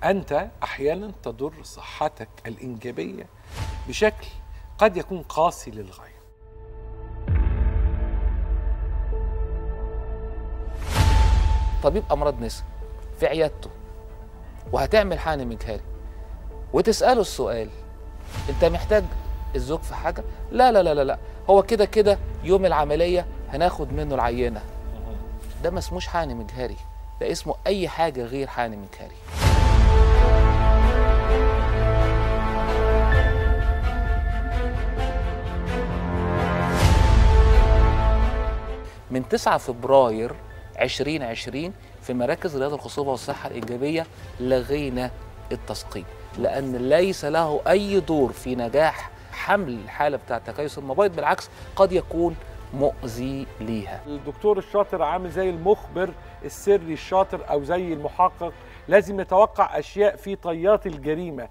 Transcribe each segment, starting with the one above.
انت احيانا تضر صحتك الانجابيه بشكل قد يكون قاسي للغايه طبيب امراض نساء في عيادته وهتعمل حقن مجهري وتساله السؤال انت محتاج الزوج في حاجه لا لا لا لا لا هو كده كده يوم العمليه هناخد منه العينه ده ما اسموش حقن مجهري ده اسمه اي حاجه غير حقن مجهري من 9 فبراير 2020 في مراكز رياض الخصوبة والصحة الإيجابية لغينا التسقيط لأن ليس له أي دور في نجاح حمل الحالة بتاعة تكيس المبيض بالعكس قد يكون مؤذي ليها الدكتور الشاطر عامل زي المخبر السري الشاطر او زي المحقق لازم يتوقع اشياء في طيات الجريمه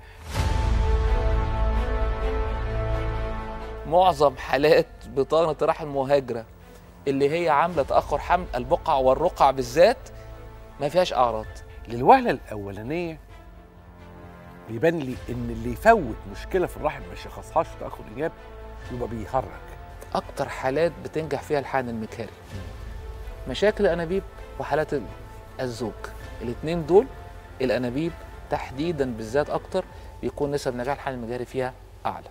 معظم حالات بطانة الرحم المهاجرة اللي هي عاملة تأخر حمل البقع والرقع بالذات ما فيهاش أعراض للوهله الاولانيه بيبان لي ان اللي يفوت مشكله في الرحم ما يشخصهاش في تاخر ايجاب يبقى بيهرج أكتر حالات بتنجح فيها الحقن المكاري مشاكل الأنابيب وحالات ال- الزوج الاتنين دول الأنابيب تحديدا بالذات أكتر بيكون نسب نجاح الحقن المجاري فيها أعلى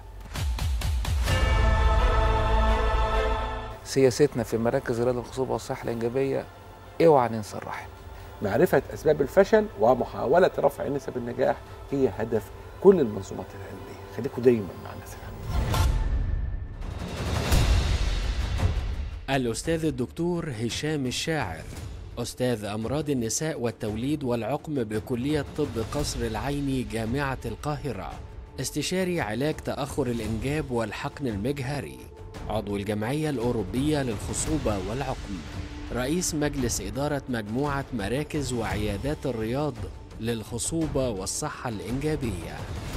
سياستنا في مراكز رياض الخصوبة والصحة الإنجابية اوعى ننسى الرحم معرفه اسباب الفشل ومحاوله رفع نسب النجاح هي هدف كل المنظومات العلميه خليكم دايما مع الناس العلميه الأستاذ الدكتور هشام الشاعر أستاذ أمراض النساء والتوليد والعقم بكلية طب قصر العيني جامعة القاهرة استشاري علاج تأخر الإنجاب والحقن المجهري عضو الجمعية الأوروبية للخصوبة والعقم رئيس مجلس إدارة مجموعة مراكز وعيادات الرياض للخصوبة والصحة الإنجابية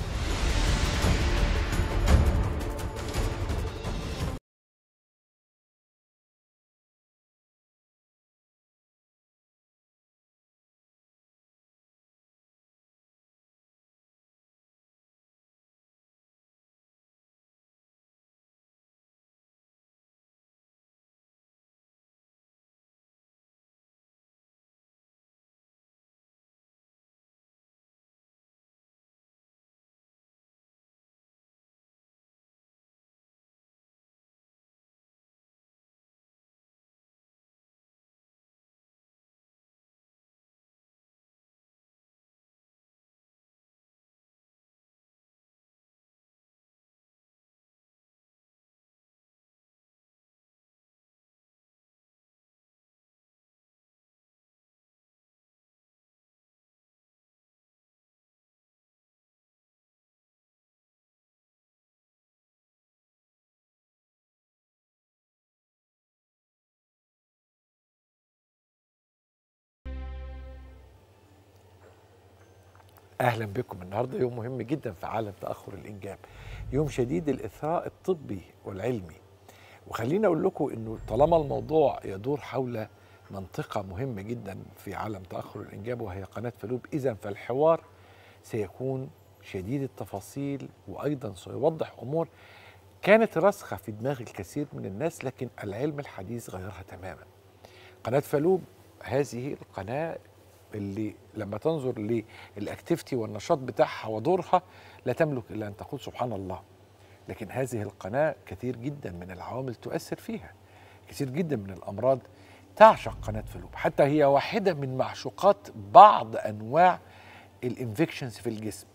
اهلا بكم النهارده يوم مهم جدا في عالم تاخر الانجاب يوم شديد الاثراء الطبي والعلمي وخليني اقول لكم انه طالما الموضوع يدور حول منطقه مهمه جدا في عالم تاخر الانجاب وهي قناه فلوب اذا فالحوار سيكون شديد التفاصيل وايضا سيوضح امور كانت راسخه في دماغ الكثير من الناس لكن العلم الحديث غيرها تماما قناه فلوب هذه القناه اللي لما تنظر للاكتيفيتي والنشاط بتاعها ودورها لا تملك الا ان تقول سبحان الله لكن هذه القناه كثير جدا من العوامل تؤثر فيها كثير جدا من الامراض تعشق قناه فلوب حتى هي واحده من معشوقات بعض انواع الانفكشنز في الجسم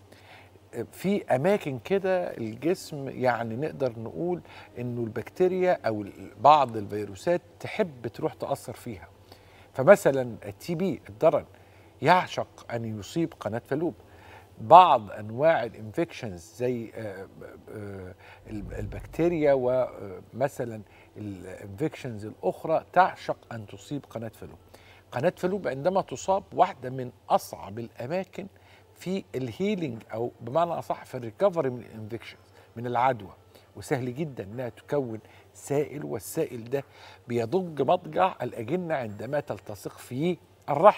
في اماكن كده الجسم يعني نقدر نقول انه البكتيريا او بعض الفيروسات تحب تروح تاثر فيها فمثلا التي بي الضرن يعشق ان يصيب قناه فلوب بعض انواع الانفكشنز زي آه، آه، البكتيريا ومثلا الانفكشنز الاخرى تعشق ان تصيب قناه فلوب قناه فلوب عندما تصاب واحده من اصعب الاماكن في الهيلينج او بمعنى اصح في الريكفري من الانفكشنز من العدوى وسهل جدا انها تكون سائل والسائل ده بيضج مضجع الاجنه عندما تلتصق في الرحم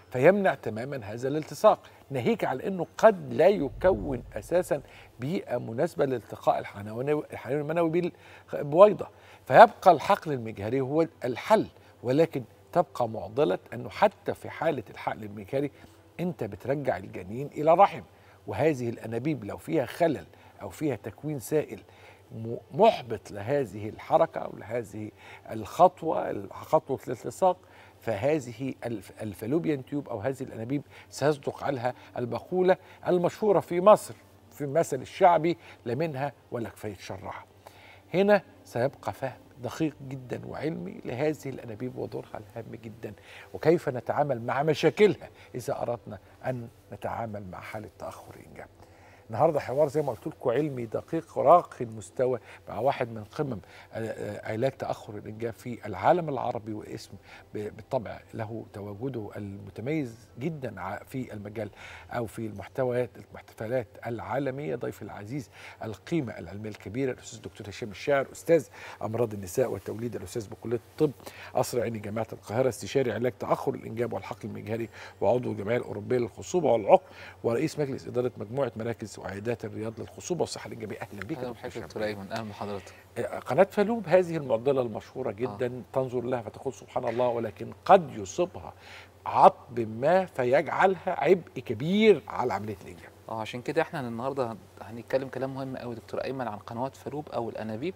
فيمنع تماما هذا الالتصاق ناهيك على انه قد لا يكون اساسا بيئه مناسبه لالتقاء الحيوان الحيوان المنوي بالبويضه فيبقى الحقل المجهري هو الحل ولكن تبقى معضله انه حتى في حاله الحقل المجهري انت بترجع الجنين الى رحم وهذه الانابيب لو فيها خلل او فيها تكوين سائل م- محبط لهذه الحركه او لهذه الخطوه خطوه الالتصاق فهذه الف- الفالوبيان تيوب او هذه الانابيب سيصدق عنها المقوله المشهوره في مصر في المثل الشعبي لا منها ولا كفايه شرها هنا سيبقى فهم دقيق جدا وعلمي لهذه الانابيب ودورها الهام جدا وكيف نتعامل مع مشاكلها اذا اردنا ان نتعامل مع حاله تاخر الانجاب. النهارده حوار زي ما قلت لكم علمي دقيق راقي المستوى مع واحد من قمم آه، آه، علاج تاخر الانجاب في العالم العربي واسم ب- بالطبع له تواجده المتميز جدا ع- في المجال او في المحتويات المحتفلات العالميه ضيف العزيز القيمه العلميه الكبيره الاستاذ الدكتور هشام الشاعر استاذ امراض النساء والتوليد الاستاذ بكليه الطب قصر عيني جامعه القاهره استشاري علاج تاخر الانجاب والحقل المجهري وعضو الجمعيه الاوروبيه للخصوبه والعقم ورئيس مجلس اداره مجموعه مراكز وعيادات الرياض للخصوبه والصحه الانجابيه اهلا بك اهلا يا بحضرتك دكتور دكتور ايمن اهلا بحضرتك هشام. قناه فالوب هذه المعضله المشهوره جدا تنظر لها فتقول سبحان الله ولكن قد يصيبها عطب ما فيجعلها عبء كبير على عمليه الانجاب اه عشان كده احنا النهارده هنتكلم كلام مهم قوي دكتور ايمن عن قنوات فالوب او الانابيب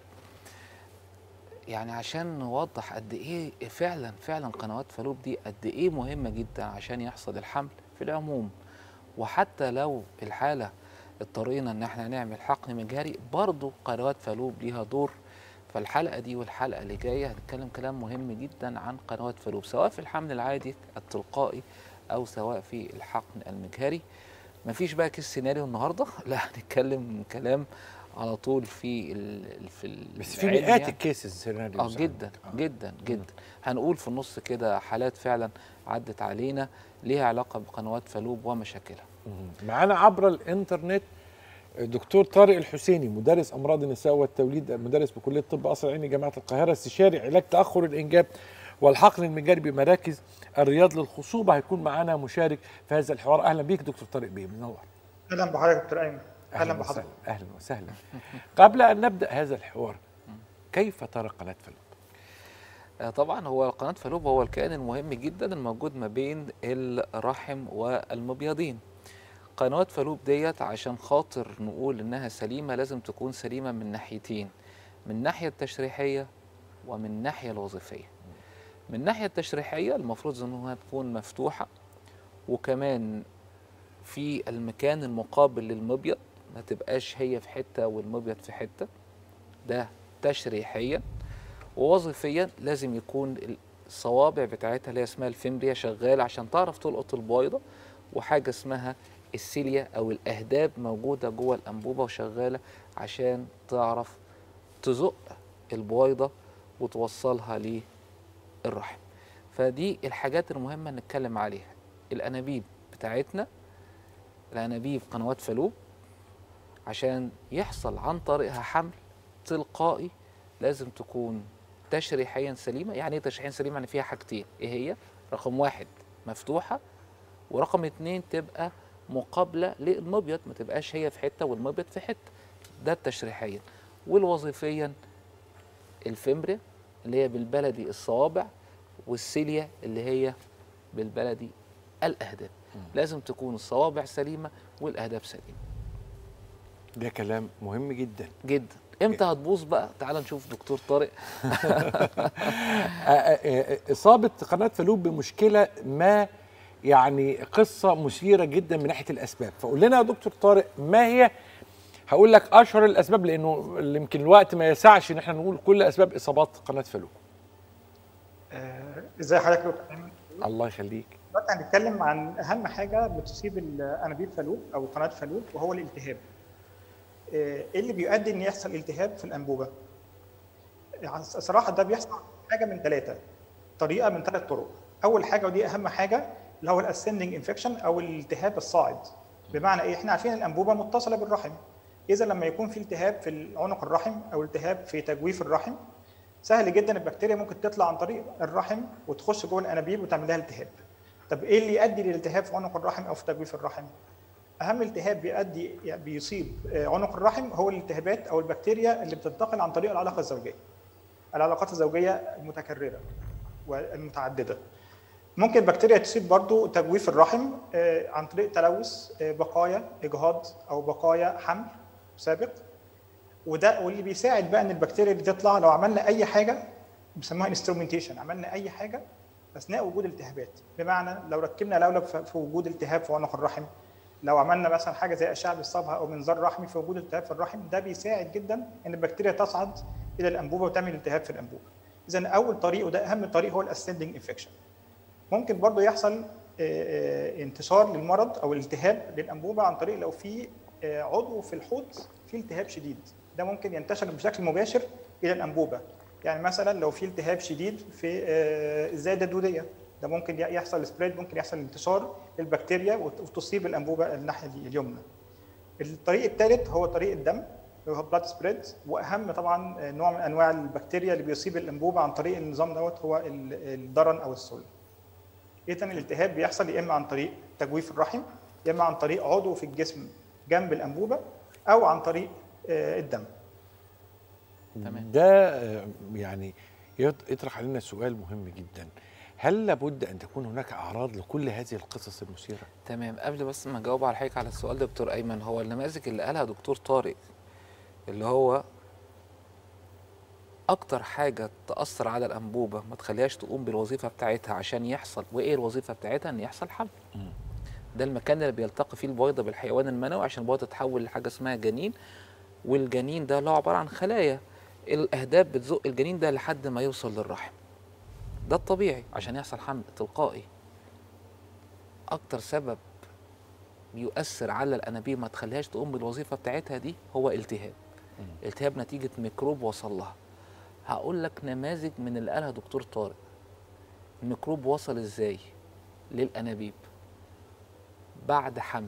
يعني عشان نوضح قد ايه فعلا فعلا قنوات فالوب دي قد ايه مهمه جدا عشان يحصل الحمل في العموم وحتى لو الحاله اضطرينا ان احنا نعمل حقن مجهري برضه قنوات فالوب ليها دور فالحلقه دي والحلقه اللي جايه هنتكلم كلام مهم جدا عن قنوات فالوب سواء في الحمل العادي التلقائي او سواء في الحقن المجهري مفيش بقى كيس سيناريو النهارده لا هنتكلم كلام على طول في ال في ال- بس في العلم مئات يعني. الكيسز سيناريو اه جدا جدا جدا هنقول في النص كده حالات فعلا عدت علينا ليها علاقه بقنوات فالوب ومشاكلها معانا عبر الانترنت دكتور طارق الحسيني مدرس امراض النساء والتوليد مدرس بكليه الطب قصر عيني جامعه القاهره استشاري علاج تاخر الانجاب والحقن المجاري بمراكز الرياض للخصوبه هيكون معانا مشارك في هذا الحوار اهلا بيك دكتور طارق بيه منور اهلا بحضرتك يا دكتور ايمن اهلا بحضرتك وسهلا اهلا وسهلا قبل ان نبدا هذا الحوار كيف ترى قناه فلوب آه، طبعا هو قناة فالوب هو الكائن المهم جدا الموجود ما بين الرحم والمبيضين قنوات فالوب ديت عشان خاطر نقول انها سليمة لازم تكون سليمة من ناحيتين من الناحية التشريحية ومن الناحية الوظيفية من الناحية التشريحية المفروض انها تكون مفتوحة وكمان في المكان المقابل للمبيض ما تبقاش هي في حتة والمبيض في حتة ده تشريحيا ووظيفيا لازم يكون الصوابع بتاعتها اللي هي اسمها الفمريا شغاله عشان تعرف تلقط البويضه وحاجه اسمها السيليا او الاهداب موجوده جوه الانبوبه وشغاله عشان تعرف تزق البويضه وتوصلها للرحم فدي الحاجات المهمه نتكلم عليها الانابيب بتاعتنا الانابيب قنوات فالوب عشان يحصل عن طريقها حمل تلقائي لازم تكون تشريحيا سليمه يعني ايه تشريحيا سليمه يعني فيها حاجتين ايه هي رقم واحد مفتوحه ورقم اتنين تبقى مقابله للمبيض ما تبقاش هي في حته والمبيض في حته ده التشريحيا والوظيفيا الفمريا اللي هي بالبلدي الصوابع والسيليا اللي هي بالبلدي الاهداب لازم تكون الصوابع سليمه والاهداب سليمه ده كلام مهم جدا جدا امتى هتبوظ بقى تعال نشوف دكتور طارق اصابه قناه فالوب بمشكله ما يعني قصه مثيره جدا من ناحيه الاسباب فقول لنا يا دكتور طارق ما هي هقول لك اشهر الاسباب لانه يمكن الوقت ما يسعش ان احنا نقول كل اسباب اصابات قناه فالوب آه، ازاي حضرتك يا دكتور ايمن الله يخليك دلوقتي هنتكلم عن اهم حاجه بتصيب الانابيب فالوب او قناه فالوب وهو الالتهاب آه، ايه اللي بيؤدي ان يحصل التهاب في الانبوبه يعني صراحه ده بيحصل حاجه من ثلاثه طريقه من ثلاث طرق اول حاجه ودي اهم حاجه اللي هو الاسندنج انفكشن او الالتهاب الصاعد بمعنى ايه احنا عارفين الانبوبه متصله بالرحم اذا لما يكون في التهاب في عنق الرحم او التهاب في تجويف الرحم سهل جدا البكتيريا ممكن تطلع عن طريق الرحم وتخش جوه الانابيب وتعمل لها التهاب طب ايه اللي يؤدي للالتهاب في عنق الرحم او في تجويف الرحم اهم التهاب بيؤدي يعني بيصيب آه، عنق الرحم هو الالتهابات او البكتيريا اللي بتنتقل عن طريق العلاقه الزوجيه العلاقات الزوجيه المتكرره والمتعدده ممكن بكتيريا تصيب برضو تجويف الرحم آه، عن طريق تلوث آه، بقايا اجهاض او بقايا حمل سابق وده واللي بيساعد بقى ان البكتيريا اللي تطلع لو عملنا اي حاجه بيسموها انسترومنتيشن عملنا اي حاجه اثناء وجود التهابات بمعنى لو ركبنا لولب في في وجود التهاب في عنق الرحم لو عملنا مثلا حاجه زي اشعه بالصبغه او منظار رحمي في وجود التهاب في الرحم ده بيساعد جدا ان البكتيريا تصعد الى الانبوبه وتعمل التهاب في الانبوبه اذا اول طريق وده اهم طريق هو الاسندنج انفكشن ممكن برضو يحصل آه، آه، انتشار للمرض او الالتهاب للانبوبه عن طريق لو في آه، عضو في الحوض فيه التهاب شديد ده ممكن ينتشر بشكل مباشر الى الانبوبه يعني مثلا لو في التهاب شديد في آه، الزايده الدوديه ده ممكن يحصل سبريد ممكن يحصل انتشار للبكتيريا وت- وتصيب الانبوبه الناحيه اليمنى الطريق الثالث هو طريق الدم اللي هو بلاد سبريد واهم طبعا نوع من انواع البكتيريا اللي بيصيب الانبوبه عن طريق النظام دوت هو ال- الضرن او السل اذا الالتهاب بيحصل يا اما عن طريق تجويف الرحم يا اما عن طريق عضو في الجسم جنب الانبوبه او عن طريق آه، الدم تمام. ده آه، يعني يط- يطرح علينا سؤال مهم جدا هل لابد ان تكون هناك اعراض لكل هذه القصص المثيره تمام قبل بس ما اجاوب على حضرتك على السؤال ده دكتور ايمن هو النماذج اللي قالها دكتور طارق اللي هو اكتر حاجه تاثر على الانبوبه ما تخليهاش تقوم بالوظيفه بتاعتها عشان يحصل وايه الوظيفه بتاعتها ان يحصل حمل ده المكان اللي بيلتقي فيه البويضه بالحيوان المنوي عشان البويضه تتحول لحاجه اسمها جنين والجنين ده له عباره عن خلايا الاهداب بتزق الجنين ده لحد ما يوصل للرحم ده الطبيعي عشان يحصل حمل تلقائي اكتر سبب بيؤثر على الانابيب ما تخليهاش تقوم بالوظيفه بتاعتها دي هو التهاب التهاب نتيجه ميكروب وصل لها هقول لك نماذج من اللي قالها دكتور طارق الميكروب وصل ازاي للانابيب بعد حمل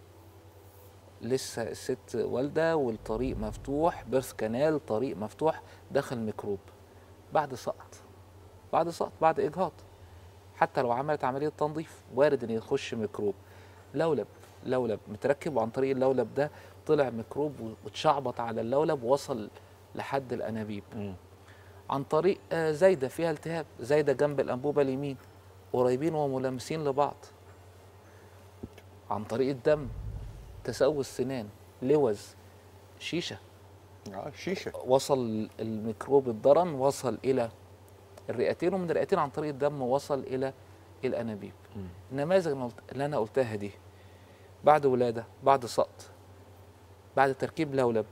لسه الست والده والطريق مفتوح بيرث كانال طريق مفتوح دخل ميكروب بعد سقط بعد سقط بعد اجهاض حتى لو عملت عمليه تنظيف وارد ان يخش ميكروب لولب لولب متركب وعن طريق اللولب ده طلع ميكروب واتشعبط على اللولب وصل لحد الانابيب عن طريق آه، زايده فيها التهاب زايده جنب الانبوبه اليمين قريبين وملامسين لبعض عن طريق الدم تسوس سنان لوز شيشه اه شيشه وصل الميكروب الضرن وصل الى الرئتين ومن الرئتين عن طريق الدم وصل الى الانابيب النماذج اللي قلت- اللي انا قلتها دي بعد ولاده بعد سقط بعد تركيب لولب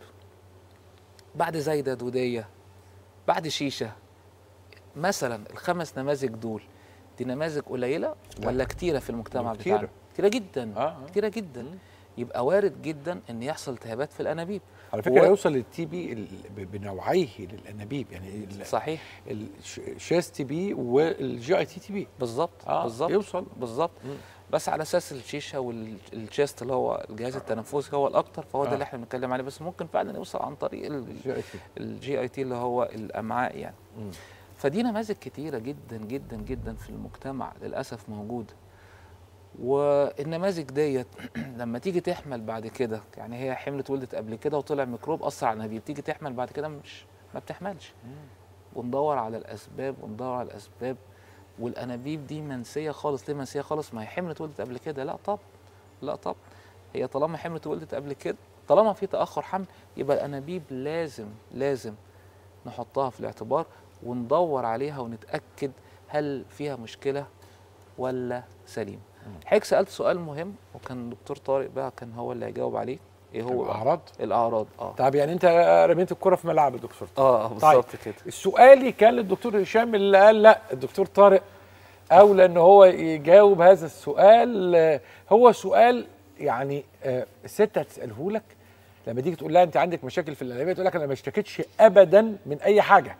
بعد زايده دوديه بعد شيشه مثلا الخمس نماذج دول دي نماذج قليله ولا كتيره في المجتمع كتيرة. بتاعنا كتيره جدا آه، آه. كتيره جدا يبقى وارد جدا ان يحصل التهابات في الانابيب على فكره و- يوصل للتي بي ال- ب- بنوعيه للانابيب يعني ال- صحيح الشاس تي بي والجي اي تي تي بي بالظبط آه، بالظبط يوصل. بالظبط بس على اساس الشيشه والشيست اللي هو الجهاز التنفسي هو الاكتر فهو ده آه. اللي احنا بنتكلم عليه بس ممكن فعلا يوصل عن طريق الجي اي تي الجي اي تي اللي هو الامعاء يعني مم. فدي نماذج كتيره جدا جدا جدا في المجتمع للاسف موجوده والنماذج ديت لما تيجي تحمل بعد كده يعني هي حملت ولدت قبل كده وطلع ميكروب اثر على الانابيب تيجي تحمل بعد كده مش ما بتحملش وندور على الاسباب وندور على الاسباب والانابيب دي منسيه خالص ليه منسيه خالص ما هي حملت ولدت قبل كده لا طب لا طب هي طالما حملت ولدت قبل كده طالما في تاخر حمل يبقى الانابيب لازم لازم نحطها في الاعتبار وندور عليها ونتاكد هل فيها مشكله ولا سليم حضرتك سالت سؤال مهم وكان دكتور طارق بقى كان هو اللي هيجاوب عليه ايه هو بقى؟ الاعراض الاعراض اه طب يعني انت رميت الكره في ملعب يا دكتور اه بالظبط كده السؤالي كان للدكتور هشام اللي قال لا الدكتور طارق اولى ان هو يجاوب هذا السؤال آه، هو سؤال يعني آه، الست هتساله لك لما تيجي تقول لها انت عندك مشاكل في الانابيب تقول لك انا ما اشتكيتش ابدا من اي حاجه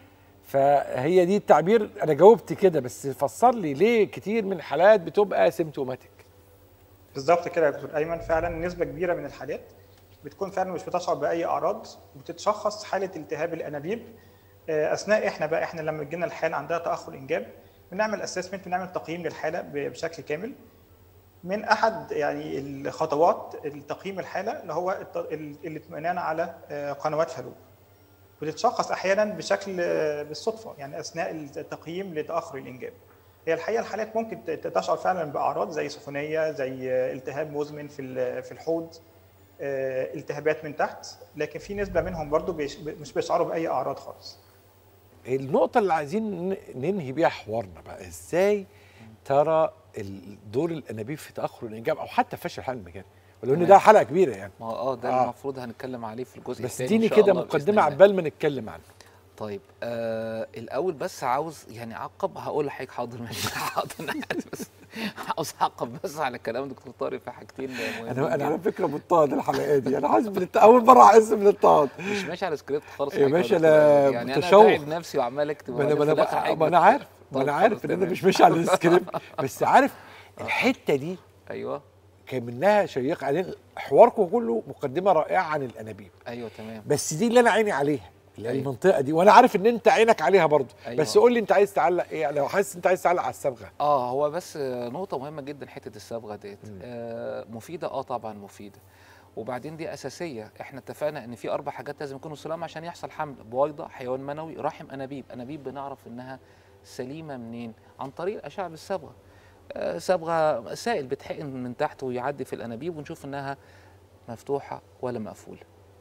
فهي دي التعبير انا جاوبت كده بس فسر لي ليه كتير من الحالات بتبقى سيمتوماتيك بالظبط كده يا دكتور ايمن فعلا نسبه كبيره من الحالات بتكون فعلا مش بتشعر باي اعراض وبتتشخص حاله التهاب الانابيب آه، اثناء احنا بقى احنا لما تجينا الحاله عندها تاخر انجاب بنعمل اسسمنت بنعمل تقييم للحاله ب- بشكل كامل من احد يعني الخطوات التقييم الحاله اللي هو الت- ال- الاطمئنان على آه، قنوات فالوب بتتشخص احيانا بشكل آه، بالصدفه يعني اثناء التقييم لتاخر الانجاب هي الحقيقه الحالات ممكن ت- تشعر فعلا باعراض زي سخونيه زي آه، التهاب مزمن في ال- في الحوض آه، التهابات من تحت لكن في نسبه منهم برضو بيش- مش بيشعروا باي اعراض خالص النقطة اللي عايزين ن- ننهي بيها حوارنا بقى ازاي ترى ال- دور الانابيب في تاخر الانجاب او حتى فشل الحمل المجاني ولو ان تمام. ده حلقة كبيرة يعني ما هو اه ده آه. اللي المفروض هنتكلم عليه في الجزء بس الثاني اديني إن شاء كده الله بإذن مقدمة الله. عبال ما نتكلم عنه طيب آه الاول بس عاوز يعني اعقب هقول لحضرتك حاضر ماشي حاضر أنا عارف بس عاوز اعقب بس على كلام دكتور طارق في حاجتين مهمين انا انا على جداً. فكرة مضطهد الحلقة دي انا حاسس بالت- اول مرة احس بالاضطهاد مش ماشي على سكريبت خالص يا حضرتك باشا دكتور. أنا يعني متشوق. انا تعب نفسي وعمال اكتب ما انا وبعدين ما في انا الآخر بقى- ما حاجة انا عارف ما طب انا خلاص عارف ان انا تمام. مش ماشي على السكريبت بس عارف الحتة دي ايوه كان منها شيقة علينا حواركم كله مقدمة رائعة عن الانابيب ايوه تمام بس دي اللي انا عيني عليها اللي هي أيوة. المنطقه دي وانا عارف ان انت عينك عليها برضه أيوة. بس قول لي انت عايز تعلق ايه لو حاسس انت عايز تعلق على الصبغه اه هو بس آه، نقطة مهمة جدا حتة الصبغة ديت آه مفيدة اه طبعا مفيدة وبعدين دي أساسية احنا اتفقنا ان في أربع حاجات لازم يكونوا سلام عشان يحصل حمل بويضة حيوان منوي رحم أنابيب أنابيب بنعرف انها سليمة منين عن طريق الأشعة بالصبغة آه صبغة سائل بتحقن من تحت ويعدي في الأنابيب ونشوف انها مفتوحة ولا مقفولة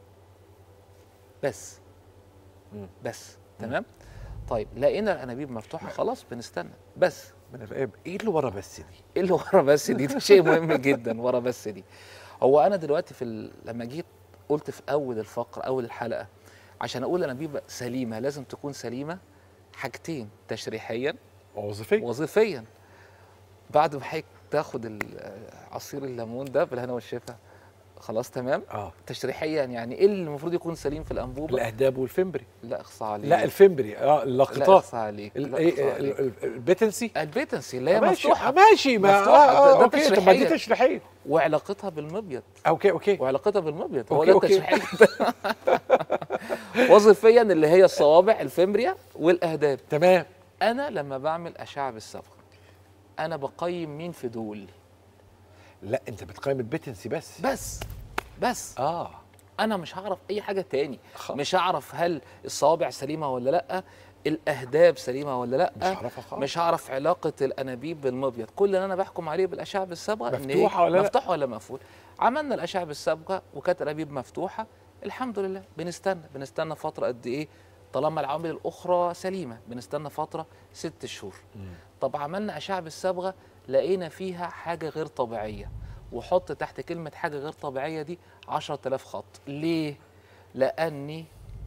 بس مم. بس تمام طيب لقينا الأنابيب مفتوحة خلاص بنستنى بس ما انا فاهم ايه اللي ورا بس دي ايه اللي ورا بس دي ده شيء مهم جدا ورا بس دي هو انا دلوقتي في ال... لما جيت قلت في اول الفقره اول الحلقه عشان اقول انابيب سليمه لازم تكون سليمه حاجتين تشريحيا وظيفيه وظيفيا بعد ما حضرتك تاخد ال- عصير الليمون ده بالهنا والشفا خلاص تمام اه تشريحيا يعني ايه اللي المفروض يكون سليم في الانبوبه الاهداب والفمبري لا اخصى عليك لا الفمبري اه لا اللقطات اخصى عليك ال- لا إيه، اخصى ال- عليك ال- البيتنسي البيتنسي اللي هي ماشي مفتوحه آه، ماشي ما مفتوحة، آه ده- ده اوكي طب ما دي تشريحية. تشريحيه وعلاقتها بالمبيض اوكي اوكي وعلاقتها بالمبيض هو أوكي، ده أوكي. التشريحية وظيفيا اللي هي الصوابع الفمريا والاهداب تمام انا لما بعمل اشعه بالصبغه انا بقيم مين في دول لا انت بتقيم البيتنسي بس بس بس اه انا مش هعرف اي حاجه تاني خ- مش هعرف هل الصوابع سليمه ولا لا الاهداب سليمه ولا لا مش هعرفها خالص مش هعرف علاقه الانابيب بالمبيض كل اللي انا بحكم عليه بالاشعه بالصبغه إن هي مفتوحة ولا لا؟ مفتوحه ولا مقفول عملنا الاشعه بالصبغه وكانت الانابيب مفتوحه الحمد لله بنستنى بنستنى فتره قد ايه طالما العوامل الاخرى سليمه بنستنى فتره ست شهور طب عملنا اشعه بالصبغه لقينا فيها حاجه غير طبيعيه وحط تحت كلمه حاجه غير طبيعيه دي 10000 خط ليه لاني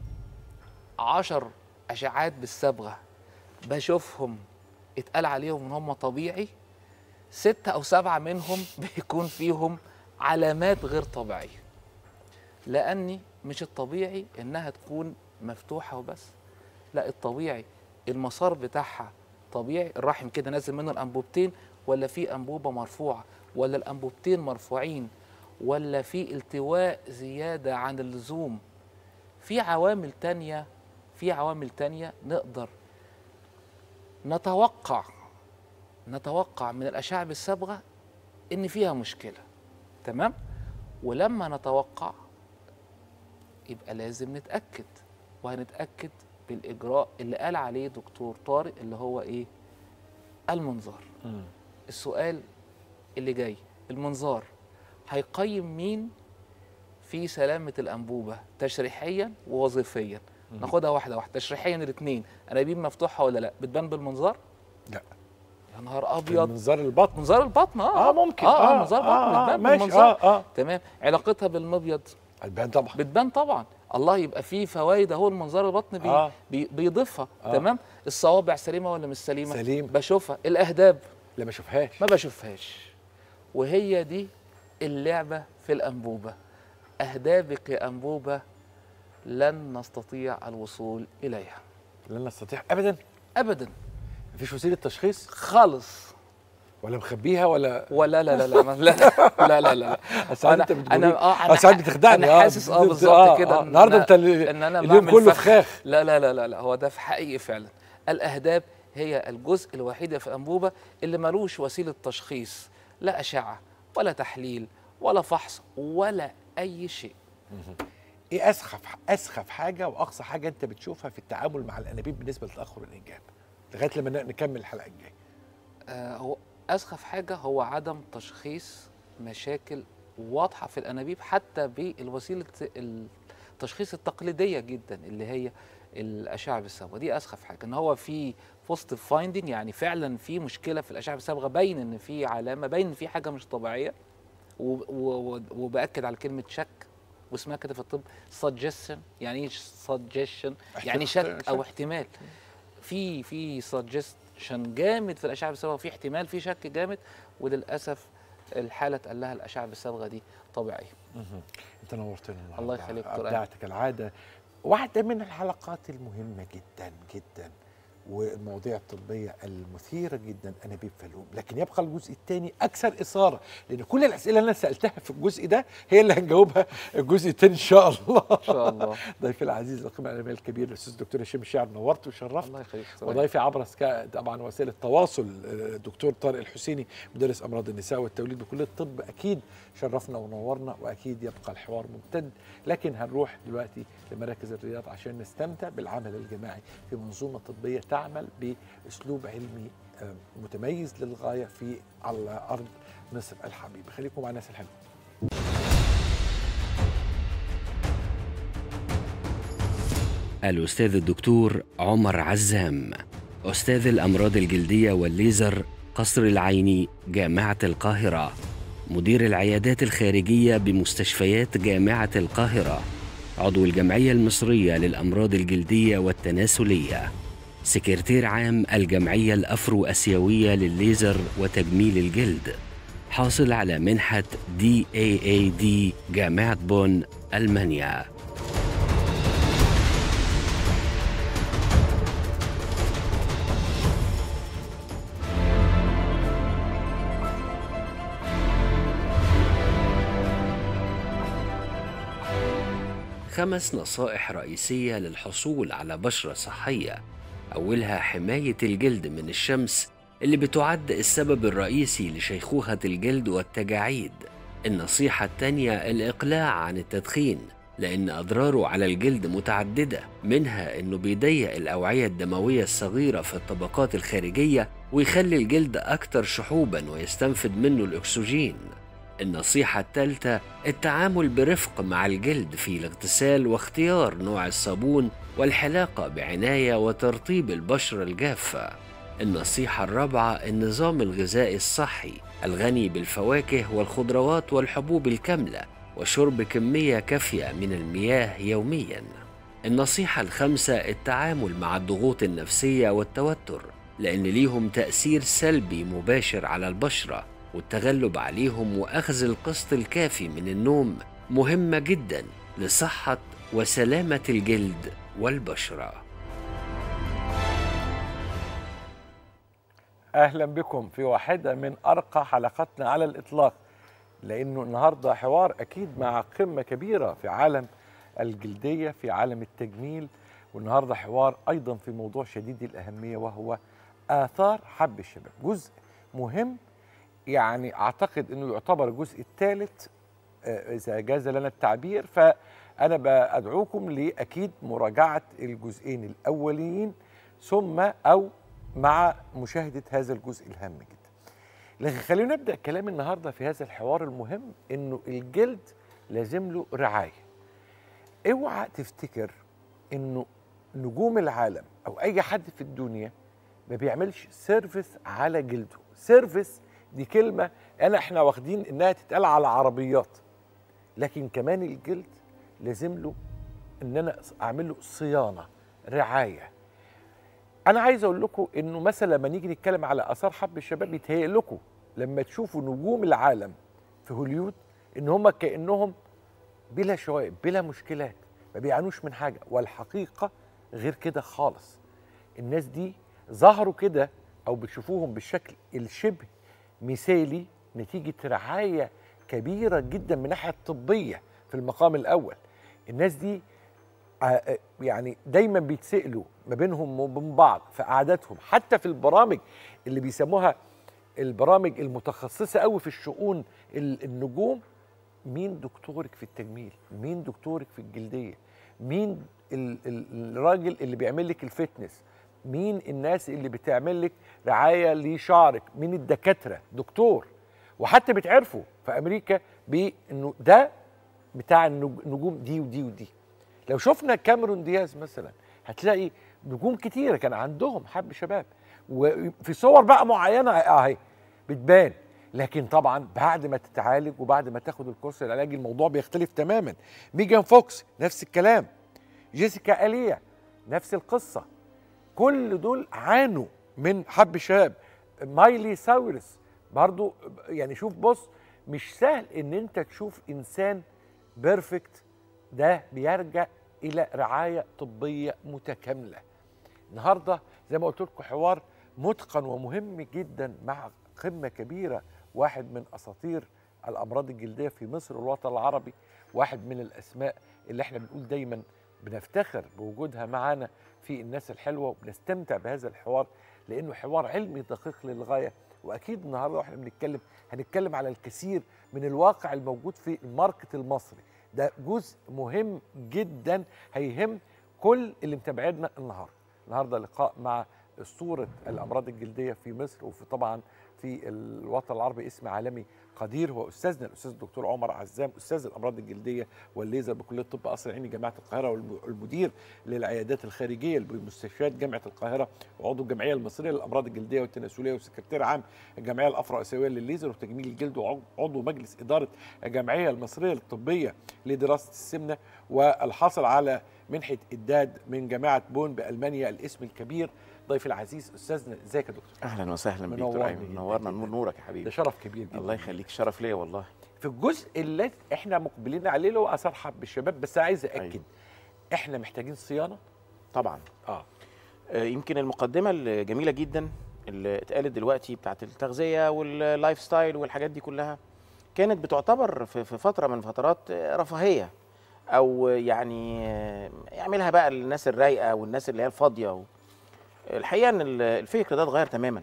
عشر اشعات بالصبغه بشوفهم اتقال عليهم ان هم طبيعي ستة او سبعة منهم بيكون فيهم علامات غير طبيعية لاني مش الطبيعي انها تكون مفتوحة وبس لا الطبيعي المسار بتاعها طبيعي الرحم كده نازل منه الانبوبتين ولا في انبوبة مرفوعة ولا الانبوبتين مرفوعين ولا في التواء زيادة عن اللزوم في عوامل تانية في عوامل تانية نقدر نتوقع نتوقع من الأشعة بالصبغة إن فيها مشكلة تمام ولما نتوقع يبقى لازم نتأكد وهنتأكد بالإجراء اللي قال عليه دكتور طارق اللي هو إيه المنظار مم. السؤال اللي جاي المنظار هيقيم مين في سلامة الأنبوبة تشريحيا ووظيفيا ناخدها واحدة واحدة تشريحيا الاثنين أنابيب مفتوحة ولا لا بتبان بالمنظار لا يا نهار أبيض منظار البطن منظار البطن اه اه ممكن اه, آه منظار البطن آه آه بتبان ماشي بالمنظار اه اه تمام علاقتها بالمبيض البان طبعا بتبان طبعا الله يبقى فيه فوائد اهو المنظار البطن بي آه. بي بيضيفها آه. تمام الصوابع سليمه ولا مش سليمه سليم. بشوفها الاهداب لا ما اشوفهاش ما بشوفهاش وهي دي اللعبة في الأنبوبة أهدابك يا أنبوبة لن نستطيع الوصول إليها لن نستطيع ابدا أبدا مفيش وسيله تشخيص خالص ولا مخبيها ولا ولا لا لا لا ما- لا لا لا لا, لا. أصل انت بتقولي انا اه انا أصل ساعات ح- بتخدعني انا حاسس اه بالظبط كده إن النهارده أنا- انت ال- ان انا اليوم بعمل كله فخ. فخاخ لا لا لا لا لا هو ده في حقيقي فعلا الاهداب هي الجزء الوحيد في الانبوبه اللي ملوش وسيله تشخيص لا اشعه ولا تحليل ولا فحص ولا اي شيء ايه اسخف اسخف حاجه واقصى حاجه انت بتشوفها في التعامل مع الانابيب بالنسبه لتاخر الانجاب لغايه لما ن- نكمل الحلقه الجايه آه، هو اسخف حاجه هو عدم تشخيص مشاكل واضحه في الانابيب حتى بالوسيله التشخيص التقليديه جدا اللي هي الاشعه بالصبغه دي اسخف حاجه ان هو في بوزيتيف فايندنج يعني فعلا في مشكله في الاشعه بالصبغه باين ان في علامه باين ان في حاجه مش طبيعيه و- و- وباكد على كلمه شك واسمها كده في الطب suggestion يعني ايه suggestion يعني احتمال- شك او شك. احتمال في في سجستشن جامد في الاشعه بالصبغه وفي احتمال في شك جامد وللاسف الحاله اتقال لها الاشعه بالصبغه دي طبيعيه انت نورتنا النهارده الله يخليك دكتور أيمن. ابدعت كالعاده واحده من الحلقات المهمه جدا جدا والمواضيع الطبيه المثيره جدا انابيب فالوب لكن يبقى الجزء الثاني اكثر اثاره لان كل الاسئله اللي انا سالتها في الجزء ده هي اللي هنجاوبها الجزء الثاني ان شاء الله ان شاء الله ضيفي العزيز القيمه العلميه الكبير الاستاذ الدكتور هشام الشاعر نورت وشرفت الله يخليك دكتور أيمن. وضيفي عبر سكا طبعا وسائل التواصل آه، الدكتور طارق الحسيني مدرس امراض النساء والتوليد بكليه الطب اكيد شرفنا ونورنا واكيد يبقى الحوار ممتد لكن هنروح دلوقتي لمراكز الرياض عشان نستمتع بالعمل الجماعي في منظومه طبيه تعمل باسلوب علمي آه، متميز للغايه في على ارض مصر الحبيبه خليكم مع الناس الحلوه الأستاذ الدكتور عمر عزام أستاذ الأمراض الجلدية والليزر قصر العيني جامعة القاهرة مدير العيادات الخارجية بمستشفيات جامعة القاهرة عضو الجمعية المصرية للأمراض الجلدية والتناسلية سكرتير عام الجمعية الأفرو أسيوية للليزر وتجميل الجلد حاصل على منحة دي اي اي دي جامعة بون ألمانيا خمس نصائح رئيسية للحصول على بشرة صحية أولها حماية الجلد من الشمس اللي بتعد السبب الرئيسي لشيخوخة الجلد والتجاعيد النصيحة التانية الإقلاع عن التدخين لأن أضراره على الجلد متعددة منها إنه بيضيق الأوعية الدموية الصغيرة في الطبقات الخارجية ويخلي الجلد أكثر شحوبا ويستنفد منه الأكسجين النصيحة الثالثة التعامل برفق مع الجلد في الاغتسال واختيار نوع الصابون والحلاقة بعناية وترطيب البشرة الجافة. النصيحة الرابعة النظام الغذائي الصحي الغني بالفواكه والخضروات والحبوب الكاملة وشرب كمية كافية من المياه يومياً. النصيحة الخامسة التعامل مع الضغوط النفسية والتوتر لأن ليهم تأثير سلبي مباشر على البشرة والتغلب عليهم واخذ القسط الكافي من النوم مهمه جدا لصحه وسلامه الجلد والبشره اهلا بكم في واحده من ارقى حلقاتنا على الاطلاق لانه النهارده حوار اكيد مع قمه كبيره في عالم الجلديه في عالم التجميل والنهارده حوار ايضا في موضوع شديد الاهميه وهو اثار حب الشباب جزء مهم يعني اعتقد انه يعتبر الجزء الثالث آه، اذا جاز لنا التعبير فانا بدعوكم لاكيد مراجعه الجزئين الاولين ثم او مع مشاهده هذا الجزء الهام جدا. لكن خلينا نبدا كلام النهارده في هذا الحوار المهم انه الجلد لازم له رعايه. اوعى تفتكر انه نجوم العالم او اي حد في الدنيا ما بيعملش سيرفيس على جلده، سيرفيس دي كلمه انا احنا واخدين انها تتقال على عربيات لكن كمان الجلد لازم له ان انا اعمل له صيانه رعايه انا عايز اقول لكم انه مثلا لما نيجي نتكلم على اثار حب الشباب يتهيأ لكم لما تشوفوا نجوم العالم في هوليود ان هم كانهم بلا شوائب بلا مشكلات ما بيعانوش من حاجه والحقيقه غير كده خالص الناس دي ظهروا كده او بتشوفوهم بالشكل الشبه مثالي نتيجه رعايه كبيره جدا من الناحيه الطبيه في المقام الاول الناس دي ع- يعني دايما بيتسالوا ما بينهم وبين بعض في قعداتهم حتى في البرامج اللي بيسموها البرامج المتخصصه قوي في الشؤون ال- النجوم مين دكتورك في التجميل مين دكتورك في الجلديه مين ال ال الراجل اللي بيعمل لك الفتنس مين الناس اللي بتعمل لك رعايه لشعرك مين الدكاتره دكتور وحتى بتعرفوا في امريكا بانه ده بتاع النج- النجوم دي ودي ودي لو شفنا كاميرون دياز مثلا هتلاقي نجوم كتيره كان عندهم حب شباب وفي صور بقى معينه اهي بتبان لكن طبعا بعد ما تتعالج وبعد ما تاخد الكورس العلاجي الموضوع بيختلف تماما ميجان فوكس نفس الكلام جيسيكا اليا نفس القصه كل دول عانوا من حب شباب مايلي سايرس برضو يعني شوف بص مش سهل ان انت تشوف انسان بيرفكت ده بيرجع الى رعايه طبيه متكامله النهارده زي ما قلت لكم حوار متقن ومهم جدا مع قمه كبيره واحد من اساطير الامراض الجلديه في مصر والوطن العربي واحد من الاسماء اللي احنا بنقول دايما بنفتخر بوجودها معانا في الناس الحلوه وبنستمتع بهذا الحوار لانه حوار علمي دقيق للغايه واكيد النهارده واحنا بنتكلم هنتكلم على الكثير من الواقع الموجود في الماركت المصري ده جزء مهم جدا هيهم كل اللي متابعينا النهارده النهارده لقاء مع اسطوره الامراض الجلديه في مصر وفي طبعا في الوطن العربي اسم عالمي قدير هو استاذنا الاستاذ الدكتور عمر عزام استاذ الامراض الجلديه والليزر بكليه طب قصر عيني جامعه القاهره والمدير للعيادات الخارجيه بمستشفيات جامعه القاهره وعضو الجمعيه المصريه للامراض الجلديه والتناسليه وسكرتير عام الجمعيه الافرو اسيويه للليزر وتجميل الجلد وعضو مجلس اداره الجمعيه المصريه للطبيه لدراسه السمنه والحاصل على منحه الداد من جامعه بون بالمانيا الاسم الكبير ضيف العزيز استاذنا ازيك يا دكتور اهلا وسهلا بيك منورني دكتور ايمن جداً منورنا جداً. نور نورك يا ده حبيبي شرف كبير جدا الله يخليك شرف ليا والله في الجزء اللي احنا مقبلين عليه اللي هو اثار حب الشباب بس عايز اكد أيوة. احنا محتاجين صيانه طبعا اه آه، يمكن المقدمه الجميله جدا اللي اتقالت دلوقتي بتاعت التغذيه واللايف ستايل والحاجات دي كلها كانت بتعتبر في في فتره من فترات آه، رفاهيه او يعني آه، يعملها بقى الناس الرايقه والناس اللي هي الفاضيه و... الحقيقه ان ال- الفكر ده اتغير تماما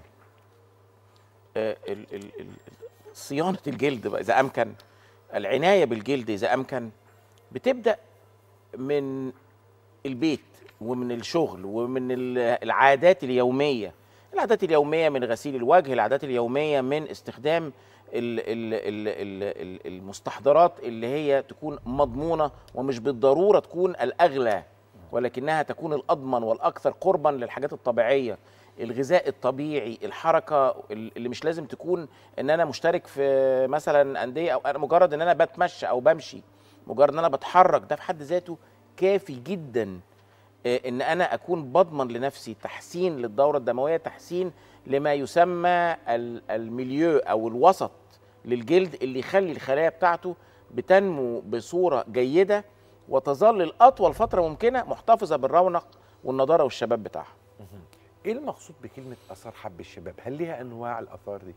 آه، ال- ال- ال- صيانه الجلد بقى اذا امكن العنايه بالجلد اذا امكن بتبدا من البيت ومن الشغل ومن ال- العادات اليوميه العادات اليوميه من غسيل الوجه العادات اليوميه من استخدام ال ال ال ال ال المستحضرات اللي هي تكون مضمونه ومش بالضروره تكون الاغلى ولكنها تكون الاضمن والاكثر قربا للحاجات الطبيعيه الغذاء الطبيعي الحركه اللي مش لازم تكون ان انا مشترك في مثلا انديه او انا مجرد ان انا بتمشى او بمشي مجرد ان انا بتحرك ده في حد ذاته كافي جدا آه، ان انا اكون بضمن لنفسي تحسين للدوره الدمويه تحسين لما يسمى ال- الميليو او الوسط للجلد اللي يخلي الخلايا بتاعته بتنمو بصوره جيده وتظل لاطول فتره ممكنه محتفظه بالرونق والنضاره والشباب بتاعها ايه المقصود بكلمه اثار حب الشباب هل ليها انواع الاثار دي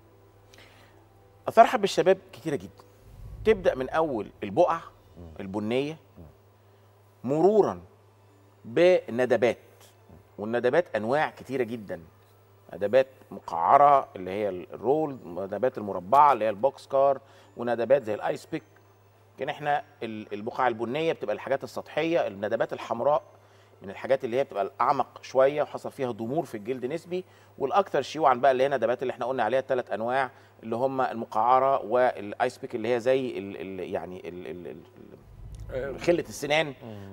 اثار حب الشباب كتيره جدا تبدا من اول البقع البنيه مرورا بندبات والندبات انواع كتيره جدا ندبات مقعره اللي هي الرول ندبات المربعه اللي هي البوكس كار وندبات زي الايس بيك لكن احنا ال- البقع البنيه بتبقى الحاجات السطحيه الندبات الحمراء من الحاجات اللي هي بتبقى الاعمق شويه وحصل فيها ضمور في الجلد نسبي والاكثر شيوعا بقى اللي هي ندبات اللي احنا قلنا عليها الثلاث انواع اللي هم المقعره والايس بيك اللي هي زي ال ال يعني ال ال ال خله السنان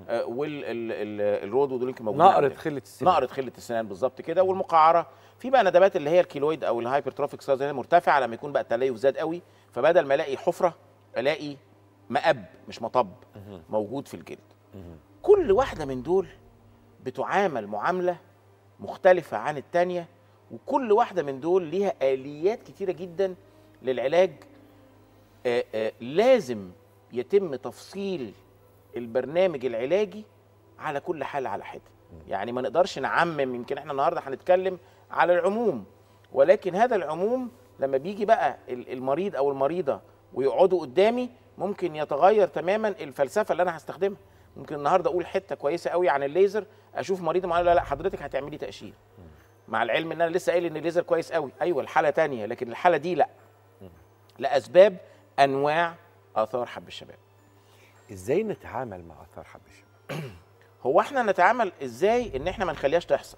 والرود ودول يمكن موجودين نقرة عندنا. خله السنان نقرة خلة السنان بالظبط كده والمقعرة في بقى ندبات اللي هي الكيلويد او الهايبرتروفيك سيلز اللي هي مرتفعة لما يكون بقى التليف زاد قوي فبدل ما الاقي حفرة الاقي مقب مش مطب موجود في الجلد كل واحدة من دول بتعامل معاملة مختلفة عن التانية وكل واحدة من دول ليها آليات كتيرة جدا للعلاج آه، آه، لازم يتم تفصيل البرنامج العلاجي على كل حالة على حدة يعني ما نقدرش نعمم يمكن احنا النهارده هنتكلم على العموم ولكن هذا العموم لما بيجي بقى ال- المريض او المريضه ويقعدوا قدامي ممكن يتغير تماما الفلسفه اللي انا هستخدمها ممكن النهارده اقول حته كويسه قوي عن الليزر اشوف مريض معين لا لا حضرتك هتعملي تقشير مع العلم ان انا لسه قايل ان الليزر كويس قوي ايوه الحاله تانية لكن الحاله دي لا لاسباب انواع اثار حب الشباب ازاي نتعامل مع اثار حب الشباب هو احنا نتعامل ازاي ان احنا ما نخليهاش تحصل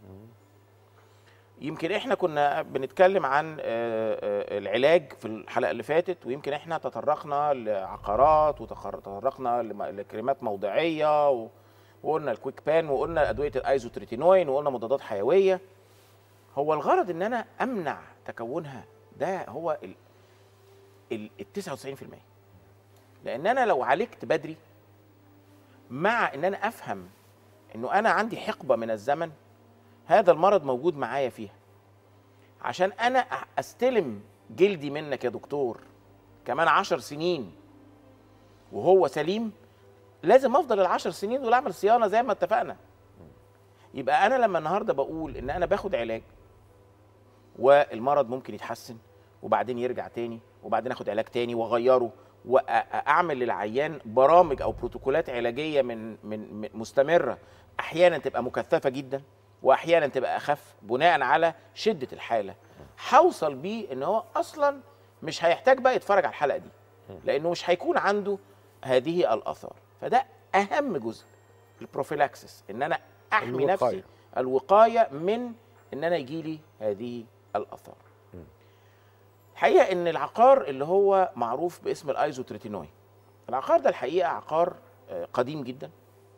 يمكن احنا كنا بنتكلم عن آه، آه، العلاج في الحلقه اللي فاتت ويمكن احنا تطرقنا لعقارات وتطرقنا لم- لكريمات موضعيه و- وقلنا الكويك بان وقلنا ادويه الايزوتريتينوين وقلنا مضادات حيويه هو الغرض ان انا امنع تكونها ده هو ال ال ال 99% لان انا لو عالجت بدري مع ان انا افهم انه انا عندي حقبه من الزمن هذا المرض موجود معايا فيها عشان انا أ- استلم جلدي منك يا دكتور كمان عشر سنين وهو سليم لازم افضل العشر سنين دول اعمل صيانه زي ما اتفقنا يبقى انا لما النهارده بقول ان انا باخد علاج والمرض ممكن يتحسن وبعدين يرجع تاني وبعدين اخد علاج تاني واغيره واعمل للعيان برامج او بروتوكولات علاجيه من من من- مستمره احيانا تبقى مكثفه جدا واحيانا تبقى اخف بناء على شده الحاله هوصل بيه ان هو اصلا مش هيحتاج بقى يتفرج على الحلقه دي لانه مش هيكون عنده هذه الاثار فده اهم جزء البروفيلاكسس ان انا احمي الوقاية. نفسي الوقايه من ان انا يجي لي هذه الاثار الحقيقه ان العقار اللي هو معروف باسم الايزوتريتينوين العقار ده الحقيقه عقار آه، قديم جدا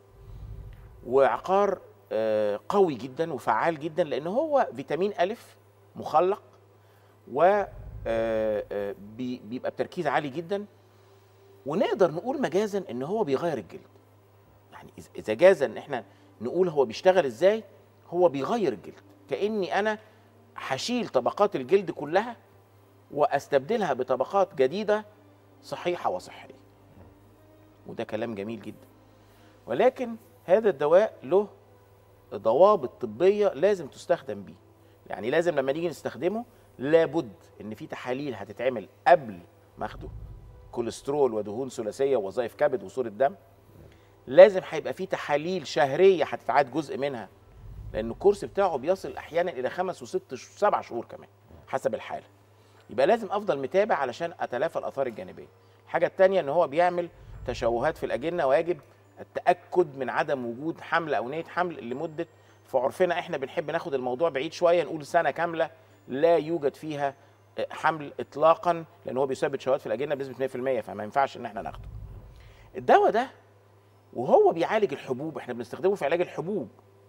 وعقار آه، قوي جدا وفعال جدا لان هو فيتامين الف مخلق و آه، آه، بي- بيبقى بتركيز عالي جدا ونقدر نقول مجازا ان هو بيغير الجلد يعني إذا- اذا جاز ان احنا نقول هو بيشتغل ازاي هو بيغير الجلد كاني انا هشيل طبقات الجلد كلها واستبدلها بطبقات جديده صحيحه وصحيه وده كلام جميل جدا ولكن هذا الدواء له ضوابط طبيه لازم تستخدم بيه يعني لازم لما نيجي نستخدمه لابد ان في تحاليل هتتعمل قبل ما اخده كوليسترول ودهون ثلاثيه ووظائف كبد وصوره دم لازم هيبقى في تحاليل شهريه هتتعاد جزء منها لان الكورس بتاعه بيصل احيانا الى خمس وست ش- سبع شهور كمان حسب الحاله يبقى لازم افضل متابع علشان اتلافى الاثار الجانبيه الحاجه الثانيه ان هو بيعمل تشوهات في الاجنه ويجب التاكد من عدم وجود حمل او نيه حمل لمده في عرفنا احنا بنحب ناخد الموضوع بعيد شويه نقول سنه كامله لا يوجد فيها حمل اطلاقا لان هو بيسبب تشوهات في الاجنه بنسبه 100% فما ينفعش ان احنا ناخده الدواء ده وهو بيعالج الحبوب احنا بنستخدمه في علاج الحبوب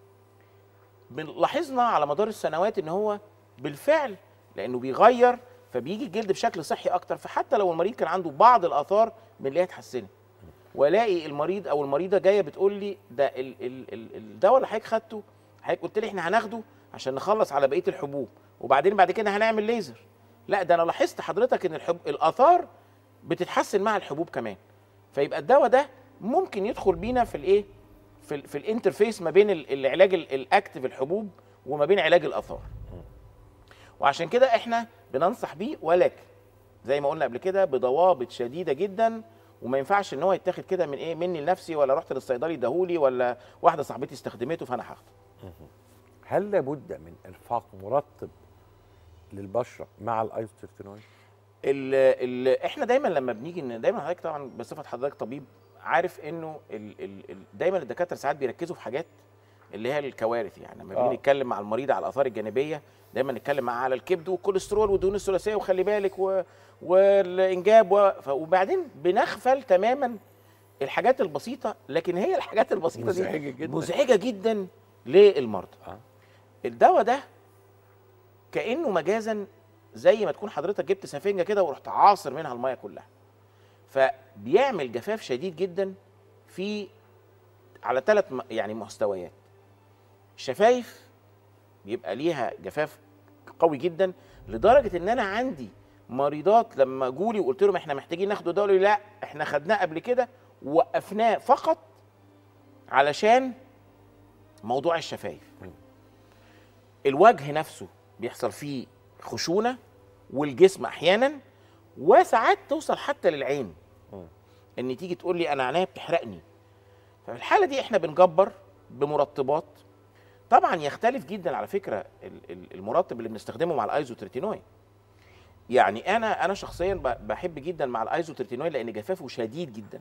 بن- لاحظنا على مدار السنوات ان هو بالفعل لانه بيغير فبيجي الجلد بشكل صحي اكتر فحتى لو المريض كان عنده بعض الاثار بنلاقيها اتحسنت والاقي المريض او المريضه جايه بتقول لي ده ال- ال- ال- الدواء اللي حضرتك خدته حضرتك قلت لي احنا هناخده عشان نخلص على بقيه الحبوب وبعدين بعد كده هنعمل ليزر لا ده انا لاحظت حضرتك ان الحب الاثار بتتحسن مع الحبوب كمان فيبقى الدواء ده ممكن يدخل بينا في الايه في ال في الانترفيس ما بين ال- العلاج ال- الاكتف الحبوب وما بين علاج الاثار وعشان كده احنا بننصح بيه ولكن زي ما قلنا قبل كده بضوابط شديده جدا وما ينفعش ان هو يتاخد كده من ايه مني لنفسي ولا رحت للصيدلي اداهولي ولا واحده صاحبتي استخدمته فانا هاخده هل لابد من انفاق مرتب للبشره مع الايزوتريتينوين ال ال احنا دايما لما بنيجي إن- دايما حضرتك طبعا بصفه حضرتك طبيب عارف انه ال ال ال دايما الدكاتره ساعات بيركزوا في حاجات اللي هي الكوارث يعني لما آه. بنيجي نتكلم مع المريض على الاثار الجانبيه دايما نتكلم معاه على الكبد والكوليسترول والدهون الثلاثيه وخلي بالك و والانجاب و ف- وبعدين بنغفل تماما الحاجات البسيطه لكن هي الحاجات البسيطه دي مزعجة جدا. مزعجه جدا للمرضى آه. الدواء ده كانه مجازا زي ما تكون حضرتك جبت سفنجه كده ورحت عاصر منها الميه كلها فبيعمل جفاف شديد جدا في على ثلاث يعني مستويات الشفايف بيبقى ليها جفاف قوي جدا لدرجه ان انا عندي مريضات لما جولي وقلت لهم احنا محتاجين ناخده ده قالوا لي لا احنا خدناه قبل كده ووقفناه فقط علشان موضوع الشفايف الوجه نفسه بيحصل فيه خشونه والجسم احيانا وساعات توصل حتى للعين ان تيجي تقول لي انا عينيا بتحرقني ففي الحاله دي احنا بنجبر بمرطبات طبعا يختلف جدا على فكره ال- ال- المرطب اللي بنستخدمه مع الايزوتريتينوين يعني انا انا شخصيا ب- بحب جدا مع الايزوتريتينوين لان جفافه شديد جدا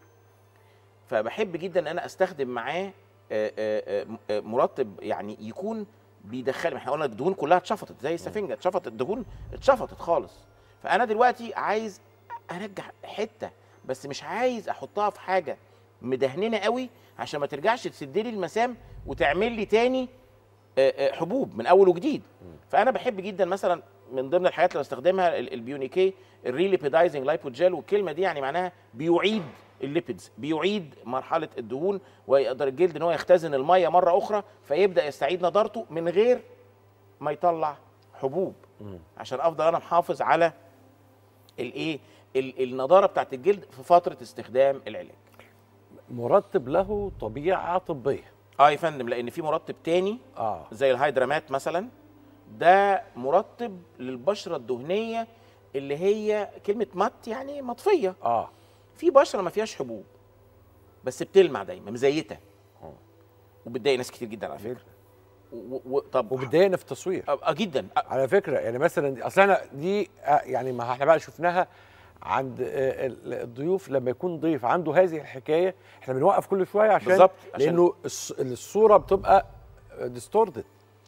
فبحب جدا ان انا استخدم معاه آه، آه، آه، مرطب يعني يكون بيدخل ما احنا قلنا الدهون كلها اتشفطت زي السفنجه اتشفطت الدهون اتشفطت خالص فانا دلوقتي عايز ارجع حته بس مش عايز احطها في حاجه مدهننه قوي عشان ما ترجعش تسد لي المسام وتعمل لي تاني آه، آه، حبوب من اول وجديد فانا بحب جدا مثلا من ضمن الحاجات اللي بستخدمها ال- البيونيكي الريليبيدايزنج لايبوجيل والكلمه دي يعني معناها بيعيد الليبيدز بيعيد مرحله الدهون ويقدر الجلد ان هو يختزن الميه مره اخرى فيبدا يستعيد نضارته من غير ما يطلع حبوب عشان افضل انا محافظ على الايه ال- النضاره بتاعت الجلد في فتره استخدام العلاج مرطب له طبيعه طبيه اه يا فندم لان في مرطب تاني اه زي الهيدرامات مثلا ده مرطب للبشره الدهنيه اللي هي كلمه مات يعني مطفيه اه في بشره ما فيهاش حبوب بس بتلمع دايما مزيته وبتضايق ناس كتير جدا على فكره و- و- طب وبتضايقنا في التصوير اه آه، جدا آه، على فكره يعني مثلا اصل احنا دي آه، يعني ما احنا بقى شفناها عند آه، ال- الضيوف لما يكون ضيف عنده هذه الحكايه احنا بنوقف كل شويه عشان بالظبط، عشان- لانه الص- الصوره بتبقى ديستوردد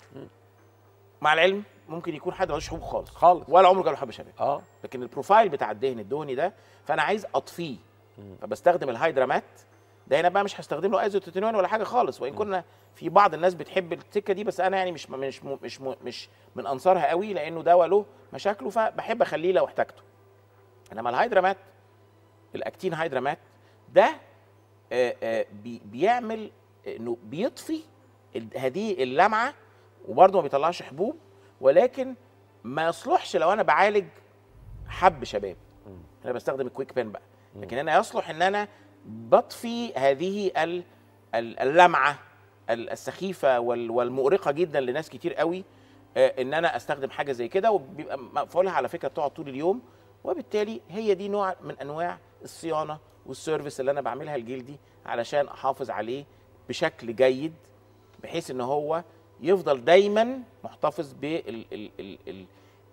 مع العلم ممكن يكون حد ملوش حبوب خالص خالص. ولا عمره جاله حب شباب اه لكن البروفايل بتاع الدهن الدهني ده فانا عايز اطفيه فبستخدم الهيدرامات ده هنا بقى مش هستخدم له ايزوتوتينوين ولا حاجه خالص وان كنا في بعض الناس بتحب السكه دي بس انا يعني مش مش مش مش من انصارها قوي لانه دواء له مشاكله فبحب اخليه لو احتاجته انما الهيدرامات الاكتين هيدرامات ده آه، آه، بي- بيعمل انه بيطفي ال- هذه اللمعه وبرضه ما بيطلعش حبوب ولكن ما يصلحش لو انا بعالج حب شباب انا بستخدم الكويك بين بقى لكن انا يصلح ان انا بطفي هذه ال- ال- اللمعه ال- السخيفه وال- والمؤرقه جدا لناس كتير قوي آه، ان انا استخدم حاجه زي كده وبيبقى مقفولها على فكره بتقعد طول اليوم وبالتالي هي دي نوع من انواع الصيانه والسيرفيس اللي انا بعملها لجلدي علشان احافظ عليه بشكل جيد بحيث ان هو يفضل دايما محتفظ بالحد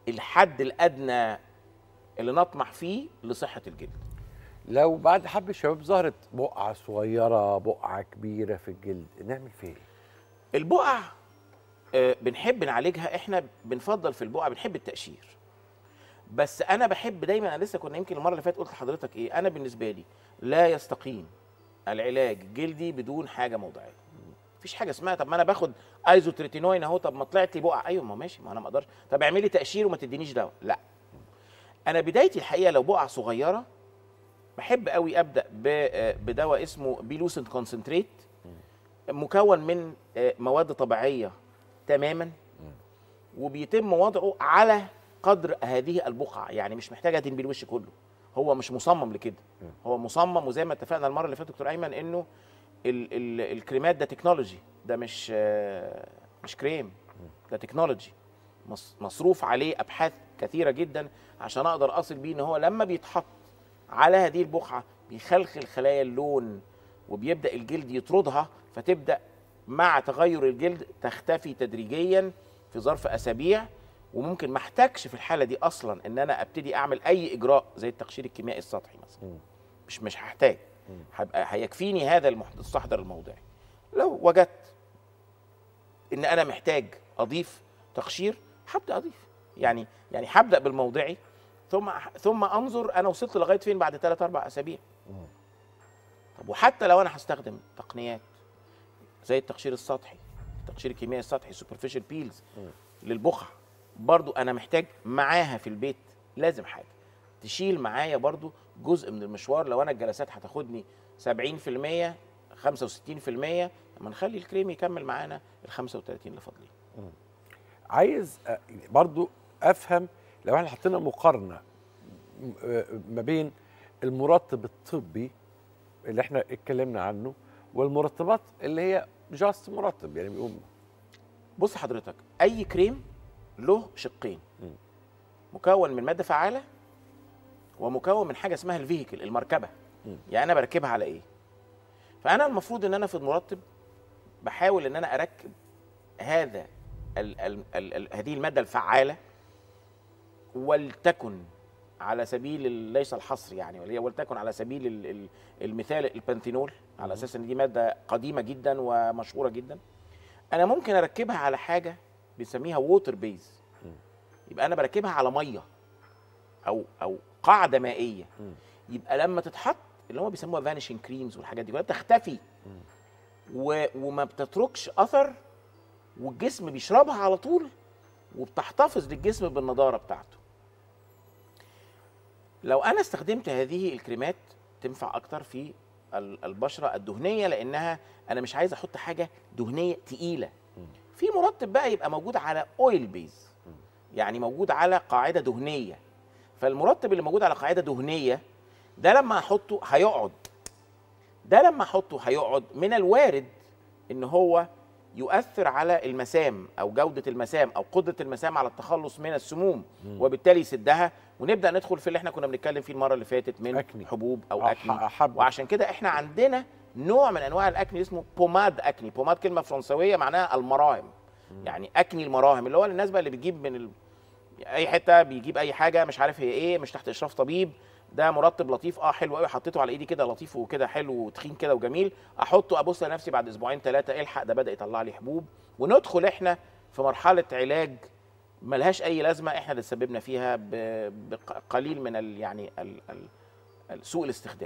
الادنى اللي نطمح فيه لصحه الجلد لو بعد حب الشباب ظهرت بقعه صغيره بقعه كبيره في الجلد نعمل فيه ايه؟ البقع آه، بنحب نعالجها احنا بنفضل في البقع بنحب التقشير بس انا بحب دايما انا لسه كنا يمكن المره اللي فاتت قلت لحضرتك ايه انا بالنسبه لي لا يستقيم العلاج الجلدي بدون حاجه موضعيه مفيش حاجه اسمها طب ما انا باخد ايزوتريتينوين اهو طب ما طلعت لي بقع ايوه ما ماشي ما انا ما اقدرش طب اعملي تقشير وما تدينيش دواء لا انا بدايتي الحقيقه لو بقع صغيره بحب قوي ابدا ب- آه، بدواء اسمه بيلوسنت كونسنتريت مكون من آه، مواد طبيعيه تماما وبيتم وضعه على قدر هذه البقعه يعني مش محتاج ادهن بيه الوش كله هو مش مصمم لكده هو مصمم وزي ما اتفقنا المره اللي فاتت دكتور ايمن انه ال ال الكريمات ده تكنولوجي ده مش آه، مش كريم ده تكنولوجي مص- مصروف عليه ابحاث كثيره جدا عشان اقدر اصل بيه ان هو لما بيتحط على هذه البقعه بيخلخل خلايا اللون وبيبدا الجلد يطردها فتبدا مع تغير الجلد تختفي تدريجيا في ظرف اسابيع وممكن ما احتاجش في الحاله دي اصلا ان انا ابتدي اعمل اي اجراء زي التقشير الكيميائي السطحي مثلا مش مش هحتاج هبقى هيكفيني هذا المحت- المستحضر الموضعي لو وجدت ان انا محتاج اضيف تقشير هبدا اضيف يعني يعني هبدا بالموضعي ثم ثم انظر انا وصلت لغايه فين بعد ثلاث اربع اسابيع طب وحتى لو انا هستخدم تقنيات زي التقشير السطحي التقشير الكيميائي السطحي سوبرفيشال بيلز للبقع برضو انا محتاج معاها في البيت لازم حاجه تشيل معايا برضو جزء من المشوار لو انا الجلسات هتاخدني 70% 65% لما نخلي الكريم يكمل معانا ال 35 اللي فاضلين عايز أ- برضو افهم لو احنا حطينا مقارنه م- آه ما بين المرطب الطبي اللي احنا اتكلمنا عنه والمرطبات اللي هي جاست مرطب يعني بيقوم بص حضرتك اي كريم له شقين مكون من ماده فعاله ومكون من حاجه اسمها الفيهيكل المركبه يعني انا بركبها على ايه فانا المفروض ان انا في المرطب بحاول ان انا اركب هذا ال ال ال ال هذه الماده الفعاله ولتكن على سبيل ال- ليس الحصر يعني وهي ولتكن على سبيل ال- ال- المثال البنتينول على اساس ان دي ماده قديمه جدا ومشهوره جدا انا ممكن اركبها على حاجه بنسميها ووتر بيز يبقى انا بركبها على ميه او او قاعده مائيه يبقى لما تتحط اللي هم بيسموها فانيشنج كريمز والحاجات دي كلها بتختفي و... وما بتتركش اثر والجسم بيشربها على طول وبتحتفظ للجسم بالنضاره بتاعته لو انا استخدمت هذه الكريمات تنفع اكتر في ال- البشره الدهنيه لانها انا مش عايز احط حاجه دهنيه تقيله في مرطب بقى يبقى موجود على اويل بيز يعني موجود على قاعده دهنيه فالمرطب اللي موجود على قاعده دهنيه ده لما احطه هيقعد ده لما احطه هيقعد من الوارد ان هو يؤثر على المسام او جوده المسام او قدره المسام على التخلص من السموم وبالتالي يسدها ونبدا ندخل في اللي احنا كنا بنتكلم فيه المره اللي فاتت من أكني. حبوب او أو اكني ح- حب. وعشان كده احنا عندنا نوع من انواع الاكني اسمه بوماد اكني بوماد كلمه فرنسويه معناها المراهم يعني اكني المراهم اللي هو الناس بقى اللي بتجيب من ال... اي حته بيجيب اي حاجه مش عارف هي ايه مش تحت اشراف طبيب ده مرطب لطيف اه حلو قوي حطيته على ايدي كده لطيف وكده حلو وتخين كده وجميل احطه ابص لنفسي بعد اسبوعين ثلاثه الحق ده بدا يطلع لي حبوب وندخل احنا في مرحله علاج ملهاش اي لازمه احنا اللي تسببنا فيها ب- بقليل من ال يعني ال ال ال- سوء الاستخدام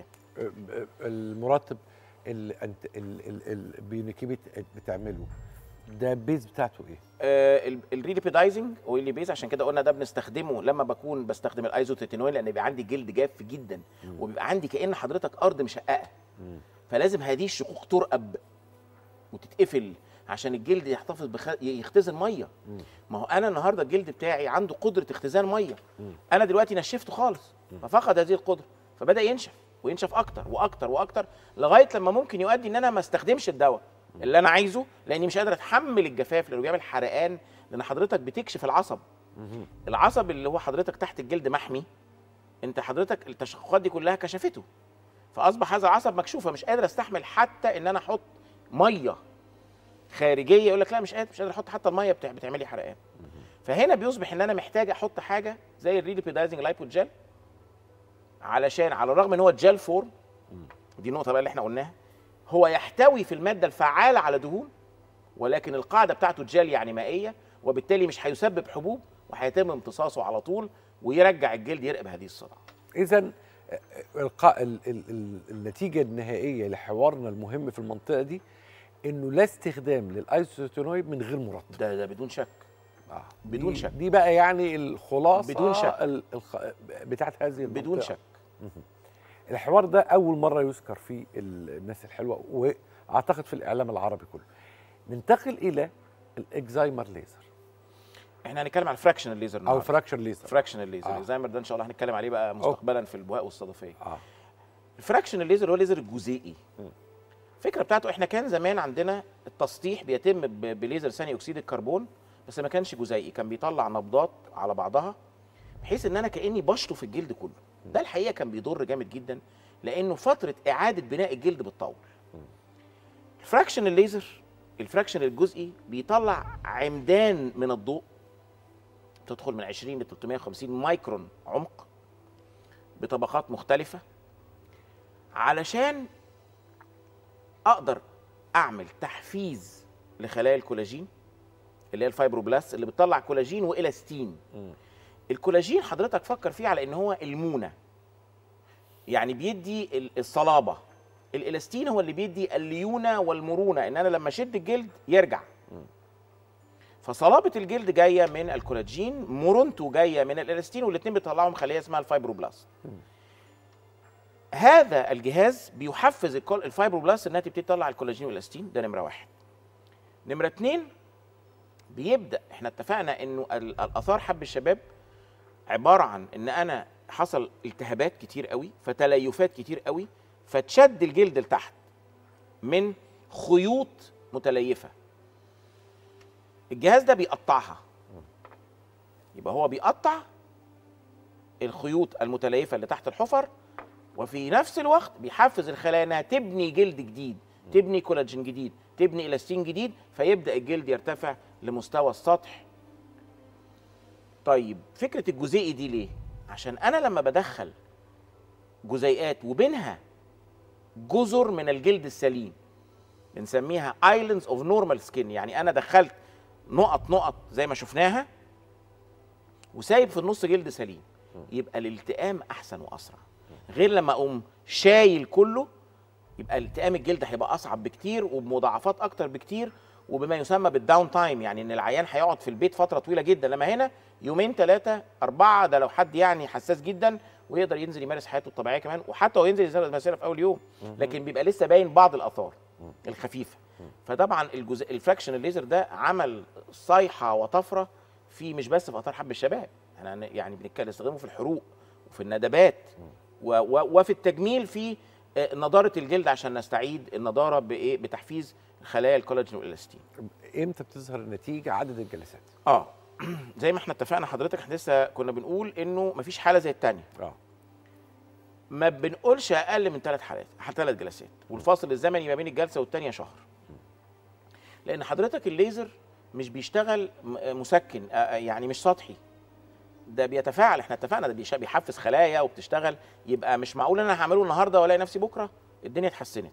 المرطب اللي انت ال- ال- ال- البيونيكي بت- بتعمله ده البيز بتاعته ايه؟ الريليبيدايزنج اويلي بيز عشان كده قلنا ده بنستخدمه لما بكون بستخدم الايزوتيتينوين لان بيبقى عندي جلد جاف جدا وبيبقى عندي كان حضرتك ارض مشققه فلازم هذه الشقوق ترقب وتتقفل عشان الجلد يحتفظ بخ... يختزن ميه ما هو انا النهارده الجلد بتاعي عنده قدره اختزان ميه انا دلوقتي نشفته خالص ففقد هذه القدره فبدا ينشف وينشف اكتر واكتر واكتر لغايه لما ممكن يؤدي ان انا ما استخدمش الدواء اللي انا عايزه لاني مش قادر اتحمل الجفاف لانه بيعمل حرقان لان حضرتك بتكشف العصب العصب اللي هو حضرتك تحت الجلد محمي انت حضرتك التشققات دي كلها كشفته فاصبح هذا العصب مكشوف فمش قادر استحمل حتى ان انا احط ميه خارجيه يقول لك لا مش قادر مش قادر احط حتى الميه بتاع بتعمل لي حرقان فهنا بيصبح ان انا محتاج احط حاجه زي الريليبيدايزنج لايبوجel علشان على الرغم ان هو جel فورم دي النقطه بقى اللي احنا قلناها هو يحتوي في الماده الفعاله على دهون ولكن القاعده بتاعته جل يعني مائيه وبالتالي مش هيسبب حبوب وهيتم امتصاصه على طول ويرجع الجلد يرقب هذه الصدع اذا القاء ال ال ال النتيجه النهائيه لحوارنا المهم في المنطقه دي انه لا استخدام للايزوتينويد من غير مرطب ده ده بدون شك آه. بدون دي- شك. دي بقى يعني الخلاصه بدون شك. ال الخ... بتاعت هذه المنطقه بدون شك الحوار ده اول مره يذكر فيه ال- الناس الحلوه واعتقد في الاعلام العربي كله ننتقل الى الاكزايمر ليزر احنا هنتكلم على الفراكشنال ليزر او النهارده الفراكشر ليزر فراكشنال ليزر آه. الاكزايمر ده ان شاء الله هنتكلم عليه بقى مستقبلا في البهاء والصدفيه اه الفراكشنال ليزر هو الليزر الجزيئي الفكره بتاعته احنا كان زمان عندنا التسطيح بيتم ب- بليزر ثاني اكسيد الكربون بس ما كانش جزيئي كان بيطلع نبضات على بعضها بحيث ان انا كاني بشطف الجلد كله ده الحقيقه كان بيضر جامد جدا لانه فتره اعاده بناء الجلد بتطول الفراكشن الليزر الفراكشن الجزئي بيطلع عمدان من الضوء تدخل من 20 ل 350 مايكرون عمق بطبقات مختلفه علشان اقدر اعمل تحفيز لخلايا الكولاجين اللي هي الفايبروبلاست اللي بتطلع كولاجين والاستين الكولاجين حضرتك فكر فيه على ان هو المونه يعني بيدي ال- الصلابه الالاستين هو اللي بيدي الليونه والمرونه ان انا لما اشد الجلد يرجع فصلابه الجلد جايه من الكولاجين مرونته جايه من الالاستين والاثنين بيطلعهم خليه اسمها الفايبروبلاست هذا الجهاز بيحفز الكل- الفايبروبلاست انها تبتدي تطلع الكولاجين والالاستين ده نمره واحد نمره اتنين بيبدا احنا اتفقنا انه ال- الاثار حب الشباب عباره عن ان انا حصل التهابات كتير قوي فتليفات كتير قوي فتشد الجلد لتحت من خيوط متليفه الجهاز ده بيقطعها يبقى هو بيقطع الخيوط المتليفه اللي تحت الحفر وفي نفس الوقت بيحفز الخلايا انها تبني جلد جديد تبني كولاجين جديد تبني الاستين جديد فيبدا الجلد يرتفع لمستوى السطح طيب فكره الجزيئي دي ليه عشان انا لما بدخل جزيئات وبينها جزر من الجلد السليم بنسميها ايلاندز اوف نورمال سكين يعني انا دخلت نقط نقط زي ما شفناها وسايب في النص جلد سليم يبقى الالتئام احسن واسرع غير لما اقوم شايل كله يبقى التئام الجلد هيبقى اصعب بكتير وبمضاعفات اكتر بكتير وبما يسمى بالداون تايم يعني ان العيان هيقعد في البيت فتره طويله جدا لما هنا يومين ثلاثه اربعه ده لو حد يعني حساس جدا ويقدر ينزل يمارس حياته الطبيعيه كمان وحتى هو ينزل يزود المسيره في اول يوم لكن بيبقى لسه باين بعض الاثار الخفيفه فطبعا الجزء الفراكشن الليزر ده عمل صيحه وطفره في مش بس في اثار حب الشباب احنا يعني بنتكلم نستخدمه في الحروق وفي الندبات و و وفي التجميل في آه، نضاره الجلد عشان نستعيد النضاره بايه بتحفيز خلايا الكولاجين والالاستين امتى بتظهر النتيجه عدد الجلسات اه زي ما احنا اتفقنا حضرتك احنا لسه كنا بنقول انه مفيش حاله زي الثانيه اه ما بنقولش اقل من ثلاث حالات ثلاث جلسات والفاصل الزمني ما بين الجلسه والثانيه شهر لان حضرتك الليزر مش بيشتغل م- مسكن آه، آه، يعني مش سطحي ده بيتفاعل احنا اتفقنا ده بيش- بيحفز خلايا وبتشتغل يبقى مش معقول انا هعمله النهارده والاقي نفسي بكره الدنيا اتحسنت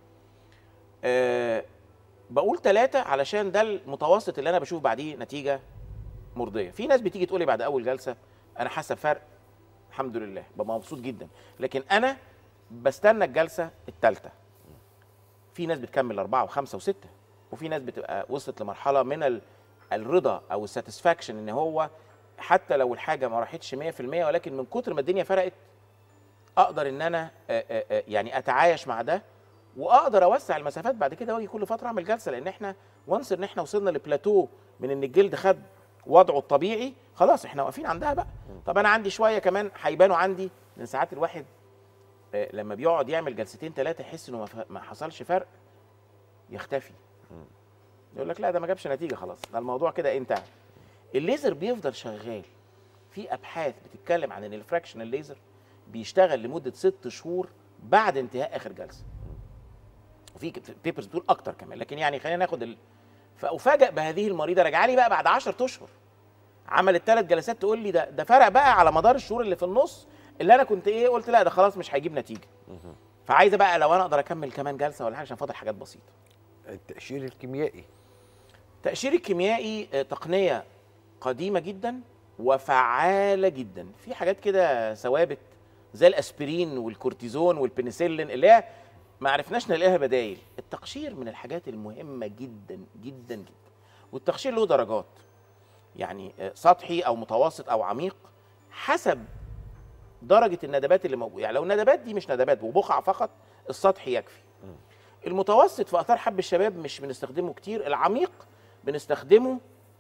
أه بقول ثلاثة علشان ده المتوسط اللي انا بشوف بعديه نتيجة مرضية في ناس بتيجي تقولي بعد اول جلسة انا حاسة بفرق الحمد لله ببقى مبسوط جدا لكن انا بستنى الجلسة الثالثة في ناس بتكمل أربعة وخمسة وستة وفي ناس بتبقى وصلت لمرحلة من ال- الرضا أو الساتسفاكشن إن هو حتى لو الحاجة ما راحتش 100% ولكن من كتر ما الدنيا فرقت أقدر إن أنا آه، آه، آه، يعني أتعايش مع ده وأقدر أوسع المسافات بعد كده وأجي كل فترة أعمل جلسة لأن إحنا وانس إن إحنا وصلنا لبلاتو من إن الجلد خد وضعه الطبيعي خلاص إحنا واقفين عندها بقى طب أنا عندي شوية كمان هيبانوا عندي لأن ساعات الواحد آه، لما بيقعد يعمل جلستين ثلاثه يحس انه ما ف- ما حصلش فرق يختفي يقول لك لا ده ما جابش نتيجه خلاص ده الموضوع كده انتهى الليزر بيفضل شغال في ابحاث بتتكلم عن ان الفراكشن الليزر بيشتغل لمده ست شهور بعد انتهاء اخر جلسه وفي بيبرز بتقول اكتر كمان لكن يعني خلينا ناخد ال... فافاجئ بهذه المريضه راجعه لي بقى بعد 10 اشهر عملت ثلاث جلسات تقول لي ده ده فرق بقى على مدار الشهور اللي في النص اللي انا كنت ايه قلت لا ده خلاص مش هيجيب نتيجه فعايزه بقى لو انا اقدر اكمل كمان جلسه ولا حاجه عشان فاضل حاجات بسيطه التأشير الكيميائي التأشير الكيميائي آه، تقنية قديمة جدا وفعالة جدا في حاجات كده ثوابت زي الأسبرين والكورتيزون والبنسلين اللي هي ما عرفناش نلاقيها بدايل التقشير من الحاجات المهمة جدا جدا جدا والتقشير له درجات يعني آه، سطحي أو متوسط أو عميق حسب درجة الندبات اللي موجودة يعني لو الندبات دي مش ندبات وبقع فقط السطحي يكفي المتوسط في اثار حب الشباب مش بنستخدمه كتير العميق بنستخدمه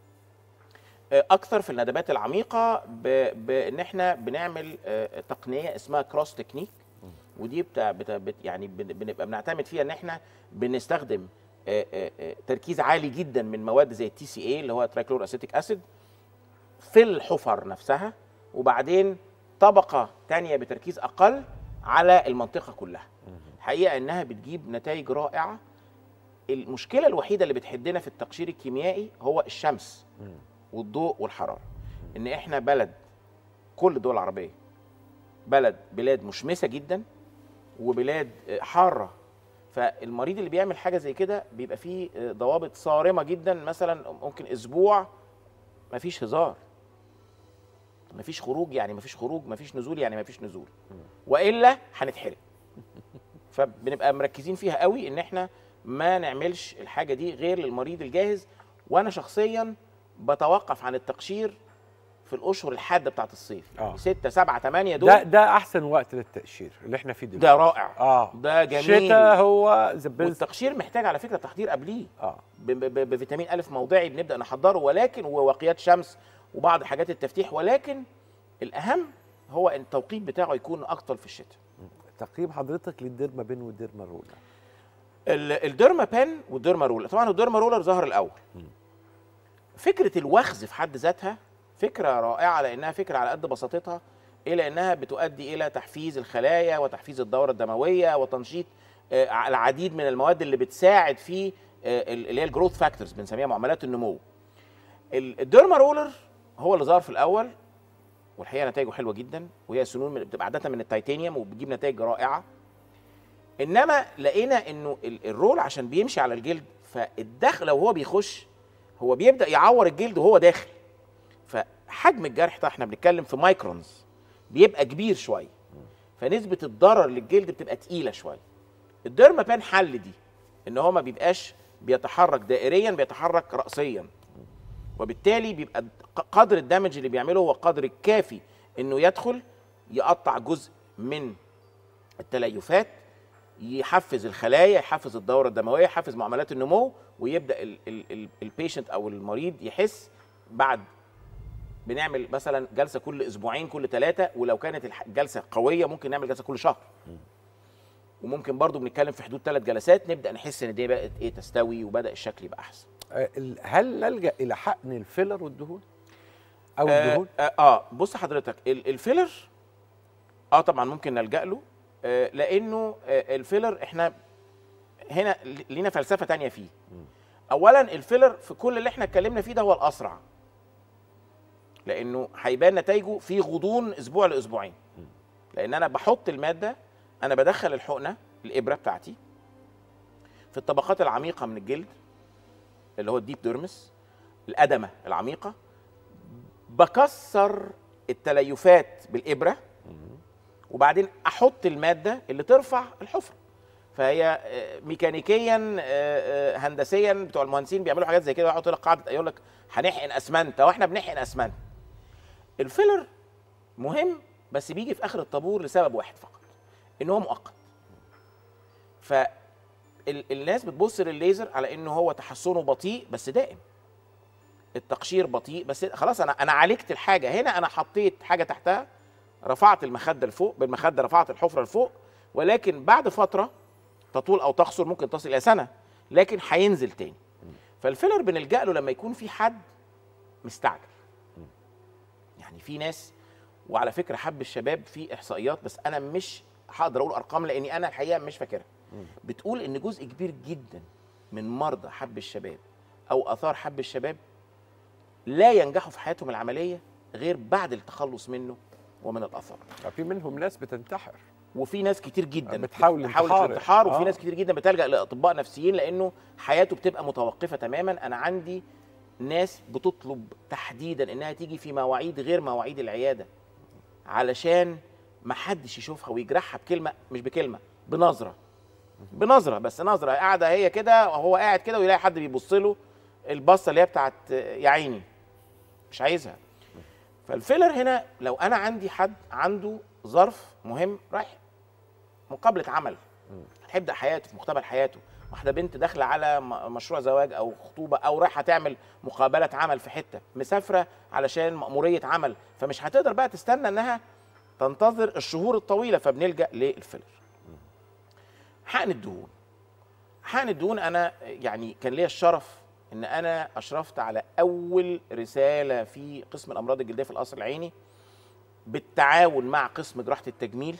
آه، اكثر في الندبات العميقه ب- بان احنا بنعمل آه، تقنيه اسمها كروس تكنيك ودي بتا بتا بت يعني بن- بنبقى بنعتمد فيها ان احنا بنستخدم آه، آه، آه، تركيز عالي جدا من مواد زي التي سي اي اللي هو ترايكلور اسيتيك اسيد في الحفر نفسها وبعدين طبقه تانية بتركيز اقل على المنطقه كلها الحقيقه انها بتجيب نتائج رائعه المشكله الوحيده اللي بتحدنا في التقشير الكيميائي هو الشمس والضوء والحراره ان احنا بلد كل الدول العربيه بلد بلاد مشمسه جدا وبلاد آه، حاره فالمريض اللي بيعمل حاجه زي كده بيبقى فيه آه، ضوابط صارمه جدا مثلا ممكن اسبوع مفيش هزار مفيش خروج يعني مفيش خروج مفيش نزول يعني مفيش نزول والا هنتحرق فبنبقى مركزين فيها قوي ان احنا ما نعملش الحاجه دي غير للمريض الجاهز وانا شخصيا بتوقف عن التقشير في الاشهر الحاده بتاعت الصيف آه. 6 7 8 دول ده ده احسن وقت للتأشير اللي احنا فيه دلوقتي ده رائع اه ده جميل الشتاء هو ذا بيست والتقشير محتاج على فكره تحضير قبليه اه ب- ب- بفيتامين الف موضعي بنبدا نحضره ولكن وواقيات شمس وبعض حاجات التفتيح ولكن الاهم هو ان التوقيت بتاعه يكون اكتر في الشتاء تقييم حضرتك للديرما بين والديرما رولا ال- الديرما بان والديرما رولر طبعا الديرما رولر ظهر الاول فكره الوخز في حد ذاتها فكره رائعه لانها فكره على قد بساطتها الى انها بتؤدي الى تحفيز الخلايا وتحفيز الدوره الدمويه وتنشيط آه، العديد من المواد اللي بتساعد في آه، اللي هي الجروث فاكتورز بنسميها معاملات النمو ال- الديرما رولر هو اللي ظهر في الاول والحقيقه نتائجه حلوه جدا وهي سنون من- بتبقى عاده من التيتانيوم وبتجيب نتائج رائعه انما لقينا انه ال- الرول عشان بيمشي على الجلد فالدخل لو هو بيخش هو بيبدا يعور الجلد وهو داخل فحجم الجرح ده احنا بنتكلم في مايكرونز بيبقى كبير شويه فنسبه الضرر للجلد بتبقى تقيله شويه الديرما بان حل دي ان هو ما بيبقاش بيتحرك دائريا بيتحرك راسيا وبالتالي بيبقى ق- قدر الدمج اللي بيعمله هو قدر الكافي انه يدخل يقطع جزء من التليفات يحفز الخلايا يحفز الدوره الدمويه يحفز معاملات النمو ويبدا البيشنت او المريض يحس بعد بنعمل مثلا جلسه كل اسبوعين كل ثلاثه ولو كانت الح- الجلسه قويه ممكن نعمل جلسه كل شهر وممكن برضو بنتكلم في حدود ثلاث جلسات نبدا نحس ان دي بقت ايه تستوي وبدا الشكل يبقى احسن آه، ال- هل نلجا الى حقن الفيلر والدهون او آه الدهون آه, اه بص حضرتك ال- الفيلر اه طبعا ممكن نلجا له آه لانه آه الفيلر احنا هنا ل- لينا فلسفه تانية فيه اولا الفيلر في كل اللي احنا اتكلمنا فيه ده هو الاسرع لانه هيبان نتائجه في غضون اسبوع لاسبوعين لان انا بحط الماده انا بدخل الحقنه الابره بتاعتي في الطبقات العميقه من الجلد اللي هو الديب ديرمس الادمه العميقه بكسر التليفات بالابره وبعدين احط الماده اللي ترفع الحفره فهي آه، ميكانيكيا آه، آه، هندسيا بتوع المهندسين بيعملوا حاجات زي كده يحط لك قاعده يقول لك هنحقن اسمنت واحنا بنحقن اسمنت الفيلر مهم بس بيجي في اخر الطابور لسبب واحد فقط ان هو مؤقت فالناس بتبص للليزر على انه هو تحسنه بطيء بس دائم التقشير بطيء بس خلاص انا انا عالجت الحاجه هنا انا حطيت حاجه تحتها رفعت المخده لفوق بالمخده رفعت الحفره لفوق ولكن بعد فتره تطول او تقصر ممكن تصل الى سنه لكن هينزل تاني فالفيلر بنلجا له لما يكون في حد مستعجل يعني في ناس وعلى فكره حب الشباب في احصائيات بس انا مش هقدر اقول ارقام لاني انا الحقيقه مش فاكرها بتقول ان جزء كبير جدا من مرضى حب الشباب او اثار حب الشباب لا ينجحوا في حياتهم العمليه غير بعد التخلص منه ومن الاثار في منهم ناس بتنتحر وفي ناس كتير جدا بتحاول بتحاول الانتحار. الانتحار وفي آه. ناس كتير جدا بتلجا لاطباء نفسيين لانه حياته بتبقى متوقفه تماما انا عندي ناس بتطلب تحديدا انها تيجي في مواعيد غير مواعيد العياده علشان ما حدش يشوفها ويجرحها بكلمه مش بكلمه بنظره بنظره بس نظره قاعده هي كده وهو قاعد كده ويلاقي حد بيبص له البصه اللي هي بتاعت يا عيني مش عايزها فالفيلر هنا لو انا عندي حد عنده ظرف مهم رايح مقابله عمل هيبدا حياته في مقتبل حياته واحده بنت داخله على م- مشروع زواج او خطوبه او رايحه تعمل مقابله عمل في حته مسافره علشان مأموريه عمل فمش هتقدر بقى تستنى انها تنتظر الشهور الطويله فبنلجا للفيلر حقن الدهون حقن الدهون انا يعني كان ليا الشرف ان انا اشرفت على اول رساله في قسم الامراض الجلديه في القصر العيني بالتعاون مع قسم جراحه التجميل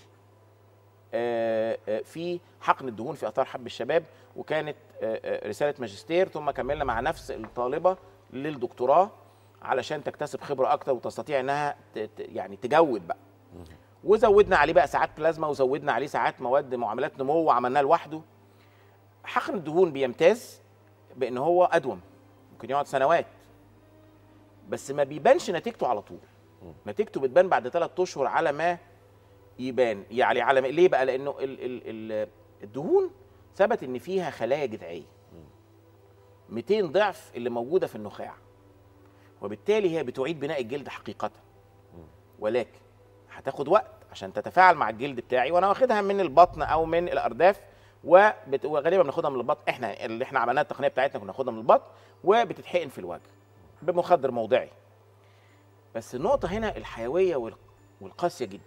آه، آه، في حقن الدهون في اثار حب الشباب وكانت آه، آه، رساله ماجستير ثم كملنا مع نفس الطالبه للدكتوراه علشان تكتسب خبره اكتر وتستطيع انها ت- ت- يعني تجود بقى وزودنا عليه بقى ساعات بلازما وزودنا عليه ساعات مواد معاملات نمو وعملناه لوحده حقن الدهون بيمتاز بان هو ادوم ممكن يقعد سنوات بس ما بيبانش نتيجته على طول نتيجته بتبان بعد ثلاث اشهر على ما يبان يعني على ما ليه بقى لانه ال ال ال الدهون ثبت ان فيها خلايا جذعيه 200 ضعف اللي موجوده في النخاع وبالتالي هي بتعيد بناء الجلد حقيقه ولكن هتاخد وقت عشان تتفاعل مع الجلد بتاعي وانا واخدها من البطن او من الارداف وبت... وغالبا بناخدها من البطن احنا اللي احنا عملناها التقنيه بتاعتنا كنا ناخدها من البطن وبتتحقن في الوجه بمخدر موضعي بس النقطه هنا الحيويه وال... والقاسيه جدا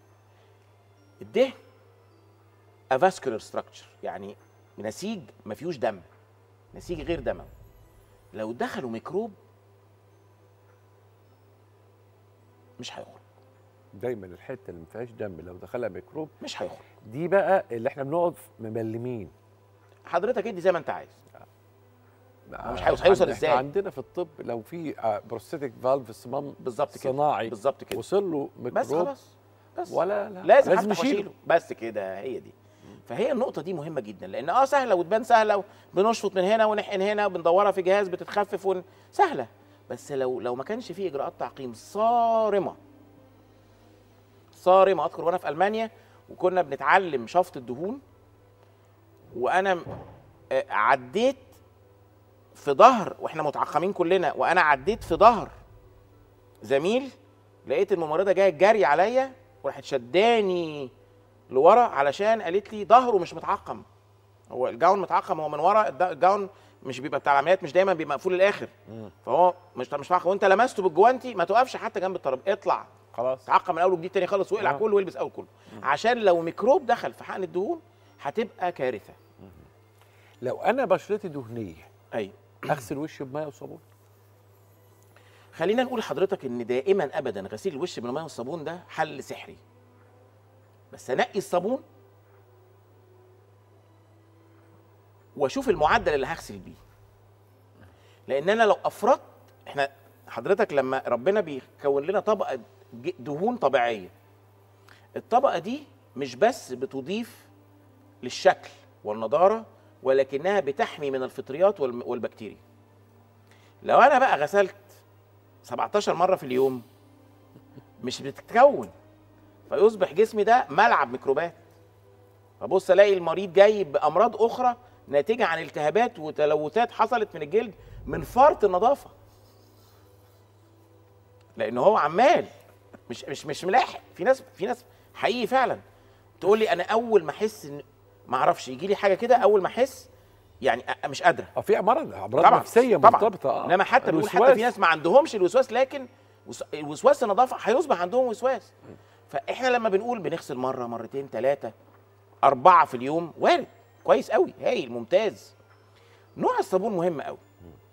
الدهن افاسكولار ستراكشر يعني نسيج ما فيهوش دم نسيج غير دموي لو دخلوا ميكروب مش هيخرج دايما الحته اللي ما فيهاش دم لو دخلها ميكروب مش هيخرج دي بقى اللي احنا بنقعد مملمين حضرتك ادي زي ما انت عايز آه، مش هيوصل- هيوصل احنا إزاي؟ عندنا في الطب لو في بروستاتيك فالف صمام بالظبط كده صناعي بالظبط كده وصل له بس ميكروب خلاص بس ولا لا لازم, لازم لازم نشيله اشيله بس كده هي دي فهي النقطة دي مهمة جدا لأن اه سهلة وتبان سهلة بنشفط من هنا ونحقن هنا وبندورها في جهاز بتتخفف ون... سهلة بس لو لو ما كانش فيه إجراءات تعقيم صارمة صارمة أذكر وأنا في ألمانيا وكنا بنتعلم شفط الدهون وأنا م- آه، عديت في ظهر واحنا متعقمين كلنا وانا عديت في ظهر زميل لقيت الممرضه جايه جري عليا وراحت شداني لورا علشان قالت لي ظهره مش متعقم هو الجاون متعقم هو من ورا الد- الجاون مش بيبقى بتاع العمليات مش دايما بيبقى مقفول للاخر فهو مش مش متعقم وانت لمسته بالجوانتي ما توقفش حتى جنب الترابيزه اطلع خلاص تعقم من اول وجديد تاني خالص واقلع آه. كله والبس اول كله عشان لو ميكروب دخل في حقن الدهون هتبقى كارثه لو انا بشرتي دهنيه ايوه اغسل وشي بميه وصابون خلينا نقول لحضرتك ان دائما ابدا غسيل الوش بالميه والصابون ده حل سحري بس انقي الصابون واشوف المعدل اللي هغسل بيه لان انا لو افرطت احنا حضرتك لما ربنا بيكون لنا طبقه ج- دهون طبيعيه الطبقه دي مش بس بتضيف للشكل والنضاره ولكنها بتحمي من الفطريات والم- والبكتيريا لو انا بقى غسلت 17 مره في اليوم مش بتتكون فيصبح جسمي ده ملعب ميكروبات فبص الاقي المريض جاي بامراض اخرى ناتجه عن التهابات وتلوثات حصلت من الجلد من فرط النظافه لان هو عمال مش مش مش ملاحق في ناس في ناس حقيقي فعلا تقول لي انا اول ما احس ان ما اعرفش يجي لي حاجه كده اول ما احس يعني أ- مش قادره اه في امراض امراض طبعا نفسيه طبعا. مرتبطه اه انما حتى بنقول حتى الوسواس. في ناس ما عندهمش الوسواس لكن وس- الوسواس النظافه هيصبح عندهم وسواس فاحنا لما بنقول بنغسل مره مرتين ثلاثه اربعه في اليوم وارد كويس قوي هايل ممتاز نوع الصابون مهم قوي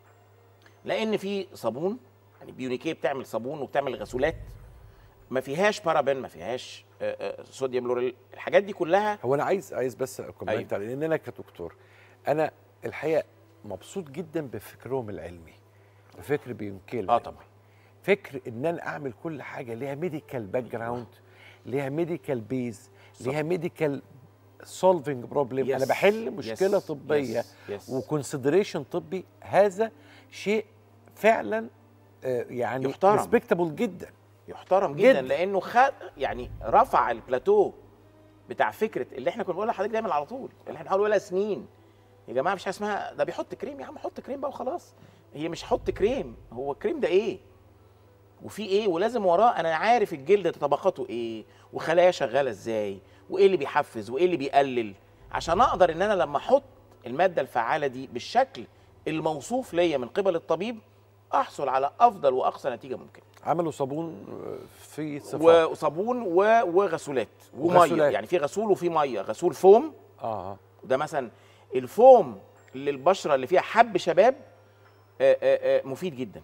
لان في صابون يعني بيونيكيه بتعمل صابون وبتعمل غسولات ما فيهاش بارابين ما فيهاش آه، آه، صوديوم لوريل الحاجات دي كلها هو انا عايز عايز بس كومنت أيوة. لان انا كدكتور انا الحقيقه مبسوط جدا بفكرهم العلمي بفكر بينكل اه طبعا فكر ان انا اعمل كل حاجه ليها ميديكال باك جراوند ليها ميديكال بيز ليها ميديكال سولفنج بروبلم انا Yes. بحل مشكله Yes. طبيه Yes. Yes. وكونسيدريشن طبي هذا شيء فعلا آه، يعني يحترم. ريسبكتابل جدا يحترم جدا, جداً. لانه خد يعني رفع البلاتو بتاع فكره اللي احنا كنا بنقولها لحضرتك دايما على طول اللي احنا بنحاول نقولها سنين يا جماعه مش حاجه اسمها ده بيحط كريم يا عم حط كريم بقى وخلاص هي مش حط كريم هو الكريم ده ايه وفي ايه ولازم وراه انا عارف الجلد ده طبقاته ايه وخلايا شغاله ازاي وايه اللي بيحفز وايه اللي بيقلل عشان اقدر ان انا لما احط الماده الفعاله دي بالشكل الموصوف ليا من قبل الطبيب احصل على افضل واقصى نتيجه ممكنه عملوا صابون آه، في صفار وصابون و- وغسولات وميه وغسولات. يعني في غسول وفي ميه غسول فوم اه اه ده مثلا الفوم للبشره اللي فيها حب شباب آه، آه، آه، مفيد جدا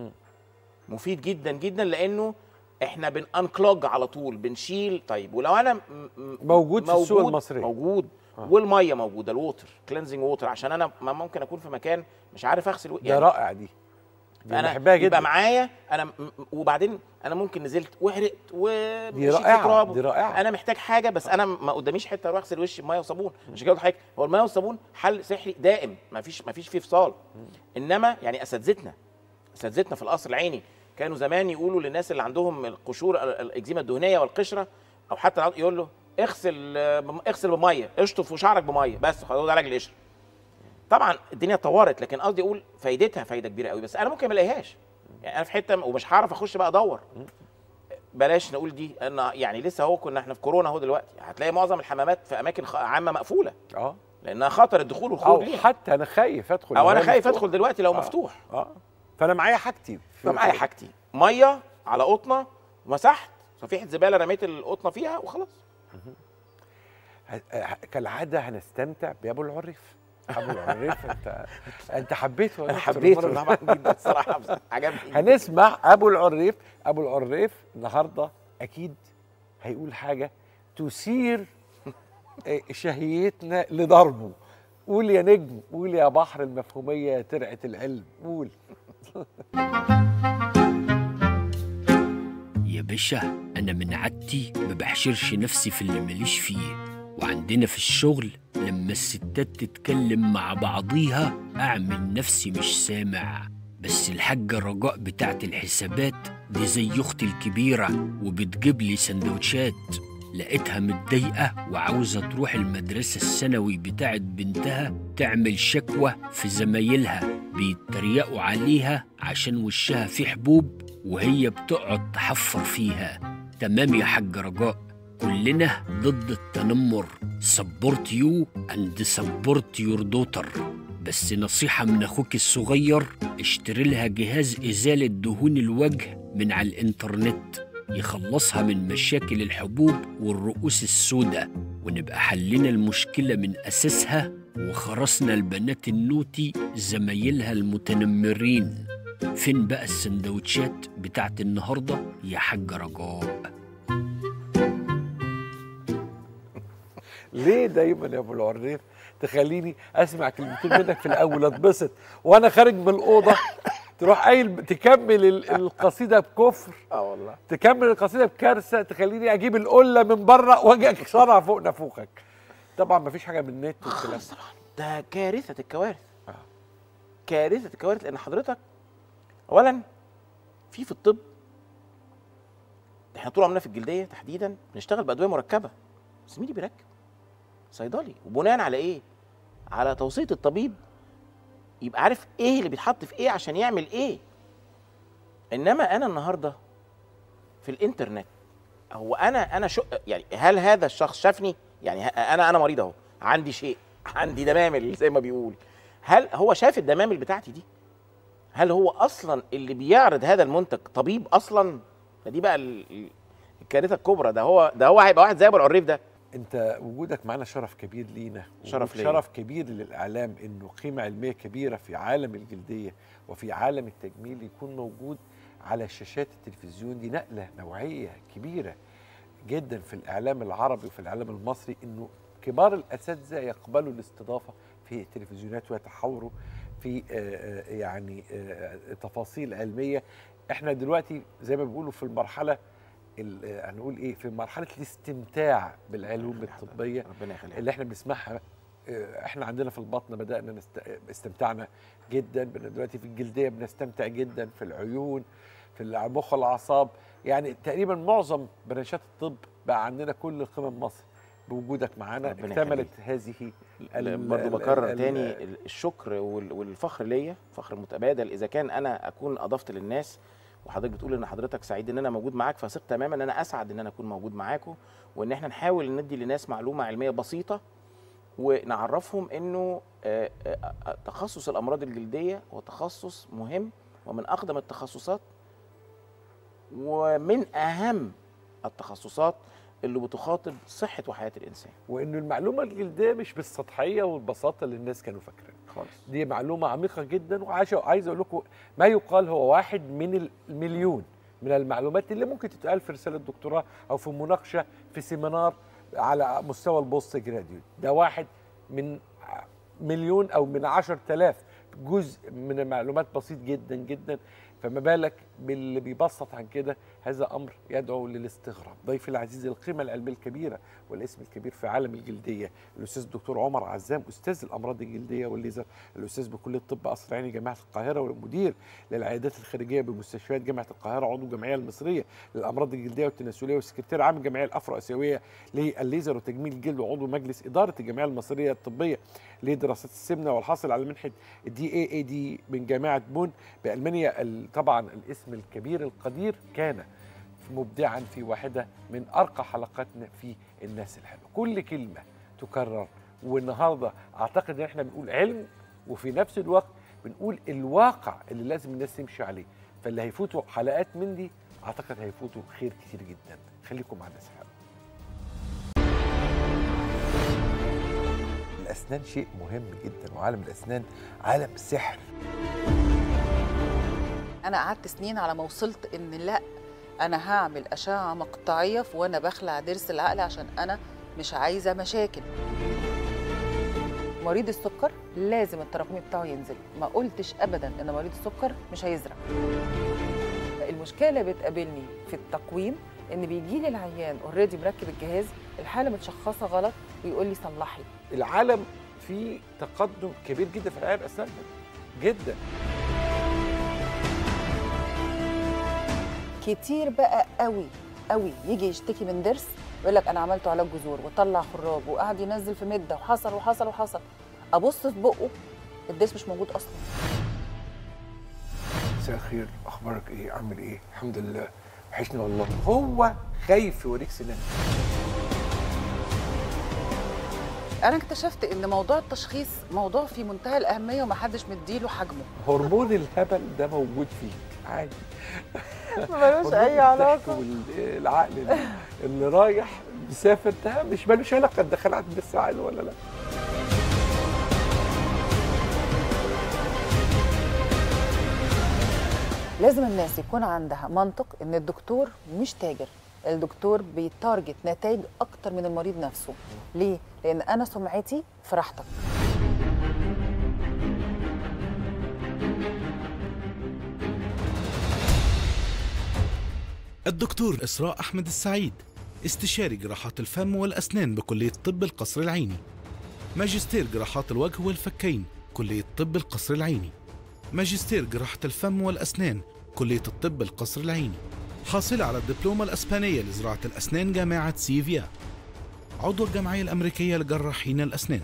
مفيد جدا جدا لانه احنا بنانكلوج على طول بنشيل طيب ولو انا م- م- موجود في السوق المصري. موجود والميه موجوده الووتر كلينزنج ووتر عشان انا ما ممكن اكون في مكان مش عارف اغسل و- ده رائع دي دي انا بحبها يبقى جدا معايا انا م- م- وبعدين انا ممكن نزلت وحرقت دي ومشيت في رائعة، تراب. دي رائعة. انا محتاج حاجه بس انا ما قداميش حته اروح اغسل وشي بميه وصابون مش كده حضرتك هو الميه والصابون حل سحري دائم ما فيش ما فيش فيه فصال انما يعني اساتذتنا اساتذتنا في القصر العيني كانوا زمان يقولوا للناس اللي عندهم القشور ال- الاكزيما الدهنيه والقشره او حتى العض- يقول له اغسل آه، بم- اغسل بميه اشطف شعرك بميه بس خلاص ده علاج القشره طبعا الدنيا اتطورت لكن قصدي اقول فايدتها فايده كبيره قوي بس انا ممكن ما الاقيهاش يعني انا في حته ومش هعرف اخش بقى ادور بلاش نقول دي انا يعني لسه اهو كنا احنا في كورونا اهو دلوقتي هتلاقي معظم الحمامات في اماكن خ- عامه مقفوله اه لانها خطر الدخول او والخروج ليها حتى انا خايف ادخل او انا وهي خايف مفتوحة. ادخل دلوقتي لو آه. مفتوح اه فانا معايا حاجتي فمعايا حاجتي ميه على قطنه مسحت صفيحه زباله رميت القطنه فيها وخلاص ه- ه- كالعاده هنستمتع بابو العريف ابو العريف انت انت حبيته يا انا دكتور حبيته المرة طبعا جدا الصراحه عجبني هنسمع ابو العريف ابو العريف النهارده اكيد هيقول حاجه تثير آه، شهيتنا لضربه قول يا نجم قول يا بحر المفهوميه يا ترعه العلم قول يا باشا أنا من عادتي ما بحشرش نفسي في اللي ماليش فيه وعندنا في الشغل لما الستات تتكلم مع بعضيها أعمل نفسي مش سامع بس الحاجة رجاء بتاعت الحسابات دي زي أختي الكبيرة وبتجيب لي سندوتشات لقيتها متضايقة وعاوزة تروح المدرسة الثانوي بتاعت بنتها تعمل شكوى في زمايلها بيتريقوا عليها عشان وشها فيه حبوب وهي بتقعد تحفر فيها تمام يا حاج رجاء كلنا ضد التنمر سبورت يو اند سبورت يور دوتر بس نصيحة من أخوك الصغير اشتري لها جهاز إزالة دهون الوجه من على الإنترنت يخلصها من مشاكل الحبوب والرؤوس السوداء ونبقى حلنا المشكلة من أساسها وخرسنا البنات النوتي زمايلها المتنمرين فين بقى السندوتشات بتاعت النهاردة يا حاج رجاء ليه دايما يا ابو العريف تخليني اسمع كلمتين منك في الاول اتبسط وانا خارج من الاوضه تروح قايل تكمل ال- القصيده بكفر اه والله تكمل القصيده بكارثه تخليني اجيب القله من بره واجي اكسرها فوق نافوخك طبعا مفيش حاجه من النت والكلام خلاص طبعا ده كارثه الكوارث آه. كارثه الكوارث لان حضرتك اولا في في الطب احنا طول عمرنا في الجلديه تحديدا بنشتغل بادويه مركبه بس مين اللي بيركب صيدلي وبناء على ايه على توصيه الطبيب يبقى عارف ايه اللي بيتحط في ايه عشان يعمل ايه انما انا النهارده في الانترنت هو انا انا شو يعني هل هذا الشخص شافني يعني ه- انا انا مريض اهو عندي شيء عندي دمامل زي ما بيقول هل هو شاف الدمامل بتاعتي دي هل هو اصلا اللي بيعرض هذا المنتج طبيب اصلا فدي بقى ال- ال- الكارثه الكبرى ده هو ده هو هيبقى واحد زي ابو العريف ده انت وجودك معنا شرف كبير لينا شرف ليا. شرف كبير للاعلام انه قيمه علميه كبيره في عالم الجلديه وفي عالم التجميل يكون موجود على شاشات التلفزيون دي نقله نوعيه كبيره جدا في الاعلام العربي وفي الاعلام المصري انه كبار الاساتذه يقبلوا الاستضافه في التلفزيونات ويتحاوروا في آه، آه، يعني آه، تفاصيل علميه احنا دلوقتي زي ما بيقولوا في المرحله ال- آه، هنقول ايه في مرحله الاستمتاع بالعلوم الطبيه ربنا يخليك اللي احنا بنسمعها آه، احنا عندنا في البطن بدانا نست... استمتعنا جدا بن- دلوقتي في الجلديه بنستمتع جدا في العيون في المخ والاعصاب يعني تقريبا معظم برانشات الطب بقى عندنا كل قمم مصر بوجودك معانا ربنا اكتملت هذه ال- برضه ال- بكرر ال- تاني ال- ال- الشكر وال- والفخر ليا فخر متبادل اذا كان انا اكون اضفت للناس وحضرتك بتقول ان حضرتك سعيد ان انا موجود معاك فثق تماما ان انا اسعد ان انا اكون موجود معاكم وان احنا نحاول ندي للناس معلومه علميه بسيطه ونعرفهم انه آه، آه، آه، تخصص الامراض الجلديه هو تخصص مهم ومن اقدم التخصصات ومن اهم التخصصات اللي بتخاطب صحه وحياه الانسان وانه المعلومه الجلديه مش بالسطحيه والبساطه اللي الناس كانوا فاكرين خالص دي معلومة عميقة جدا وعايز عايز اقول لكم ما يقال هو واحد من المليون من المعلومات اللي ممكن تتقال في رسالة دكتوراه او في مناقشة في سيمينار على مستوى البوست جراديوت ده واحد من مليون او من عشر تلاف جزء من المعلومات بسيط جدا جدا فما بالك باللي بيبسط عن كده هذا امر يدعو للاستغراب ضيفي العزيز القيمه العلميه الكبيره والاسم الكبير في عالم الجلديه الاستاذ الدكتور عمر عزام استاذ الامراض الجلديه والليزر الاستاذ بكليه طب قصر عيني جامعه القاهره والمدير للعيادات الخارجيه بمستشفيات جامعه القاهره عضو الجمعيه المصريه للامراض الجلديه والتناسليه والسكرتير عام الجمعيه الافرو اسيويه للليزر وتجميل الجلد وعضو مجلس اداره الجمعيه المصريه الطبيه لدراسات السمنه والحاصل على منحه الدي اي اي دي من جامعه بون بالمانيا ال- طبعا الاسم الكبير القدير كان مبدعا في واحده من ارقى حلقاتنا في الناس الحلوه كل كلمه تكرر والنهارده اعتقد ان احنا بنقول علم وفي نفس الوقت بنقول الواقع اللي لازم الناس تمشي عليه فاللي هيفوتوا حلقات من دي اعتقد هيفوتوا خير كتير جدا خليكم مع الناس الحلوه الاسنان شيء مهم جدا وعالم الاسنان عالم سحر انا قعدت سنين على ما وصلت ان لا انا هعمل اشعه مقطعيه في وانا بخلع ضرس العقل عشان انا مش عايزه مشاكل مريض السكر لازم التراكمي بتاعه ينزل ما قلتش ابدا ان مريض السكر مش هيزرع المشكله اللي بتقابلني في التقويم ان بيجي لي العيان اوريدي مركب الجهاز الحاله متشخصه غلط ويقول لي صلحي العالم فيه تقدم كبير جدا في العنايه الاسنان جدا كتير بقى قوي قوي يجي يشتكي من ضرس يقول لك انا عملت علاج جذور وطلع خراج وقعد ينزل في مده وحصل وحصل وحصل ابص في بقه الضرس مش موجود اصلا مساء الخير اخبارك ايه عامل ايه الحمد لله وحشني والله هو خايف يوريك سنان انا اكتشفت ان موضوع التشخيص موضوع في منتهى الاهميه ومحدش مديله حجمه هرمون الهبل ده موجود فيك عادي ملوش اي علاقه والعقل اللي- اللي رايح مسافر ده مش ملوش علاقه دخلت بس عقل ولا لا لازم الناس يكون عندها منطق ان الدكتور مش تاجر الدكتور بيتارجت نتائج اكتر من المريض نفسه ليه لان انا سمعتي في راحتك الدكتور إسراء أحمد السعيد استشاري جراحات الفم والأسنان بكلية طب القصر العيني ماجستير جراحات الوجه والفكين كلية طب القصر العيني ماجستير جراحة الفم والأسنان كلية الطب القصر العيني حاصلة على الدبلومة الأسبانية لزراعة الأسنان جامعة سيفيا عضو الجمعية الأمريكية لجراحين الأسنان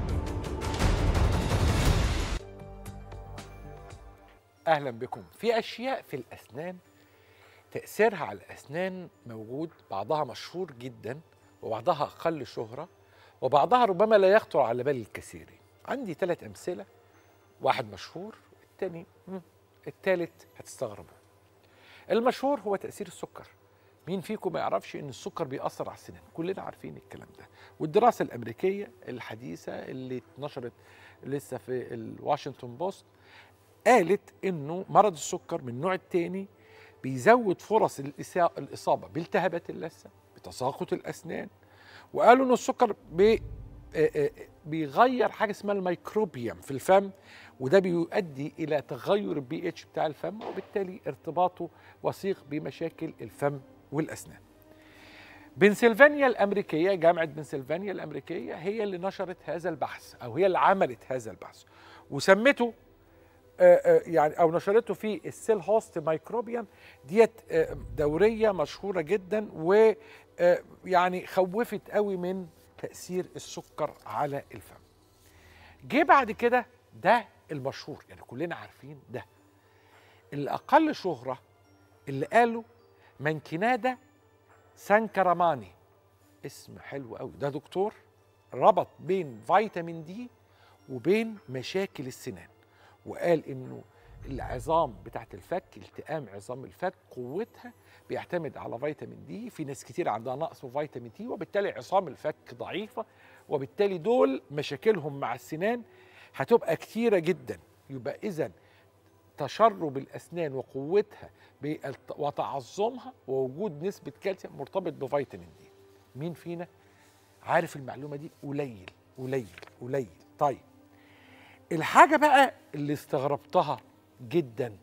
اهلا بكم في اشياء في الاسنان تاثيرها على الاسنان موجود بعضها مشهور جدا وبعضها اقل شهره وبعضها ربما لا يخطر على بال الكثيرين عندي ثلاث امثله واحد مشهور الثاني الثالث هتستغربوا المشهور هو تاثير السكر مين فيكم ما يعرفش ان السكر بيأثر على السنان كلنا عارفين الكلام ده والدراسه الامريكيه الحديثه اللي اتنشرت لسه في الواشنطن بوست قالت انه مرض السكر من النوع الثاني بيزود فرص الإسا- الاصابه بالتهابات اللثه بتساقط الاسنان وقالوا ان السكر بي آه، آه، بيغير حاجه اسمها الميكروبيوم في الفم وده بيؤدي الى تغير البي اتش بتاع الفم وبالتالي ارتباطه وثيق بمشاكل الفم والاسنان. بنسلفانيا الامريكيه جامعه بنسلفانيا الامريكيه هي اللي نشرت هذا البحث او هي اللي عملت هذا البحث وسمته آه، آه، يعني او نشرته في السيل هوست مايكروبيوم ديت آه، دوريه مشهوره جدا ويعني خوفت قوي من تاثير السكر على الفم. جه بعد كده ده المشهور يعني كلنا عارفين ده. الاقل شهره اللي قاله منكنادا سانكراماني اسم حلو قوي ده دكتور ربط بين فيتامين دي وبين مشاكل السنان وقال انه العظام بتاعت الفك التئام عظام الفك قوتها بيعتمد على فيتامين دي في ناس كتير عندها نقص في فيتامين دي وبالتالي عظام الفك ضعيفه وبالتالي دول مشاكلهم مع السنان هتبقى كتيره جدا يبقى اذا تشرب الاسنان وقوتها بالت- وتعظمها ووجود نسبه كالسيوم مرتبط بفيتامين دي مين فينا عارف المعلومه دي قليل قليل قليل طيب الحاجه بقى اللي استغربتها جدا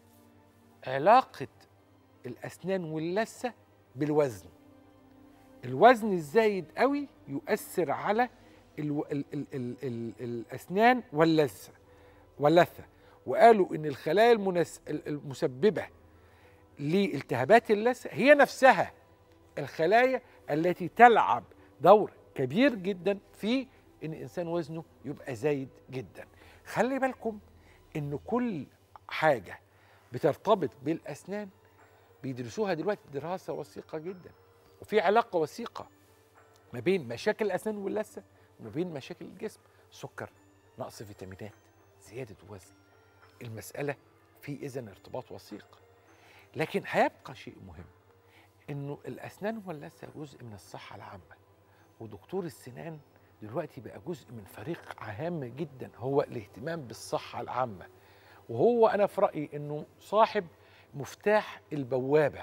علاقه الاسنان واللثه بالوزن الوزن الزايد قوي يؤثر على الو... ال... ال... ال... ال... الاسنان واللثه واللثه وقالوا ان الخلايا المنس... ال- المسببه لالتهابات اللثه هي نفسها الخلايا التي تلعب دور كبير جدا في ان الانسان وزنه يبقى زايد جدا خلي بالكم ان كل حاجه بترتبط بالاسنان بيدرسوها دلوقتي دراسه وثيقه جدا وفي علاقه وثيقه ما بين مشاكل الاسنان واللثه وما بين مشاكل الجسم سكر نقص فيتامينات زياده وزن المساله في اذا ارتباط وثيق لكن هيبقى شيء مهم انه الاسنان واللثه جزء من الصحه العامه ودكتور السنان دلوقتي بقى جزء من فريق هام جدا هو الاهتمام بالصحه العامه وهو انا في رايي انه صاحب مفتاح البوابه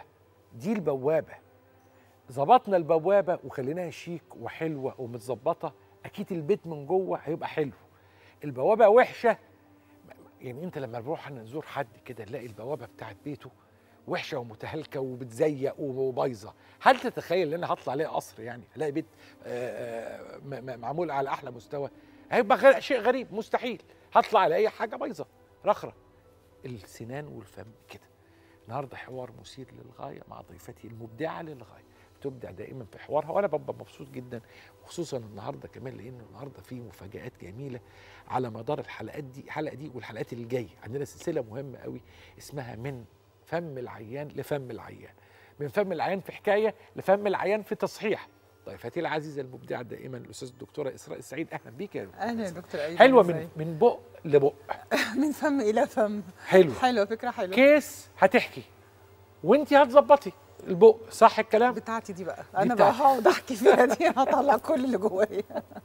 دي البوابه ظبطنا البوابه وخليناها شيك وحلوه ومتظبطه اكيد البيت من جوه هيبقى حلو البوابه وحشه يعني انت لما نروح نزور حد كده نلاقي البوابه بتاعت بيته وحشه ومتهالكه وبتزيق وبايظه هل تتخيل ان انا هطلع الاقي قصر يعني الاقي بيت آه، آه، م- م- معمول على احلى مستوى هيبقى غير شيء غريب مستحيل هطلع الاقي حاجه بايظه رخره السنان والفم كده النهارده حوار مثير للغايه مع ضيفتي المبدعه للغايه بتبدع دائما في حوارها وانا ببقى مبسوط جدا وخصوصا النهارده كمان لان النهارده في مفاجات جميله على مدار الحلقات دي الحلقه دي والحلقات اللي جايه عندنا سلسله مهمه قوي اسمها من فم العيان لفم العيان من فم العيان في حكايه لفم العيان في تصحيح ضيفتي العزيزه المبدعه دائما الاستاذ الدكتوره اسراء السعيد اهلا بيك يا اهلا يا دكتور ايمن حلوه إزاي؟ من من بق لبق من فم الى فم حلو حلوه فكره حلوه كيس هتحكي وانت هتظبطي البق صح الكلام بتاعتي دي بقى انا بتاعتي. بقى هقعد احكي فيها دي هطلع كل اللي جوايا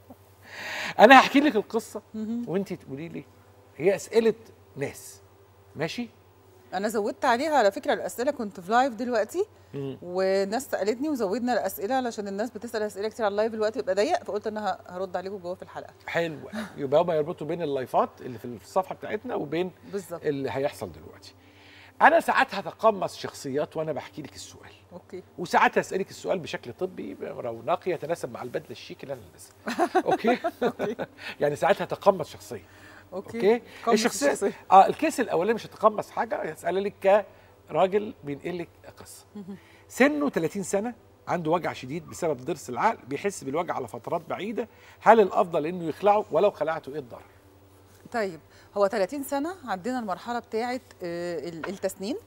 انا هحكي لك القصه وانت تقولي لي هي اسئله ناس ماشي انا زودت عليها على فكره الاسئله كنت في لايف دلوقتي مم. وناس سالتني وزودنا الاسئله علشان الناس بتسال اسئله كتير على اللايف الوقت يبقى ضيق فقلت انا ه- هرد عليكم جوه في الحلقه حلو يبقى هما يربطوا بين اللايفات اللي في الصفحه بتاعتنا وبين بالظبط اللي هيحصل دلوقتي انا ساعات هتقمص شخصيات وانا بحكي لك السؤال اوكي وساعات هسالك السؤال بشكل طبي رونقي يتناسب مع البدله الشيك اللي انا لابسها اوكي يعني ساعات هتقمص شخصيه اوكي اوكي قمص الشخصيه الشخصية. اه الكيس الاولاني مش هتقمص حاجه هسال لك كراجل بينقل لك قصه سنه 30 سنه عنده وجع شديد بسبب ضرس العقل بيحس بالوجع على فترات بعيده هل الافضل انه يخلعه ولو خلعته ايه الضرر طيب هو 30 سنه عدينا المرحله بتاعه آه، ال- التسنين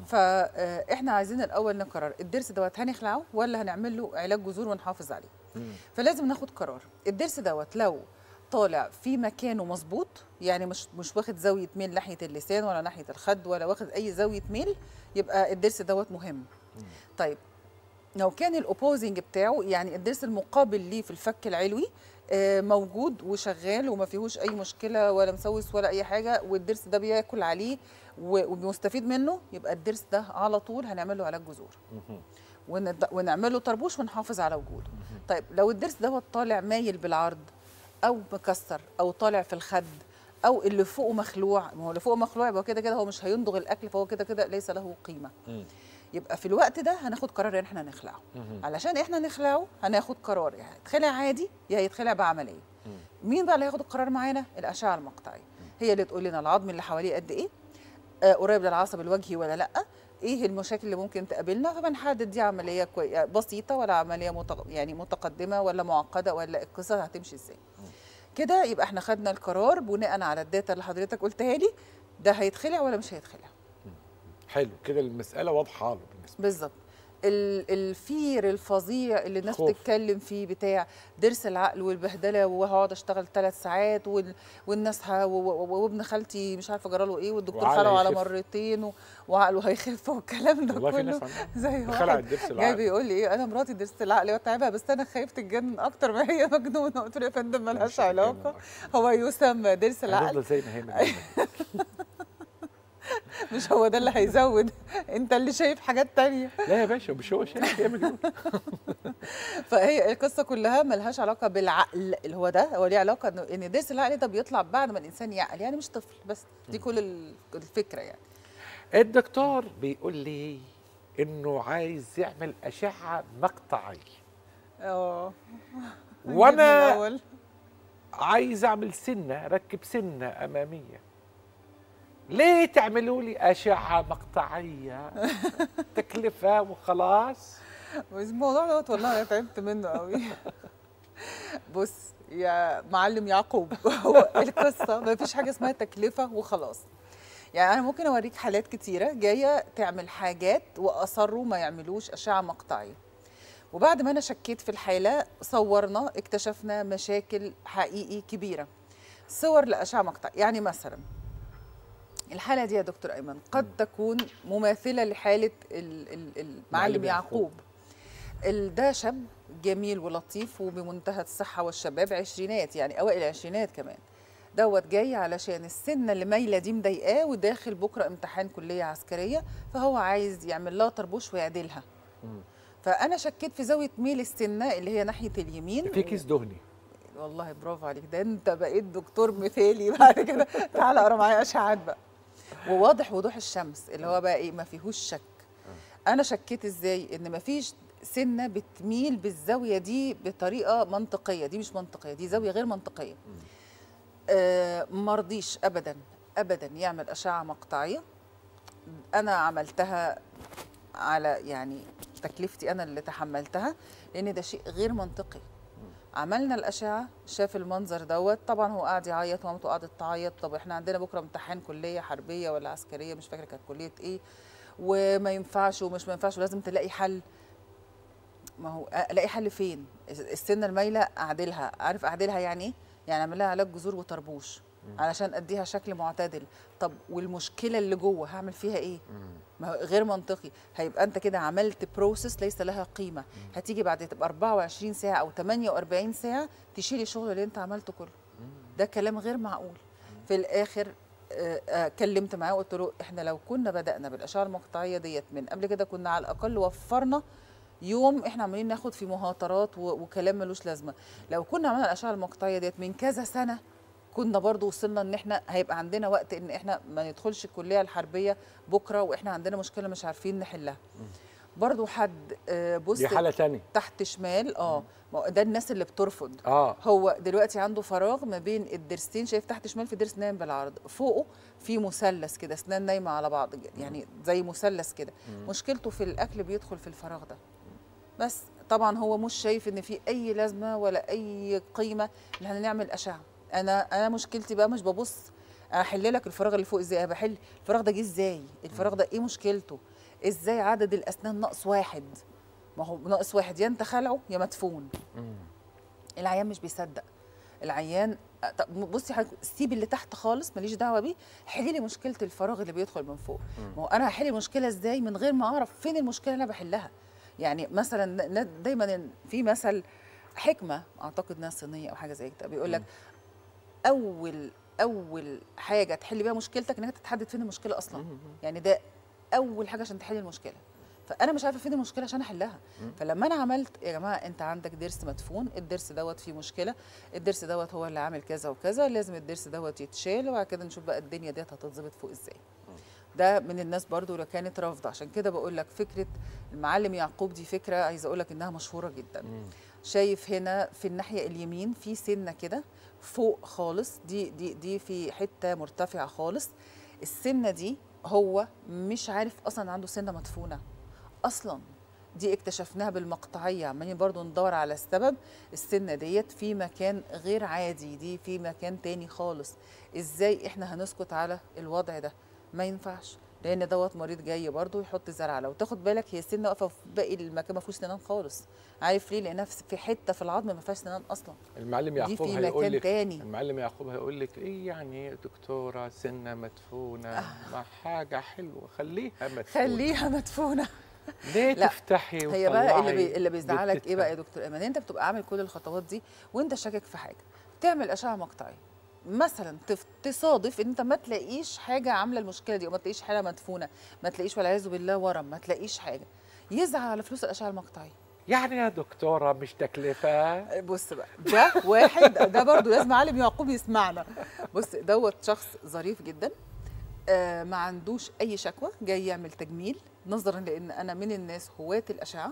فاحنا عايزين الاول نقرر الضرس دوت هنخلعه ولا هنعمل له علاج جذور ونحافظ عليه فلازم ناخد قرار الضرس دوت لو طالع في مكانه مظبوط يعني مش مش واخد زاويه ميل ناحيه اللسان ولا ناحيه الخد ولا واخد اي زاويه ميل يبقى الضرس دوت مهم طيب لو كان الاوبوزنج بتاعه يعني الضرس المقابل ليه في الفك العلوي آه، موجود وشغال وما فيهوش اي مشكله ولا مسوس ولا اي حاجه والضرس ده بياكل عليه و- وبيستفيد منه يبقى الضرس ده على طول هنعمل له علاج جذور وند- ونعمل له طربوش ونحافظ على وجوده طيب لو الضرس دوت طالع مايل بالعرض او مكسر او طالع في الخد او اللي فوقه مخلوع ما هو اللي فوقه مخلوع يبقى كده كده هو مش هيندغ الاكل فهو كده كده ليس له قيمه يبقى في الوقت ده هناخد قرار ان احنا نخلعه علشان احنا نخلعه هناخد قرار يا هيتخلع عادي يا هيتخلع بعمليه مين بقى اللي هياخد القرار معانا الاشعه المقطعيه هي اللي تقول لنا العظم اللي حواليه قد ايه آه قريب للعصب الوجهي ولا لا ايه المشاكل اللي ممكن تقابلنا فبنحدد دي عمليه كوي... بسيطه ولا عمليه متق... يعني متقدمه ولا معقده ولا القصه هتمشي ازاي كده يبقى احنا خدنا القرار بناء على الداتا اللي حضرتك قلتها لي ده هيتخلع ولا مش هيتخلع حلو كده المساله واضحه له بالنسبه بالظبط ال- الفير الفظيع اللي الناس خوف. بتتكلم فيه بتاع ضرس العقل والبهدله وهقعد اشتغل ثلاث ساعات وال- والناس ه... و- و- وابن خالتي مش عارفه جراله ايه والدكتور وعقله خلعه على هيخف. مرتين و... وعقله هيخف والكلام ده والله في كله ناس عندها زي خلع واحد الضرس جاي العقل بيقول لي ايه انا مراتي ضرس العقل وتعبها بس انا خايف تتجنن اكتر ما هي مجنونه قلت له يا فندم ملهاش مش هتتجنن علاقه أكتر. هو يسمى ضرس العقل هتفضل زي ما هي من زمان. مش هو ده اللي هيزود انت اللي شايف حاجات تانية لا يا باشا مش هو شايف هي مجنون فهي القصه كلها ملهاش علاقه بالعقل اللي هو ده هو ليه علاقه انه ان ضرس العقل ده بيطلع بعد ما الانسان يعقل يعني مش طفل بس دي كل ال- الفكره يعني الدكتور بيقول لي انه عايز يعمل اشعه مقطعيه اه وانا الأول. عايز اعمل سنه ركب سنه اماميه ليه تعملوا لي اشعه مقطعيه تكلفه وخلاص بس الموضوع دوت والله انا تعبت منه قوي بص يا معلم يعقوب هو القصه ما فيش حاجه اسمها تكلفه وخلاص يعني انا ممكن اوريك حالات كتيره جايه تعمل حاجات واصروا ما يعملوش اشعه مقطعيه وبعد ما انا شكيت في الحاله صورنا اكتشفنا مشاكل حقيقي كبيره صور لاشعه مقطعيه يعني مثلا الحاله دي يا دكتور ايمن قد تكون مماثله لحاله ال- ال- المعلم معلم يعقوب يعقوب. ال- ده شاب جميل ولطيف وبمنتهى الصحه والشباب عشرينات يعني اوائل العشرينات كمان دوت جاي علشان السنه اللي مايله دي مضايقاه وداخل بكره امتحان كليه عسكريه فهو عايز يعمل لها طربوش ويعدلها فانا شكيت في زاويه ميل السنه اللي هي ناحيه اليمين في كيس دهني والله برافو عليك ده انت بقيت دكتور مثالي بعد كده تعالى اقرا معايا اشعاعات بقى وواضح وضوح الشمس اللي هو بقى ايه ما فيهوش شك انا شكيت ازاي ان ما فيش سنه بتميل بالزاويه دي بطريقه منطقيه دي مش منطقيه دي زاويه غير منطقيه آه مرضيش ابدا ابدا يعمل اشعه مقطعيه انا عملتها على يعني تكلفتي انا اللي تحملتها لان ده شيء غير منطقي عملنا الاشعه شاف المنظر دوت طبعا هو قاعد يعيط ومامته قعدت تعيط طب احنا عندنا بكره امتحان كليه حربيه ولا عسكريه مش فاكره كانت كليه ايه وما ينفعش ومش ما ينفعش ولازم تلاقي حل ما هو الاقي حل فين السنه المايله اعدلها عارف اعدلها يعني ايه يعني اعمل لها علاج جذور وطربوش علشان اديها شكل معتدل طب والمشكله اللي جوه هعمل فيها ايه ما هو غير منطقي هيبقى انت كده عملت بروسيس ليس لها قيمه هتيجي بعد تبقى 24 ساعه او 48 ساعه تشيلي الشغل اللي انت عملته كله ده كلام غير معقول في الاخر آه، آه، كلمت معاه وقلت له احنا لو كنا بدانا بالاشعه المقطعيه ديت من قبل كده كنا على الاقل وفرنا يوم احنا عمالين ناخد في مهاترات و- وكلام ملوش لازمه لو كنا عملنا الاشعه المقطعيه ديت من كذا سنه كنا برضو وصلنا ان احنا هيبقى عندنا وقت ان احنا ما ندخلش الكليه الحربيه بكره واحنا عندنا مشكله مش عارفين نحلها برضو حد آه، بص دي حاله تانية تحت شمال اه ما هو ده الناس اللي بترفض اه هو دلوقتي عنده فراغ ما بين الضرسين شايف تحت شمال في ضرس نايم بالعرض فوقه في مثلث كده اسنان نايمه على بعض يعني زي مثلث كده مشكلته في الاكل بيدخل في الفراغ ده بس طبعا هو مش شايف ان في اي لازمه ولا اي قيمه ان احنا نعمل اشعه انا انا مشكلتي بقى مش ببص احل لك الفراغ اللي فوق ازاي انا بحل الفراغ ده جه ازاي الفراغ ده ايه مشكلته ازاي عدد الاسنان ناقص واحد ما هو ناقص واحد يا انت خلعه يا مدفون العيان مش بيصدق العيان طب بصي حضرتك سيب اللي تحت خالص ماليش دعوه بيه حلي لي مشكله الفراغ اللي بيدخل من فوق ما هو انا هحل المشكله ازاي من غير ما اعرف فين المشكله اللي انا بحلها يعني مثلا ن- دايما في مثل حكمه اعتقد انها صينيه او حاجه زي كده بيقول لك اول اول حاجه تحل بيها مشكلتك انك تتحدد فين المشكله اصلا يعني ده اول حاجه عشان تحل المشكله فانا مش عارفه فين المشكله عشان احلها فلما انا عملت يا جماعه انت عندك ضرس مدفون الضرس دوت فيه مشكله الضرس دوت هو اللي عامل كذا وكذا لازم الضرس دوت يتشال وبعد كده نشوف بقى الدنيا ديت هتتظبط فوق ازاي ده من الناس برضو اللي كانت رافضه عشان كده بقول لك فكره المعلم يعقوب دي فكره عايزه اقول لك انها مشهوره جدا شايف هنا في الناحيه اليمين في سنه كده فوق خالص دي دي دي في حته مرتفعه خالص السنه دي هو مش عارف اصلا عنده سنه مدفونه اصلا دي اكتشفناها بالمقطعيه عمالين برضو ندور على السبب السنه ديت في مكان غير عادي دي في مكان تاني خالص ازاي احنا هنسكت على الوضع ده ما ينفعش لان دوت مريض جاي برضو يحط زرعه لو تاخد بالك هي السنه واقفه في باقي المكان ما فيهوش سنان خالص عارف ليه لانها في في حته في العظم ما فيهاش سنان اصلا المعلم دي يعقوب في هيقول مكان لك تاني. المعلم يعقوب هيقول لك ايه يعني يا دكتوره سنه مدفونه ما حاجه حلوه خليها مدفونه خليها مدفونه ليه لا، تفتحي هي بقى اللي وتطلعي بي اللي بيزعلك ايه بقى يا بتتها؟ دكتور ايمن انت بتبقى عامل كل الخطوات دي وانت شاكك في حاجه تعمل اشعه مقطعيه مثلا تف- تصادف ان انت ما تلاقيش حاجه عامله المشكله دي وما تلاقيش حاله مدفونه ما تلاقيش والعياذ بالله ورم ما تلاقيش حاجه يزعل على فلوس الاشعه المقطعيه يعني يا دكتوره مش تكلفه بص بقى ده واحد ده برضو لازم عالم يعقوب يسمعنا بص دوت شخص ظريف جدا آه ما عندوش اي شكوى جاي يعمل تجميل نظرا لان انا من الناس هواة الاشعه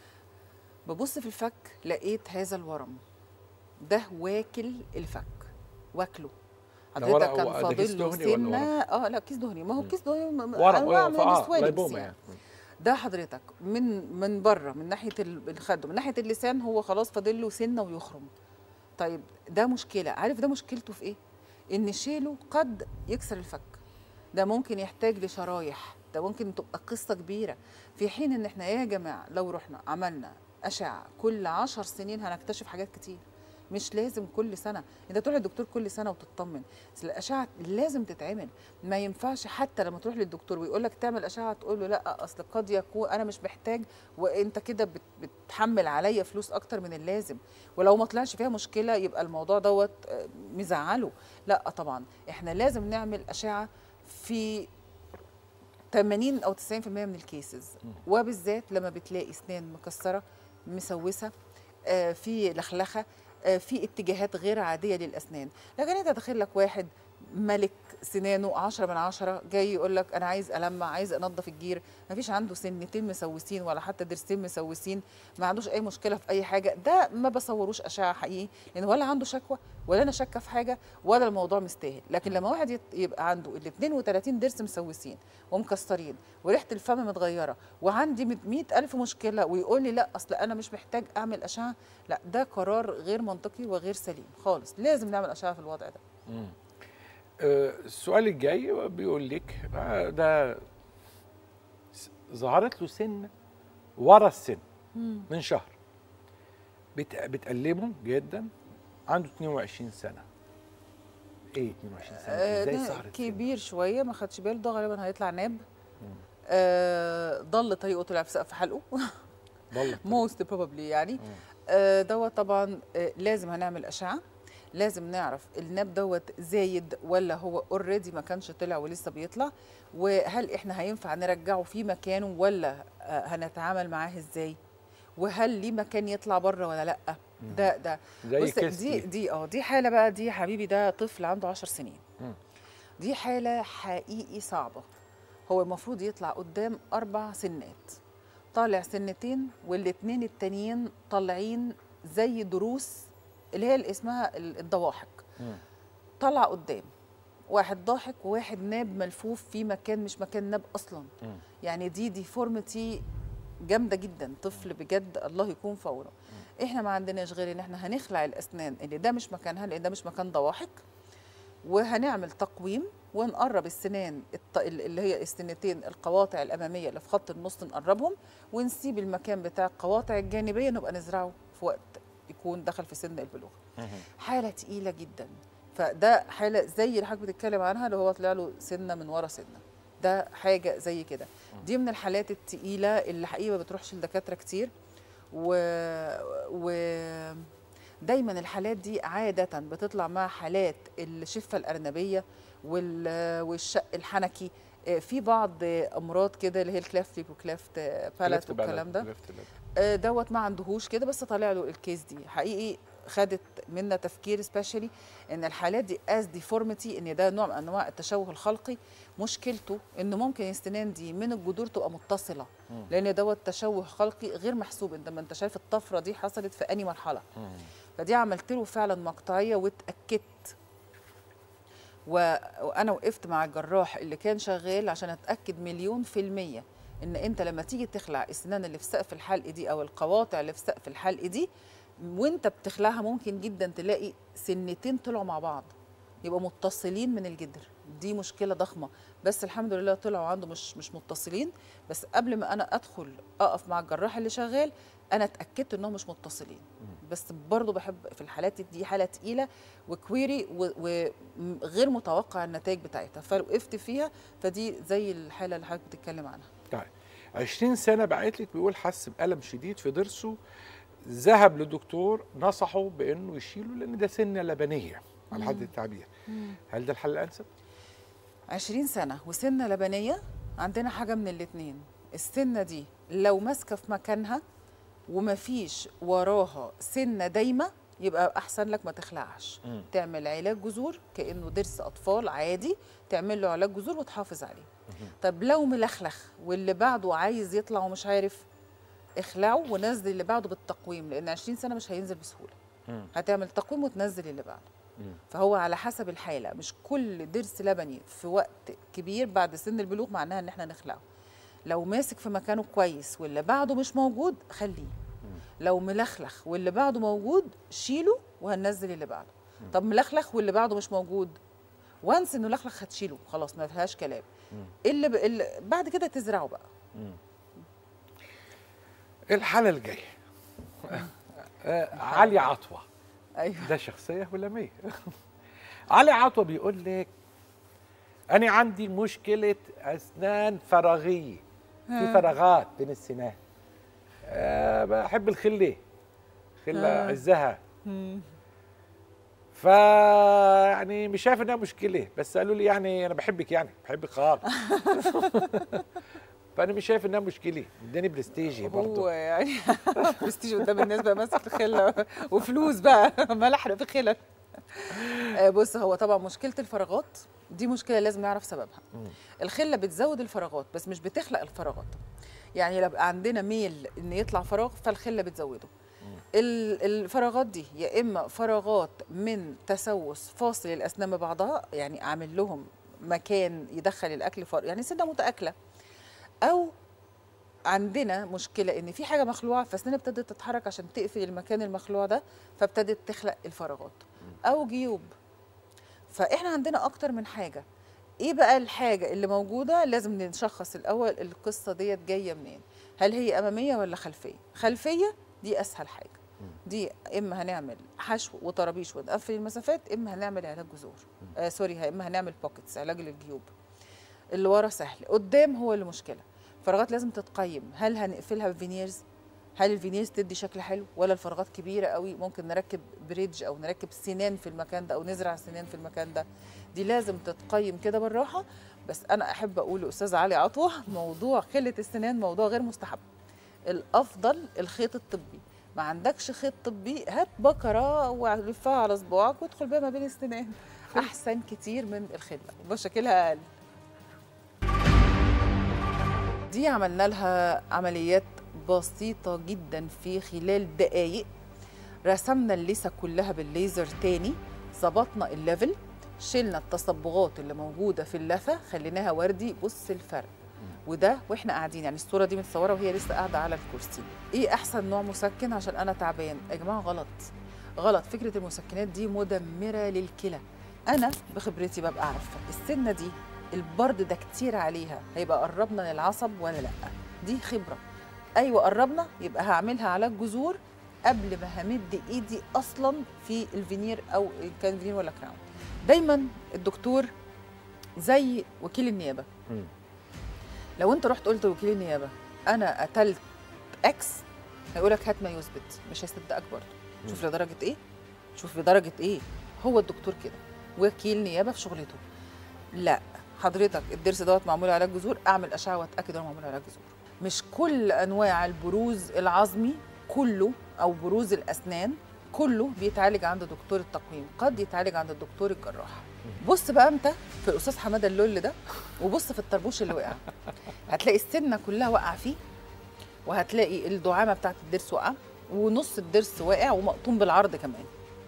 ببص في الفك لقيت هذا الورم ده واكل الفك واكله ده حضرتك ورق- كان هو- ده كيس فاضل له دهني ولا سنه اه لا كيس دهني ما هو كيس دهني م- م- ورق انواع من آه، السوالفز لايبوما يعني. يعني ده حضرتك من من بره من ناحيه ال- الخد من ناحيه اللسان هو خلاص فاضل له سنه ويخرم طيب ده مشكله عارف ده مشكلته في ايه ان شيله قد يكسر الفك ده ممكن يحتاج لشرايح ده ممكن تبقى قصه كبيره في حين ان احنا يا جماعه لو رحنا عملنا اشعه كل عشر سنين هنكتشف حاجات كتير مش لازم كل سنه انت تروح للدكتور كل سنه وتطمن بس الاشعه لازم تتعمل ما ينفعش حتى لما تروح للدكتور ويقول لك تعمل اشعه تقول له لا اصل قد يكون انا مش محتاج وانت كده بت- بتحمل عليا فلوس اكتر من اللازم ولو ما طلعش فيها مشكله يبقى الموضوع دوت آه، مزعله لا طبعا احنا لازم نعمل اشعه في 80 او 90% من الكيسز وبالذات لما بتلاقي اسنان مكسره مسوسه آه، في لخلخه آه، في اتجاهات غير عاديه للاسنان لكن انت تخيل لك واحد ملك سنانه 10 من 10 جاي يقول لك انا عايز المع عايز انضف الجير ما فيش عنده سنتين مسوسين ولا حتى ضرسين مسوسين ما عندوش اي مشكله في اي حاجه ده ما بصوروش اشعه حقيقي لان ولا عنده شكوى ولا انا شاكه في حاجه ولا الموضوع مستاهل لكن لما واحد يت- يبقى عنده ال 32 ضرس مسوسين ومكسرين وريحه الفم متغيره وعندي 100 الف مشكله ويقول لي لا اصل انا مش محتاج اعمل اشعه لا ده قرار غير منطقي وغير سليم خالص لازم نعمل اشعه في الوضع ده آه، السؤال الجاي بيقول لك آه، ده س- ظهرت له سن ورا السن من شهر بت- بتألمه جدا عنده 22 سنه ايه 22 سنه آه، ازاي ده ظهرت سن؟ كبير شويه ما خدش باله ده غالبا هيطلع ناب آه ضل طريقه طلع في سقف حلقه ضل موست بروبابلي يعني آه دوت طبعا آه لازم هنعمل اشعه لازم نعرف الناب دوت زايد ولا هو اوريدي ما كانش طلع ولسه بيطلع وهل احنا هينفع نرجعه في مكانه ولا آه هنتعامل معاه ازاي وهل ليه مكان يطلع بره ولا لا ده ده زي بص كيس دي دي. دي اه دي حاله بقى دي يا حبيبي ده طفل عنده 10 سنين مم. دي حاله حقيقي صعبه هو المفروض يطلع قدام اربع سنات طالع سنتين والاتنين التانيين طالعين زي دروس اللي هي اللي اسمها ال- الضواحك مم. طلع قدام واحد ضاحك وواحد ناب ملفوف في مكان مش مكان ناب اصلا مم. يعني دي ديفورميتي جامده جدا طفل بجد الله يكون في عونه احنا ما عندناش غير ان احنا هنخلع الاسنان اللي ده مش مكانها لان ده مش مكان ضواحك وهنعمل تقويم ونقرب السنان الط- اللي هي السنتين القواطع الاماميه اللي في خط النص نقربهم ونسيب المكان بتاع القواطع الجانبيه نبقى نزرعه في وقت يكون دخل في سن البلوغ حاله تقيله جدا فده حاله زي اللي حضرتك بتتكلم عنها اللي هو طلع له سنه من ورا سنه ده حاجه زي كده دي من الحالات التقيله اللي حقيقه ما بتروحش لدكاتره كتير و, و... دايما الحالات دي عادة بتطلع مع حالات الشفة الأرنبية وال- والشق الحنكي آه، في بعض أمراض كده اللي هي الكلافت ليب وكلافت بالات لفت والكلام ده بلد، لفت بلد. آه، دوت ما عندهوش كده بس طالع له الكيس دي حقيقي خدت منا تفكير سبيشالي ان الحالات دي از ديفورميتي ان ده نوع من انواع التشوه الخلقي مشكلته ان ممكن السنان دي من الجذور تبقى متصله لان دوت تشوه خلقي غير محسوب انت ما انت شايف الطفره دي حصلت في انهي مرحله فدي عملت له فعلا مقطعيه واتاكدت و- وانا وقفت مع الجراح اللي كان شغال عشان اتاكد مليون في الميه ان انت لما تيجي تخلع السنان اللي في سقف الحلق دي او القواطع اللي في سقف الحلق دي وانت بتخلعها ممكن جدا تلاقي سنتين طلعوا مع بعض يبقوا متصلين من الجدر دي مشكله ضخمه بس الحمد لله طلعوا عنده مش مش متصلين بس قبل ما انا ادخل اقف مع الجراح اللي شغال انا اتاكدت انهم مش متصلين بس برضه بحب في الحالات دي حاله تقيله وكويري وغير متوقع النتائج بتاعتها فوقفت فيها فدي زي الحاله اللي حضرتك بتتكلم عنها طيب 20 سنه بعت لك بيقول حس بالم شديد في ضرسه ذهب لدكتور نصحه بانه يشيله لان ده سنه لبنيه على حد التعبير هل ده الحل الانسب؟ 20 سنة وسنة لبنية عندنا حاجة من الاتنين السنة دي لو ماسكة في مكانها ومفيش وراها سنة دايمة يبقى أحسن لك ما تخلعش مم. تعمل علاج جذور كأنه ضرس أطفال عادي تعمل له علاج جذور وتحافظ عليه طب لو ملخلخ واللي بعده عايز يطلع ومش عارف اخلعه ونزل اللي بعده بالتقويم لأن 20 سنة مش هينزل بسهولة مم. هتعمل تقويم وتنزل اللي بعده مم. فهو على حسب الحاله مش كل ضرس لبني في وقت كبير بعد سن البلوغ معناها ان احنا نخلعه لو ماسك في مكانه كويس واللي بعده مش موجود خليه لو ملخلخ واللي بعده موجود شيله وهننزل اللي بعده طب ملخلخ واللي بعده مش موجود وانس انه لخلخ هتشيله خلاص ما فيهاش كلام اللي, ب... اللي بعد كده تزرعه بقى الحاله الجايه آه، علي عطوه ايوه ده شخصيه هلاميه علي عطوه بيقول لك انا عندي مشكله اسنان فراغيه في فراغات بين السنان أه بحب الخله خله آه. عزها ف يعني مش شايف انها مشكله بس قالوا لي يعني انا بحبك يعني بحبك خالص فانا مش شايف انها مشكله اداني برستيجي هو برضه يعني برستيج قدام الناس بقى ماسك الخله وفلوس بقى ملح في خلل آه، بص هو طبعا مشكله الفراغات دي مشكله لازم نعرف سببها الخله بتزود الفراغات بس مش بتخلق الفراغات يعني لو بقى عندنا ميل ان يطلع فراغ فالخله بتزوده ال- الفراغات دي يا اما فراغات من تسوس فاصل الاسنان ببعضها يعني عامل لهم مكان يدخل الاكل فار يعني سنه متاكله او عندنا مشكله ان في حاجه مخلوعه فاسناننا ابتدت تتحرك عشان تقفل المكان المخلوع ده فابتدت تخلق الفراغات او جيوب فاحنا عندنا اكتر من حاجه ايه بقى الحاجه اللي موجوده لازم نشخص الاول القصه ديت جايه منين هل هي اماميه ولا خلفيه خلفيه دي اسهل حاجه دي اما هنعمل حشو وطرابيش ونقفل المسافات اما هنعمل علاج جذور آه سوري اما هنعمل بوكيتس علاج للجيوب اللي ورا سهل قدام هو اللي مشكله فراغات لازم تتقيم هل هنقفلها بفينيرز هل الفينيرز تدي شكل حلو ولا الفراغات كبيره قوي ممكن نركب بريدج او نركب سنان في المكان ده او نزرع سنان في المكان ده دي لازم تتقيم كده بالراحه بس انا احب اقول لاستاذ علي عطوه موضوع خله السنان موضوع غير مستحب الافضل الخيط الطبي ما عندكش خيط طبي هات بكره ولفها على صباعك وادخل بيها ما بين السنان احسن كتير من الخله ومشاكلها اقل دي عملنا لها عمليات بسيطة جدا في خلال دقايق رسمنا اللثة كلها بالليزر تاني ظبطنا الليفل شلنا التصبغات اللي موجودة في اللثة خليناها وردي بص الفرق وده واحنا قاعدين يعني الصورة دي متصورة وهي لسه قاعدة على الكرسي ايه احسن نوع مسكن عشان انا تعبان يا جماعة غلط غلط فكرة المسكنات دي مدمرة للكلى انا بخبرتي ببقى عارفة السنة دي البرد ده كتير عليها هيبقى قربنا للعصب ولا لا دي خبره ايوه قربنا يبقى هعملها علاج جذور قبل ما همد ايدي اصلا في الفينير او إن كان فينير ولا كراون دايما الدكتور زي وكيل النيابه مم. لو انت رحت قلت لوكيل النيابه انا قتلت اكس هيقولك هات ما يثبت مش هيصدقك برضه شوف لدرجه ايه شوف لدرجه ايه هو الدكتور كده وكيل نيابه في شغلته لا حضرتك الضرس دوت معمول علاج جذور اعمل اشعه واتاكد انه معمول علاج جذور مش كل انواع البروز العظمي كله او بروز الاسنان كله بيتعالج عند دكتور التقويم قد يتعالج عند الدكتور الجراح بص بقى انت في الاستاذ حماده اللول ده وبص في الطربوش اللي وقع هتلاقي السنه كلها واقعه فيه وهتلاقي الدعامه بتاعت الضرس واقعه ونص الضرس واقع ومقطوم بالعرض كمان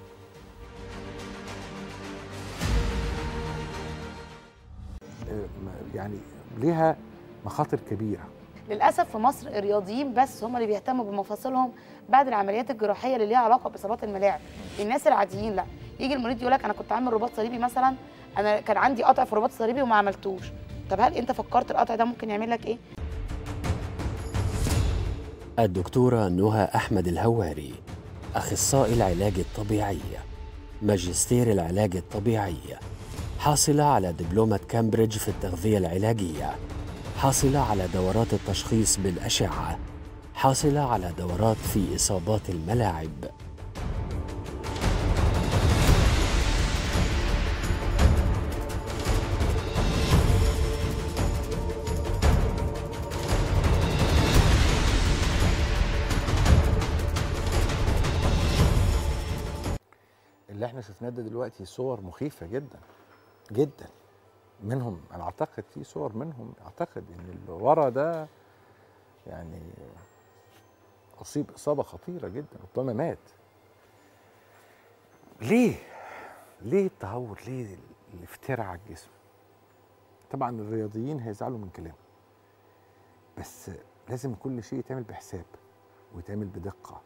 آه، يعني ليها مخاطر كبيره للاسف في مصر الرياضيين بس هم اللي بيهتموا بمفاصلهم بعد العمليات الجراحيه اللي ليها علاقه باصابات الملاعب الناس العاديين لا يجي المريض يقول لك انا كنت عامل رباط صليبي مثلا انا كان عندي قطع في الرباط الصليبي وما عملتوش طب هل انت فكرت القطع ده ممكن يعمل لك ايه الدكتورة نهى أحمد الهواري أخصائي العلاج الطبيعي ماجستير العلاج الطبيعي حاصلة على دبلومة كامبريدج في التغذية العلاجية حاصلة على دورات التشخيص بالأشعة حاصلة على دورات في إصابات الملاعب اللي احنا شفناه ده دلوقتي صور مخيفه جدا جدا منهم انا اعتقد في صور منهم اعتقد ان اللي ورا ده يعني اصيب اصابه خطيره جدا ربما مات ليه ليه التهور ليه الافتراء على الجسم طبعا الرياضيين هيزعلوا من كلامي بس لازم كل شيء يتعمل بحساب ويتعمل بدقه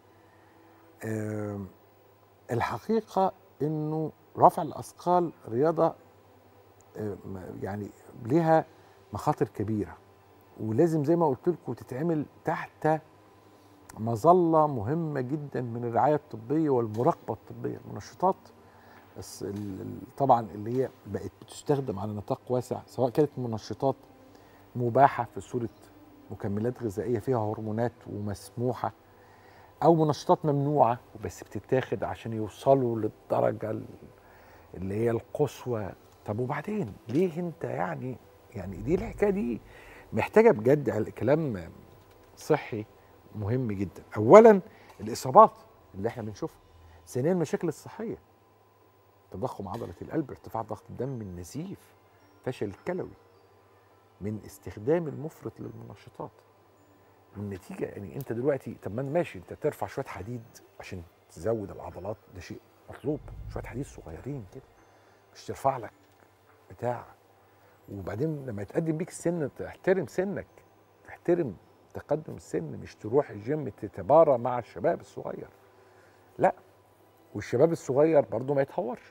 آم، الحقيقه انه رفع الاثقال رياضه آه، م- يعني ليها مخاطر كبيره ولازم زي ما قلت لكم تتعمل تحت مظله مهمه جدا من الرعايه الطبيه والمراقبه الطبيه المنشطات الس- ال- ال- طبعا اللي هي بقت بتستخدم على نطاق واسع سواء كانت منشطات مباحه في صوره مكملات غذائيه فيها هرمونات ومسموحه او منشطات ممنوعه وبس بتتاخد عشان يوصلوا للدرجه ال- اللي هي القصوى طب وبعدين ليه انت يعني يعني دي الحكايه دي محتاجه بجد على- كلام صحي مهم جدا اولا الاصابات اللي احنا بنشوفها ثانيا المشاكل الصحيه تضخم عضله القلب ارتفاع ضغط الدم النزيف فشل الكلوي من استخدام المفرط للمنشطات والنتيجه يعني انت دلوقتي طب ما ماشي انت ترفع شويه حديد عشان تزود العضلات ده شيء مطلوب شويه حديد صغيرين كده مش ترفع لك بتاع وبعدين لما يتقدم بيك السن تحترم سنك تحترم تقدم السن مش تروح الجيم تتبارى مع الشباب الصغير لا والشباب الصغير برضه ما يتهورش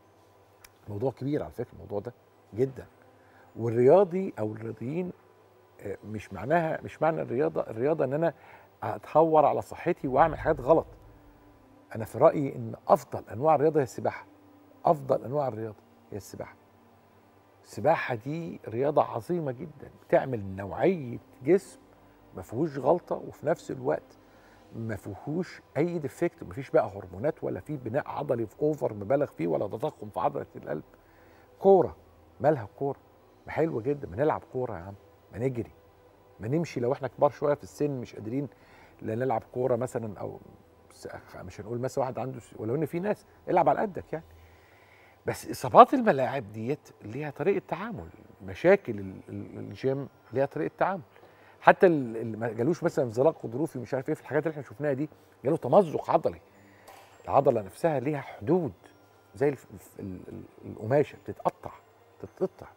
موضوع كبير على فكره الموضوع ده جدا والرياضي او الرياضيين آه، مش معناها مش معنى الرياضه الرياضه ان انا اتهور على صحتي واعمل حاجات غلط انا في رايي ان افضل انواع الرياضه هي السباحه افضل انواع الرياضه هي السباحه السباحه دي رياضه عظيمه جدا بتعمل نوعيه جسم ما فيهوش غلطه وفي نفس الوقت ما فيهوش اي ديفكت ما فيش بقى هرمونات ولا في بناء عضلي في اوفر مبالغ فيه ولا تضخم في عضله القلب كوره مالها الكوره ما حلوه جدا ما نلعب كوره يا عم ما نجري ما نمشي لو احنا كبار شويه في السن مش قادرين لا نلعب كوره مثلا او س- مش هنقول مثلا واحد عنده س- ولو ان في ناس العب على قدك يعني بس اصابات الملاعب ديت ليها طريقه تعامل مشاكل ال- ال- الجيم ليها طريقه تعامل حتى ال- اللي ما جالوش مثلا انزلاق غضروفي مش عارف ايه في الحاجات اللي احنا شفناها دي جاله تمزق عضلي العضله نفسها ليها حدود زي الف- الف- ال- ال- القماشه بتتقطع تتقطع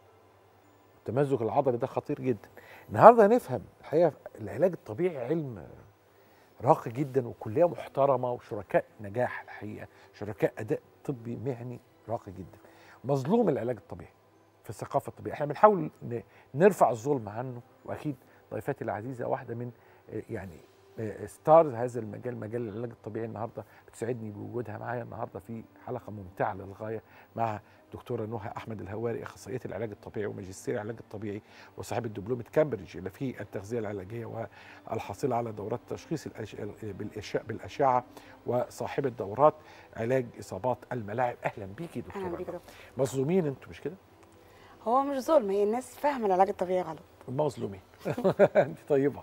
التمزق العضلي ده خطير جدا النهارده هنفهم الحقيقه العلاج الطبيعي علم راقي جدا وكليه محترمه وشركاء نجاح الحقيقه شركاء اداء طبي مهني راقي جدا مظلوم العلاج الطبيعي في الثقافه الطبيعيه احنا بنحاول ن- نرفع الظلم عنه واكيد ضيفتي العزيزه واحده من آه، يعني آه، ستارز هذا المجال مجال العلاج الطبيعي النهارده بتسعدني بوجودها معايا النهارده في حلقه ممتعه للغايه مع دكتوره نهى احمد الهواري اخصائيه العلاج الطبيعي وماجستير العلاج الطبيعي وصاحبه دبلومه كامبريدج اللي في التغذيه العلاجيه والحاصله على دورات تشخيص الأش... بالاشعه بالاشعه وصاحبه دورات علاج اصابات الملاعب اهلا بيكي اهلا بيك يا دكتوره دكتور مظلومين انتوا مش كده؟ هو مش ظلم هي الناس فاهمه العلاج الطبيعي غلط مظلومين انت طيبه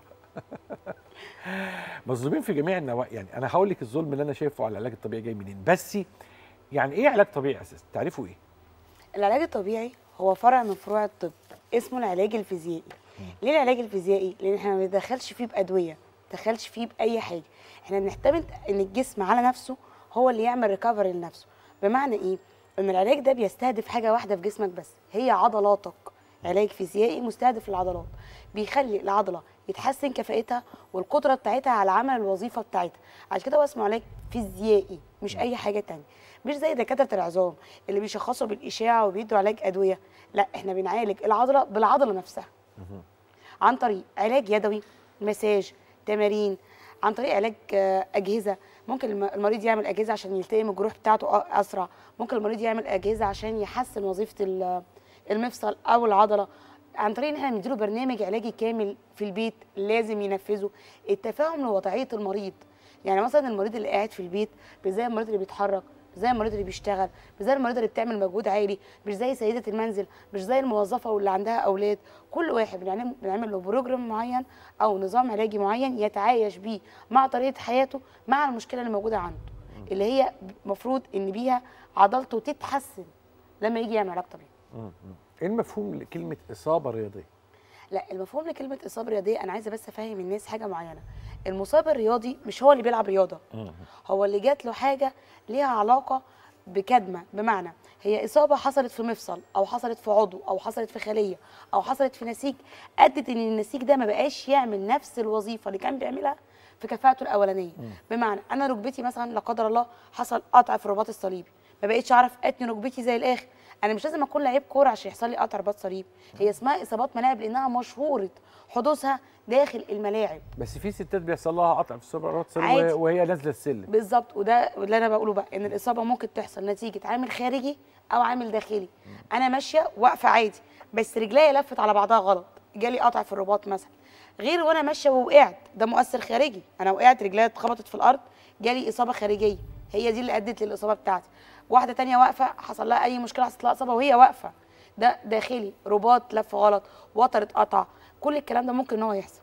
مظلومين في جميع النواحي يعني انا هقول لك الظلم اللي انا شايفه على العلاج الطبيعي جاي منين بس يعني ايه علاج طبيعي اساسا تعرفوا ايه العلاج الطبيعي هو فرع من فروع الطب اسمه العلاج الفيزيائي ليه العلاج الفيزيائي لان احنا ما بندخلش فيه بادويه ما بندخلش فيه باي حاجه احنا بنعتمد ان الجسم على نفسه هو اللي يعمل ريكفري لنفسه بمعنى ايه ان العلاج ده بيستهدف حاجه واحده في جسمك بس هي عضلاتك علاج فيزيائي مستهدف للعضلات بيخلي العضله يتحسن كفاءتها والقدره بتاعتها على عمل الوظيفه بتاعتها عشان كده هو اسمه علاج فيزيائي مش اي حاجه تانية مش زي دكاتره العظام اللي بيشخصوا بالاشاعه وبيدوا علاج ادويه لا احنا بنعالج العضله بالعضله نفسها عن طريق علاج يدوي مساج تمارين عن طريق علاج آه، اجهزه ممكن الم- المريض يعمل اجهزه عشان يلتئم الجروح بتاعته أ- اسرع ممكن المريض يعمل اجهزه عشان يحسن وظيفه ال- المفصل او العضله عن طريق ان احنا نديله برنامج علاجي كامل في البيت لازم ينفذه التفاهم لوضعيه المريض يعني مثلا المريض اللي قاعد في البيت مش زي المريض اللي بيتحرك مش زي المريض اللي بيشتغل مش زي المريض اللي بتعمل مجهود عالي مش زي سيده المنزل مش زي الموظفه واللي عندها اولاد كل واحد بنعمل بنعمل له بروجرام معين او نظام علاجي معين يتعايش بيه مع طريقه حياته مع المشكله اللي موجوده عنده اللي هي المفروض ان بيها عضلته تتحسن لما يجي يعمل علاج طبيعي ايه المفهوم لكلمه اصابه رياضيه لا المفهوم لكلمه اصابه رياضيه انا عايزه بس افهم الناس حاجه معينه المصاب الرياضي مش هو اللي بيلعب رياضه هو اللي جات له حاجه ليها علاقه بكدمه بمعنى هي اصابه حصلت في مفصل او حصلت في عضو او حصلت في خليه او حصلت في نسيج ادت ان النسيج ده ما بقاش يعمل نفس الوظيفه اللي كان بيعملها في كفاءته الاولانيه بمعنى انا ركبتي مثلا لا قدر الله حصل قطع في الرباط الصليبي ما بقتش اعرف اتني ركبتي زي الاخر انا مش لازم اكون لعيب كوره عشان يحصل لي قطع رباط صليبي هي اسمها اصابات ملاعب لانها مشهوره حدوثها داخل الملاعب بس في ستات بيحصل لها قطع في السوبر عادي. وهي نازله السلم بالظبط وده اللي انا بقوله بقى ان الاصابه ممكن تحصل نتيجه عامل خارجي او عامل داخلي انا ماشيه واقفه عادي بس رجليا لفت على بعضها غلط جالي قطع في الرباط مثلا غير وانا ماشيه ووقعت ده مؤثر خارجي انا وقعت رجليا اتخبطت في الارض جالي اصابه خارجيه هي دي اللي ادت للاصابه بتاعتي واحده تانية واقفه حصل لها اي مشكله حصلت لها اصابه وهي واقفه ده داخلي رباط لف غلط وتر اتقطع كل الكلام ده ممكن ان هو يحصل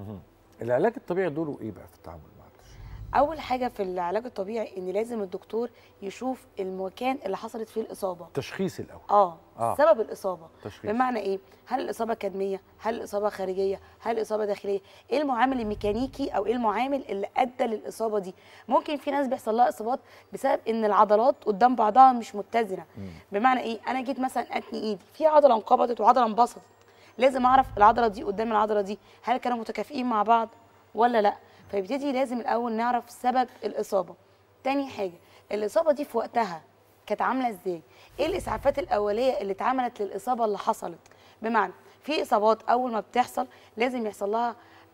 العلاج الطبيعي دوره ايه بقى في التعامل مع الطفل؟ اول حاجه في العلاج الطبيعي ان لازم الدكتور يشوف المكان اللي حصلت فيه الاصابه تشخيص الاول اه, آه. آه. سبب الاصابه تشخيص. بمعنى ايه هل الاصابه كدميه هل الاصابه خارجيه هل الاصابه داخليه ايه المعامل الميكانيكي او ايه المعامل اللي ادى للاصابه دي ممكن في ناس بيحصل لها اصابات بسبب ان العضلات قدام بعضها مش متزنه بمعنى ايه انا جيت مثلا اتني ايدي في عضله انقبضت وعضله انبسطت لازم اعرف العضله دي قدام العضله دي هل كانوا متكافئين مع بعض ولا لا فيبتدي لازم الاول نعرف سبب الاصابه تاني حاجه الاصابه دي في وقتها كانت عامله ازاي ايه الاسعافات الاوليه اللي اتعملت للاصابه اللي حصلت بمعنى في اصابات اول ما بتحصل لازم يحصل لها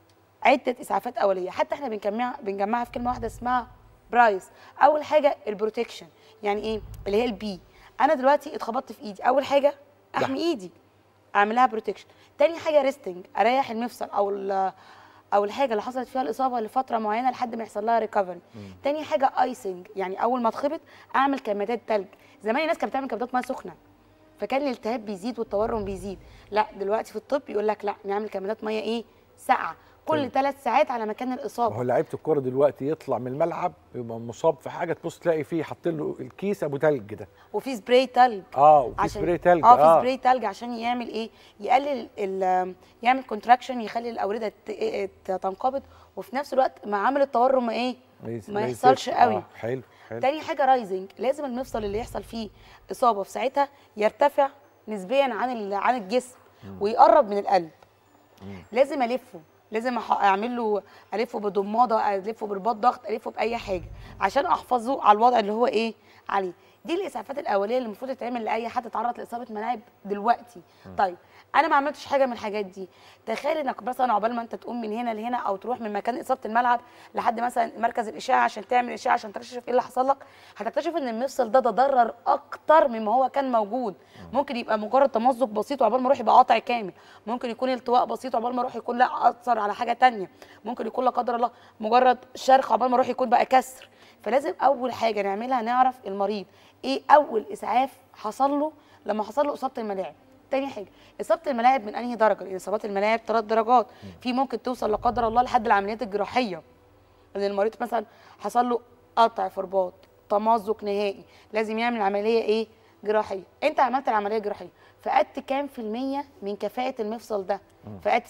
عده اسعافات اوليه حتى احنا بنجمعها بنجمعها في كلمه واحده اسمها برايس اول حاجه البروتكشن يعني ايه اللي هي البي انا دلوقتي اتخبطت في ايدي اول حاجه احمي ايدي اعمل لها بروتكشن تاني حاجه ريستنج اريح المفصل او ال- او الحاجه اللي حصلت فيها الاصابه لفتره معينه لحد ما يحصل لها ريكفري تاني حاجه ايسنج يعني اول ما اتخبط اعمل كمادات تلج زمان الناس كانت بتعمل كمادات ميه سخنه فكان الالتهاب بيزيد والتورم بيزيد لا دلوقتي في الطب يقول لك لا نعمل كمادات ميه ايه ساقعه كل طيب. ثلاث ساعات على مكان ما الاصابه هو لعيبه الكوره دلوقتي يطلع من الملعب يبقى مصاب في حاجه تبص تلاقي فيه حاطين له الكيس ابو تلج ده وفي سبراي تلج اه وفي عشان سبراي تلج اه في سبراي تلج عشان يعمل ايه يقلل ال- يعمل كونتراكشن يخلي الاورده ت- ت- تنقبض وفي نفس الوقت مع عامل التورم ما ايه يس- ما يسيبش. يحصلش قوي آه حلو حلو تاني حاجه رايزنج لازم المفصل اللي يحصل فيه اصابه في ساعتها يرتفع نسبيا عن ال- عن الجسم ويقرب من القلب لازم الفه لازم أح- اعمل له الفه بضماده الفه برباط ضغط الفه باي حاجه عشان احفظه على الوضع اللي هو ايه عليه دي الاسعافات الاوليه اللي المفروض تتعمل لاي حد اتعرض لاصابه ملاعب دلوقتي طيب انا ما عملتش حاجه من الحاجات دي تخيل انك مثلا عقبال ما انت تقوم من هنا لهنا او تروح من مكان اصابه الملعب لحد مثلا مركز الاشعه عشان تعمل اشعه عشان تكتشف ايه اللي حصل لك هتكتشف ان المفصل ده تضرر اكتر مما هو كان موجود ممكن يبقى مجرد تمزق بسيط وعقبال ما اروح يبقى قاطع كامل ممكن يكون التواء بسيط وعقبال ما اروح يكون لا اثر على حاجه تانية ممكن يكون لا قدر الله مجرد شرخ عقبال ما اروح يكون بقى كسر فلازم اول حاجه نعملها نعرف المريض ايه اول اسعاف حصل له لما حصل له اصابه الملاعب تاني حاجه اصابه الملاعب من انهي درجه لان اصابات الملاعب ثلاث درجات في ممكن توصل لا قدر الله لحد العمليات الجراحيه ان المريض مثلا حصل له قطع في رباط تمزق نهائي لازم يعمل عمليه ايه جراحيه انت عملت العمليه الجراحيه فقدت كام في الميه من كفاءه المفصل ده فقدت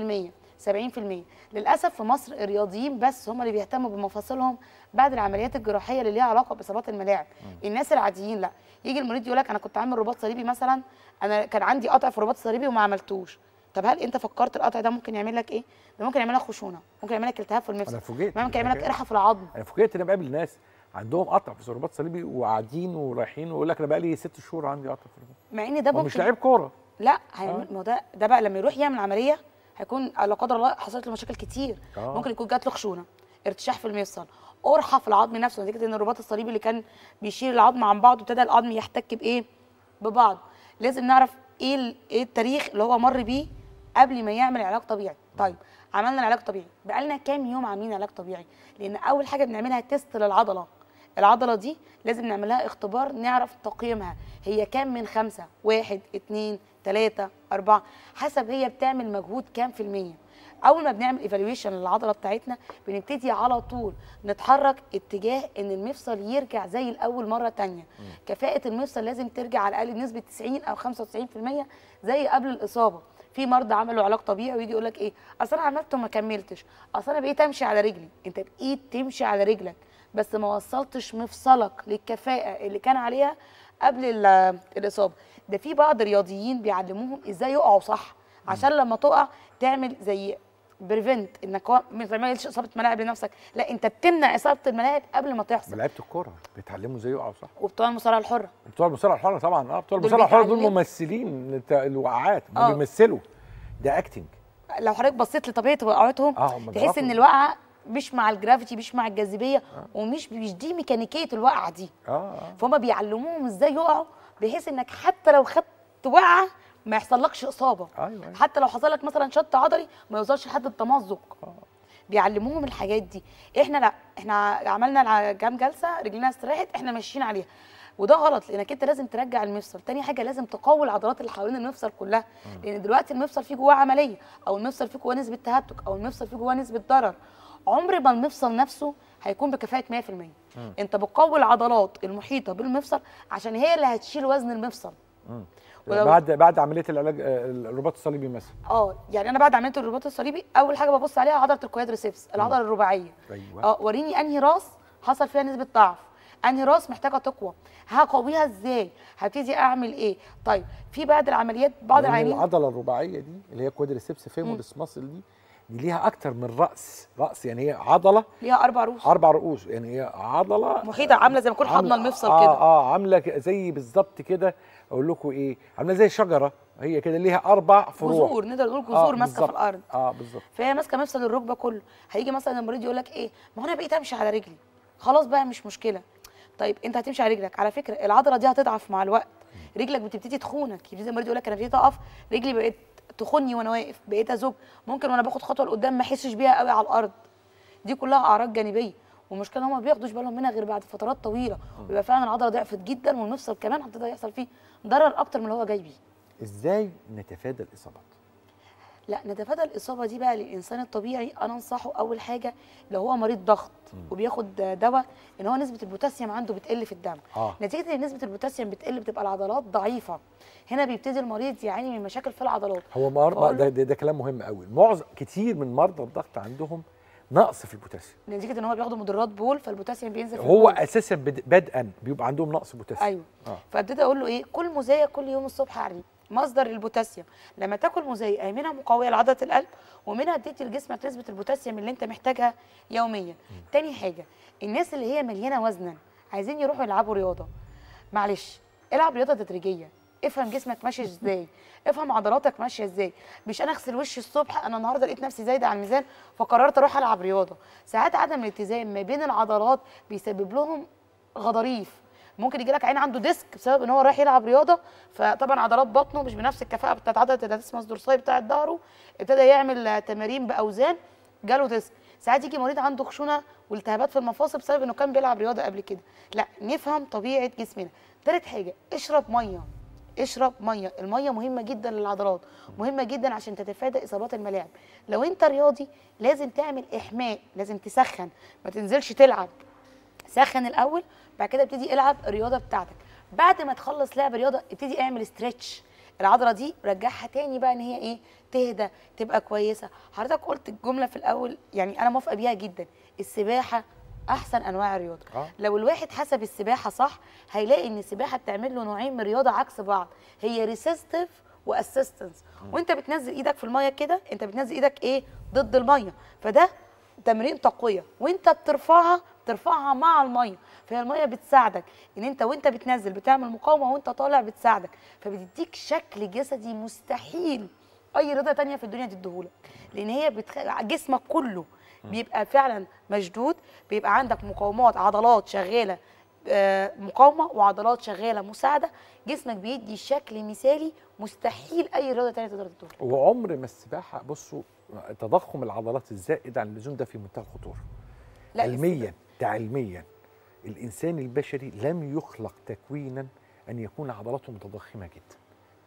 60% 70% للاسف في مصر الرياضيين بس هم اللي بيهتموا بمفاصلهم بعد العمليات الجراحيه اللي ليها علاقه باصابات الملاعب الناس العاديين لا يجي المريض يقول لك انا كنت عامل رباط صليبي مثلا انا كان عندي قطع في الرباط الصليبي وما عملتوش طب هل انت فكرت القطع ده ممكن يعمل لك ايه ده ممكن يعمل لك خشونه ممكن يعمل لك التهاب في المفصل انا فوجئت ممكن يعمل لك أنا- قرحه في العظم انا فوجئت ان انا بقابل ناس عندهم قطع في رباط صليبي وقاعدين ورايحين ويقول لك انا بقى لي ست شهور عندي قطع في الرباط مع ان ده هو ممكن مش لعيب كوره لا هيعمل ما هو ده ده بقى لما يروح يعمل عمليه هيكون لا قدر الله حصلت له مشاكل كتير آه. ممكن يكون جات له خشونه ارتشاح في المفصل قرحه في العظم نفسه نتيجه ان الرباط الصليبي اللي كان بيشيل العظم عن بعض وابتدى العظم يحتك بايه ببعض لازم نعرف ايه ال- ايه التاريخ اللي هو مر بيه قبل ما يعمل علاج طبيعي طيب عملنا العلاج طبيعي بقالنا كام يوم عاملين علاج طبيعي لان اول حاجه بنعملها تيست للعضله العضله دي لازم نعملها اختبار نعرف تقييمها هي كام من خمسة واحد اتنين تلاتة أربعة حسب هي بتعمل مجهود كام في المية أول ما بنعمل ايفالويشن للعضلة بتاعتنا بنبتدي على طول نتحرك اتجاه إن المفصل يرجع زي الأول مرة تانية كفاءة المفصل لازم ترجع على الأقل بنسبة 90 أو 95% زي قبل الإصابة في مرضى عملوا علاج طبيعي ويجي يقول لك ايه اصل انا عملت وما كملتش اصل انا بقيت امشي على رجلي انت بقيت تمشي على رجلك بس ما وصلتش مفصلك للكفاءه اللي كان عليها قبل ال- الاصابه ده في بعض الرياضيين بيعلموهم ازاي يقعوا صح عشان لما تقع تعمل زي بريفنت انك هو ما تعملش اصابه ملاعب لنفسك لا انت بتمنع اصابه الملاعب قبل ما تحصل لعيبه الكوره بيتعلموا ازاي يقعوا صح وبتوع المصارعه الحره بتوع المصارعه الحره طبعا اه بتوع دول المصارعه الحره دول بيتعلموا- ممثلين الت- الوقعات هم آه. بيمثلوا ده اكتنج لو حضرتك بصيت لطبيعه وقعتهم اه هم تحس بيعرفوا. ان الوقعه مش مع الجرافيتي مش مع الجاذبيه ومش مش دي ميكانيكيه الوقعه دي اه اه فهم بيعلموهم ازاي يقعوا بحيث انك حتى لو خدت وقعه ما يحصلكش اصابه ايوه أيوة. حتى لو حصل لك مثلا شد عضلي ما يوصلش لحد التمزق بيعلموهم الحاجات دي احنا لا احنا عملنا الع- كام جلسه رجلنا استريحت احنا ماشيين عليها وده غلط لانك انت لازم ترجع المفصل تاني حاجه لازم تقوي العضلات اللي حوالين المفصل كلها لان دلوقتي المفصل فيه جواه عمليه او المفصل فيه جواه نسبه تهتك او المفصل فيه جواه نسبه ضرر عمر ما المفصل نفسه هيكون بكفاءه 100% انت بتقوي العضلات المحيطه بالمفصل عشان هي اللي هتشيل وزن المفصل ولو- بعد بعد عمليه العلاج آه، الرباط الصليبي مثلا اه يعني انا بعد عمليه الرباط الصليبي اول حاجه ببص عليها عضله الكوادريسيبس العضله الرباعيه ايوه اه وريني انهي راس حصل فيها نسبه ضعف انهي راس محتاجه تقوى هقويها ازاي هبتدي اعمل ايه طيب في بعد العمليات بعض لأن العيانين العضله الرباعيه دي اللي هي كوادريسيبس فيموريس ماسل دي دي ليها اكتر من راس راس يعني هي عضله ليها اربع روس اربع رؤوس يعني هي عضله محيطه عامله زي ما يكون حاضنه عاملة- المفصل آه كده اه عامله ك- زي بالظبط كده اقول لكم ايه عامله زي شجره هي كده ليها اربع فروع جذور نقدر نقول آه، جذور ماسكه في بالظبط. الارض اه بالظبط فهي ماسكه مفصل الركبه كله هيجي مثلا المريض يقول لك ايه ما هو انا بقيت امشي على رجلي خلاص بقى مش مشكله طيب انت هتمشي على رجلك على فكره العضله دي هتضعف مع الوقت رجلك بتبتدي تخونك يبتدي المريض يقول لك انا ابتديت اقف رجلي بقت تخني وانا واقف بقيت ازج ممكن وانا باخد خطوه لقدام ما احسش بيها قوي على الارض دي كلها اعراض جانبيه والمشكله ان هم ما بياخدوش بالهم منها غير بعد فترات طويله ويبقى فعلا العضله ضعفت جدا والمفصل كمان هتبدا يحصل فيه ضرر اكتر من اللي هو جاي بيه ازاي نتفادى الاصابات لا نتفادى الاصابه دي بقى للانسان الطبيعي انا انصحه اول حاجه لو هو مريض ضغط وبياخد دواء ان هو نسبه البوتاسيوم عنده بتقل في الدم اه نتيجه ان نسبه البوتاسيوم بتقل بتبقى العضلات ضعيفه هنا بيبتدي المريض يعاني من مشاكل في العضلات هو مر... فأقول ده, ده, ده كلام مهم قوي معظم كتير من مرضى الضغط عندهم نقص في البوتاسيوم نتيجه ان هو بياخدوا مضرات بول فالبوتاسيوم بينزل في هو البول. اساسا بد... بدءا بيبقى عندهم نقص بوتاسيوم ايوه آه. فابتدي اقول له ايه كل مزايا كل يوم الصبح عليه مصدر البوتاسيوم لما تاكل مزايا منها مقويه لعضله القلب ومنها تدي لجسمك نسبه البوتاسيوم اللي انت محتاجها يوميا تاني حاجه الناس اللي هي مليانه وزنا عايزين يروحوا يلعبوا رياضه معلش العب رياضه تدريجيه افهم جسمك ماشي ازاي افهم عضلاتك ماشيه ازاي مش انا اغسل وشي الصبح انا النهارده لقيت نفسي زايده على الميزان فقررت اروح العب رياضه ساعات عدم الاتزان ما بين العضلات بيسبب لهم غضاريف ممكن يجي لك عين عنده ديسك بسبب ان هو رايح يلعب رياضه فطبعا عضلات بطنه مش بنفس الكفاءه بتاعت عضله الداتسمس دورساي بتاعت ظهره ابتدى يعمل آه، تمارين باوزان جاله ديسك ساعات يجي مريض عنده خشونه والتهابات في المفاصل بسبب انه كان بيلعب رياضه قبل كده لا نفهم طبيعه جسمنا تالت حاجه اشرب ميه اشرب ميه الميه مهمه جدا للعضلات مهمه جدا عشان تتفادى اصابات الملاعب لو انت رياضي لازم تعمل احماء لازم تسخن ما تنزلش تلعب سخن الاول بعد كده ابتدي العب الرياضه بتاعتك بعد ما تخلص لعب رياضه ابتدي اعمل استرتش العضله دي رجعها تاني بقى ان هي ايه تهدى تبقى كويسه حضرتك قلت الجمله في الاول يعني انا موافقه بيها جدا السباحه احسن انواع الرياضه آه. لو الواحد حسب السباحه صح هيلاقي ان السباحه بتعمل له نوعين من الرياضه عكس بعض هي ريسيستيف واسيستنس وانت بتنزل ايدك في الميه كده انت بتنزل ايدك ايه ضد الميه فده تمرين تقويه وانت بترفعها بترفعها مع الميه فهي الميه بتساعدك ان انت وانت بتنزل بتعمل مقاومه وانت طالع بتساعدك فبتديك شكل جسدي مستحيل اي رياضه تانية في الدنيا تديهولك لان هي بتخ... جسمك كله بيبقى فعلا مشدود بيبقى عندك مقاومات عضلات شغاله آه، مقاومه وعضلات شغاله مساعده جسمك بيدي شكل مثالي مستحيل اي رياضه تانية تقدر تديهولك وعمر ما السباحه بصوا تضخم العضلات الزائد عن اللزوم ده في منتهى الخطوره لا علميا ده علميا الانسان البشري لم يخلق تكوينا ان يكون عضلاته متضخمه جدا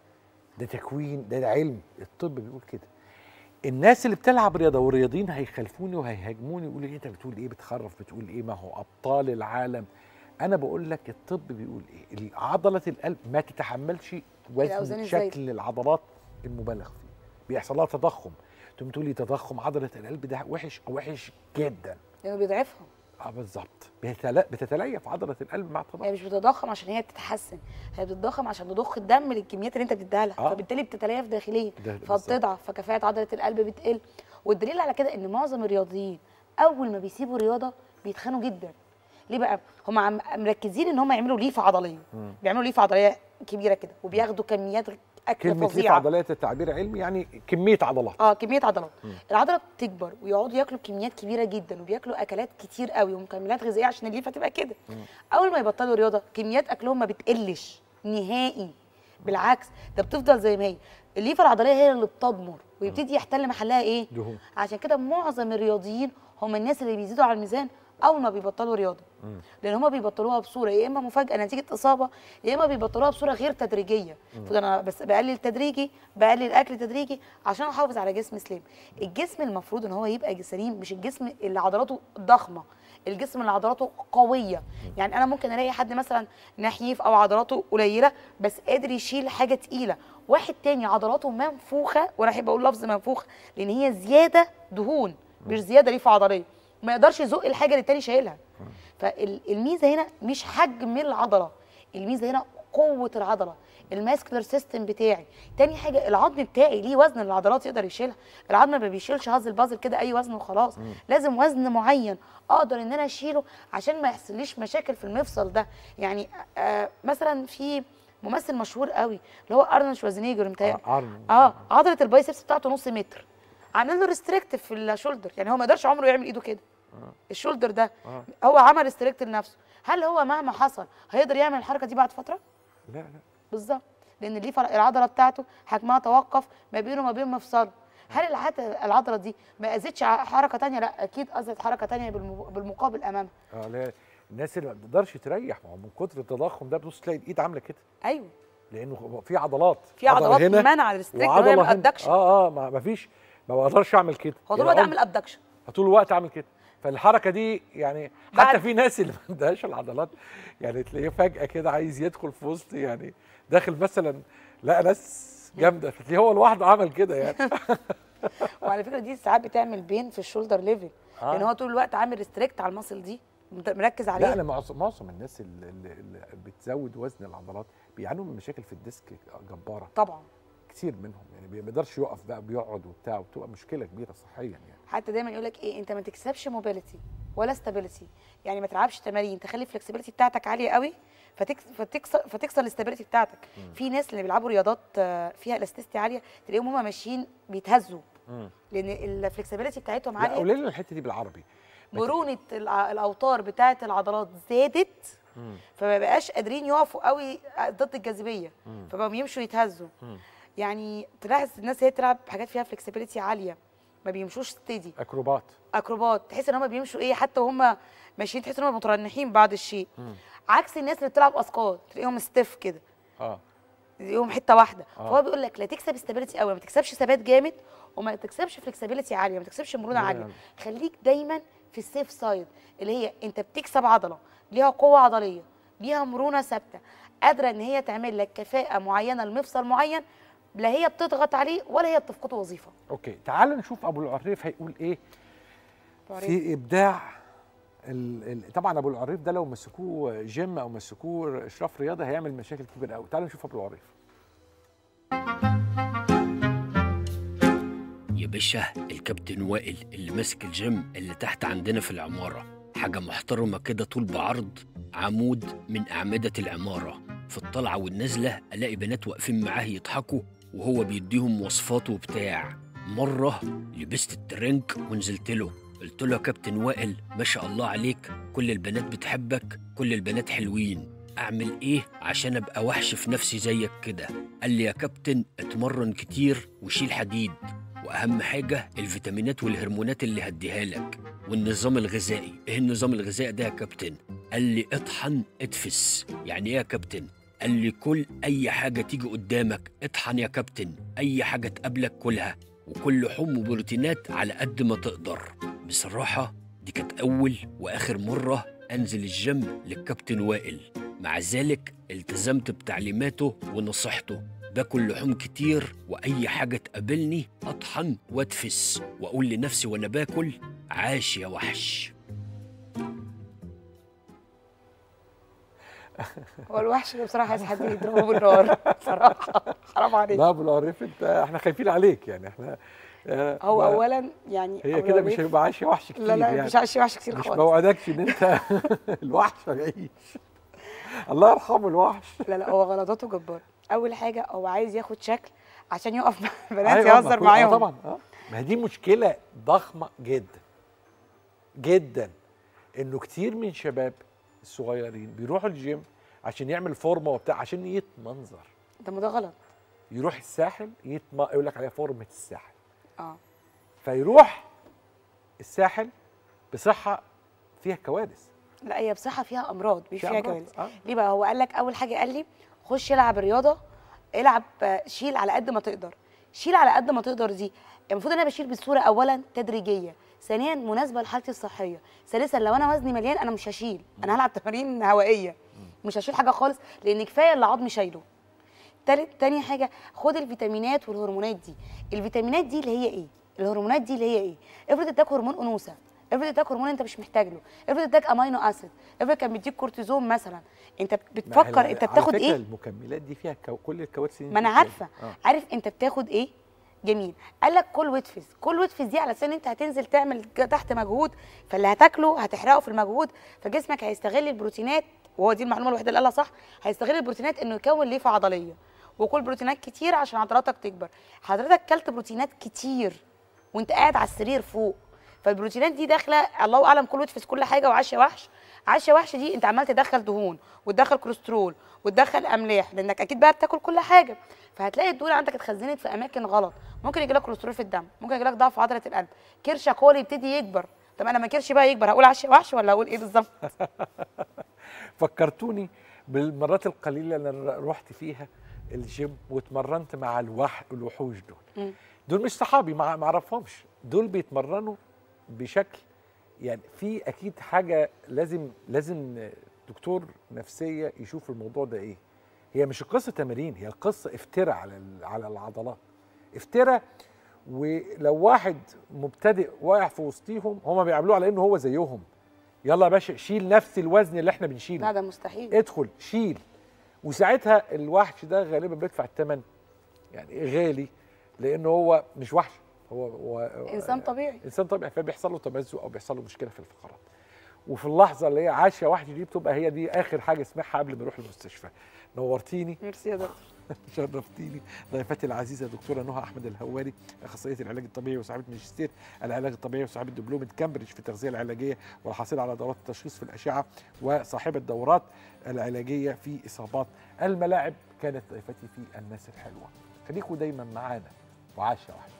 ده تكوين ده, ده علم الطب بيقول كده الناس اللي بتلعب رياضه والرياضيين هيخالفوني وهيهاجموني يقولوا ايه انت بتقول ايه بتخرف بتقول ايه ما هو ابطال العالم انا بقول لك الطب بيقول ايه عضله القلب ما تتحملش الأوزان وزن الزايدة. شكل العضلات المبالغ فيه بيحصل لها تضخم تقوم تقولي تضخم عضله القلب ده وحش وحش جدا لانه بيضعفها اه بالظبط بيتلا- بتتليف عضله القلب مع هي التضخم مش بتضخم عشان هي بتتحسن هي بتضخم عشان تضخ الدم للكميات اللي انت بتديها لها آه. فبالتالي بتتليف داخليا ده بالظبط. فبتضعف فكفاءه عضله القلب بتقل والدليل على كده ان معظم الرياضيين اول ما بيسيبوا الرياضه بيتخانوا جدا ليه بقى هم عم مركزين ان هم يعملوا ليفه عضليه بيعملوا ليفه عضليه كبيره كده وبياخدوا كميات اكل كلمه ليف فظيعه عضلات التعبير علمي يعني كميه عضلات اه كميه عضلات العضله بتكبر ويقعدوا ياكلوا كميات كبيره جدا وبياكلوا اكلات كتير قوي ومكملات غذائيه عشان الليفه تبقى كده اول ما يبطلوا رياضه كميات اكلهم ما بتقلش نهائي بالعكس ده بتفضل زي ما هي الليفه العضليه هي اللي بتضمر ويبتدي يحتل محلها ايه دهون عشان كده معظم الرياضيين هم الناس اللي بيزيدوا على الميزان اول ما بيبطلوا رياضه لان هم بيبطلوها بصوره يا اما مفاجاه نتيجه اصابه يا اما بيبطلوها بصوره غير تدريجيه فده انا بس بقلل تدريجي بقلل اكل تدريجي عشان احافظ على جسم سليم الجسم المفروض ان هو يبقى سليم مش الجسم اللي عضلاته ضخمه الجسم اللي عضلاته قويه يعني انا ممكن الاقي حد مثلا نحيف او عضلاته قليله بس قادر يشيل حاجه تقيله واحد تاني عضلاته منفوخه وانا احب اقول لفظ منفوخ لان هي زياده دهون مش زياده ليفه عضليه ما يقدرش يزق الحاجه اللي التاني شايلها فالميزه هنا مش حجم العضله الميزه هنا قوه العضله الماسكولار سيستم بتاعي تاني حاجه العظم بتاعي ليه وزن العضلات يقدر يشيلها العظم ما بيشيلش هاز البازل كده اي وزن وخلاص لازم وزن معين اقدر ان انا اشيله عشان ما يحصليش مشاكل في المفصل ده يعني آه مثلا في ممثل مشهور قوي اللي هو ارنولد شوازينيجر متهيألي آه، أرنولد. اه عضله البايسبس بتاعته نص متر عامل له ريستريكت في الشولدر يعني هو ما يقدرش عمره يعمل ايده كده الشولدر ده هو عمل ريستريكت لنفسه هل هو مهما حصل هيقدر يعمل الحركه دي بعد فتره لا لا بالظبط لان الليفه العضله بتاعته حجمها توقف ما بينه وما بين مفصله هل العت- العضله دي ما اذتش ع- حركه تانية لا اكيد اذت حركه تانية بالم- بالمقابل امامها اه لا الناس اللي ما بتقدرش تريح ما هو من كتر التضخم ده بتبص تلاقي الايد عامله كده ايوه لانه في عضلات في عضلة عضلات هنا منع الريستريكت انه وعضله يعمل هنا ابدكشن اه اه ما ما فيش ما بقدرش اعمل كده هو طول يعني الوقت عمري- عامل ابدكشن طول الوقت اعمل كده فالحركه دي يعني بعد- حتى في ناس اللي ما عندهاش العضلات يعني تلاقيه فجاه كده عايز يدخل في وسط يعني داخل مثلا لقى ناس جامده فتلاقيه هو لوحده عمل كده يعني وعلى فكره دي ساعات بتعمل بين في الشولدر ليفل آه. لان هو طول الوقت عامل ريستريكت على المصل دي مت- مركز عليها لا انا معظم معظم الناس اللي, اللي اللي بتزود وزن العضلات بيعانوا من مشاكل في الديسك جباره طبعا كتير منهم يعني ما بيقدرش يقف بقى بيقعد وبتاع وبتبقى مشكله كبيره صحيا يعني حتى دايما يقول لك ايه انت ما تكسبش موبيليتي ولا ستابيليتي يعني ما تلعبش تمارين تخلي الفلكسبيليتي بتاعتك عاليه قوي فتكس فتكسر فتكسر الاستابيليتي بتاعتك في ناس اللي بيلعبوا رياضات آه، فيها الاستيستي عاليه تلاقيهم هم ماشيين بيتهزوا لان الفلكسبيليتي بتاعتهم لا عاليه قولي لنا الحته دي بالعربي ما ت- مرونه الع- الاوتار بتاعه العضلات زادت فما بقاش قادرين يقفوا قوي ضد الجاذبيه فبقوا يمشوا يتهزوا يعني تلاحظ الناس هي تلعب حاجات فيها فلكسبيليتي عاليه ما بيمشوش ستيدي اكروبات اكروبات تحس ان هم بيمشوا ايه حتى وهم ماشيين تحس ان هم مترنحين بعض الشيء عكس الناس اللي بتلعب اثقال تلاقيهم ستيف كده اه تلاقيهم حته واحده آه. فهو بيقول لك لا تكسب استابيليتي قوي ما تكسبش ثبات جامد وما تكسبش فلكسبيليتي عاليه ما تكسبش مرونه مرونة عاليه عالية. خليك دايما في السيف سايد اللي هي انت بتكسب عضله ليها قوه عضليه ليها مرونه ثابته قادره ان هي تعمل لك كفاءه معينه لمفصل معين لا هي بتضغط عليه ولا هي بتفقده وظيفه اوكي تعال نشوف ابو العريف هيقول ايه في ابداع ال... ال... طبعا ابو العريف ده لو مسكوه جيم او مسكوه اشراف رياضه هيعمل مشاكل كبيره قوي تعال نشوف ابو العريف يا باشا الكابتن وائل اللي ماسك الجيم اللي تحت عندنا في العمارة حاجة محترمة كده طول بعرض عمود من أعمدة العمارة في الطلعة والنزلة ألاقي بنات واقفين معاه يضحكوا وهو بيديهم وصفات وبتاع مرة لبست الترنك ونزلت له قلت له يا كابتن وائل ما شاء الله عليك كل البنات بتحبك كل البنات حلوين أعمل إيه عشان أبقى وحش في نفسي زيك كده قال لي يا كابتن اتمرن كتير وشيل حديد واهم حاجه الفيتامينات والهرمونات اللي هديها لك والنظام الغذائي ايه النظام الغذائي ده يا كابتن قال لي اطحن اتفس يعني ايه يا كابتن قال لي كل اي حاجه تيجي قدامك اطحن يا كابتن اي حاجه تقابلك كلها وكل لحوم وبروتينات على قد ما تقدر بصراحه دي كانت اول واخر مره انزل الجيم للكابتن وائل مع ذلك التزمت بتعليماته ونصيحته باكل لحوم كتير واي حاجه تقابلني اطحن واتفس واقول لنفسي وانا باكل عاش يا وحش هو الوحش ده بصراحه عايز حد يضربه بالنار بصراحه حرام عليك لا ابو العريف انت احنا خايفين عليك يعني احنا آه، هو ما- اولا يعني هي أبو كده مش العريف- هيبقى عايش وحش كتير لا لا يعني مش عايش وحش كتير مش خالص بوعدكش ان انت الوحش هيعيش الله يرحمه الوحش لا لا هو غلطاته جبار اول حاجه هو عايز ياخد شكل عشان يقف مع بنات أيوة، ما يهزر كل- معاهم آه طبعا اه ما هي دي مشكله ضخمه جدا جدا انه كتير من شباب الصغيرين بيروحوا الجيم عشان يعمل فورمه وبتاع عشان يتمنظر طب ما ده غلط يروح الساحل يتم... يقول لك عليها فورمه الساحل اه فيروح الساحل بصحه فيها كوارث لا هي بصحه فيها امراض مش فيها فيها أمراض، كوارث آه. ليه بقى هو قال لك اول حاجه قال لي خش العب رياضه العب آه، شيل على قد ما تقدر شيل على قد ما تقدر دي المفروض ان انا بشيل بصوره اولا تدريجيه ثانيا مناسبه لحالتي الصحيه ثالثا لو انا وزني مليان انا مش هشيل انا هلعب تمارين هوائيه مش هشيل حاجه خالص لان كفايه اللي عظمي شايله تالت تاني حاجه خد الفيتامينات والهرمونات دي الفيتامينات دي اللي هي ايه الهرمونات دي اللي هي ايه افرض اداك هرمون انوثه افرض اداك هرمون انت مش محتاج له افرض اداك امينو اسيد افرض كان بيديك كورتيزون مثلا انت ما بتفكر هي- انت على بتاخد فكرة ايه المكملات دي فيها كو... كل الكوارث اللي ما انا انت عارفه بتقولها. آه. عارف انت بتاخد ايه جميل قال لك كل وتفز كل وتفز دي على اساس ان انت هتنزل تعمل ج- تحت مجهود فاللي هتاكله هتحرقه في المجهود فجسمك هيستغل البروتينات وهو دي المعلومه الوحيده اللي قالها صح هيستغل البروتينات انه يكون ليفه عضليه وكل بروتينات كتير عشان عضلاتك تكبر حضرتك كلت بروتينات كتير وانت قاعد على السرير فوق فالبروتينات دي داخله الله اعلم كل وتفز كل حاجه وعاشه وحش عاشه وحش دي انت عمال تدخل دهون وتدخل كوليسترول وتدخل املاح لانك اكيد بقى بتاكل كل حاجه فهتلاقي الدهون عندك اتخزنت في اماكن غلط ممكن يجي لك كوليسترول في الدم ممكن يجي لك ضعف عضله القلب كرشك هو اللي يبتدي يكبر طب انا ما كرشي بقى يكبر هقول عشه وحش ولا هقول ايه بالظبط فكرتوني بالمرات القليله اللي أنا رحت فيها الجيم واتمرنت مع الوح... الوحوش دول مم. دول مش صحابي ما ما اعرفهمش دول بيتمرنوا بشكل يعني في اكيد حاجه لازم لازم دكتور نفسيه يشوف الموضوع ده ايه هي مش القصه تمارين هي القصه افتراء على ال- على العضلات افتراء ولو واحد مبتدئ واقع في وسطيهم هم بيعملوه على انه هو زيهم يلا يا باشا شيل نفس الوزن اللي احنا بنشيله لا ده مستحيل ادخل شيل وساعتها الوحش ده غالبا بيدفع الثمن يعني غالي لانه هو مش وحش هو, هو انسان طبيعي انسان طبيعي فبيحصل له تمزق او بيحصل له مشكله في الفقرات وفي اللحظه اللي هي عاشه وحش دي بتبقى هي دي اخر حاجه اسمعها قبل ما يروح المستشفى نورتيني ميرسي يا دكتور شرفتيني ضيفتي العزيزه دكتوره نهى احمد الهواري اخصائيه العلاج الطبيعي وصاحبه ماجستير العلاج الطبيعي وصاحبه دبلومه كامبريدج في التغذيه العلاجيه والحاصله على دورات التشخيص في الاشعه وصاحبه دورات العلاجيه في اصابات الملاعب كانت ضيفتي في الناس الحلوه خليكم دايما معانا وعاشه واحده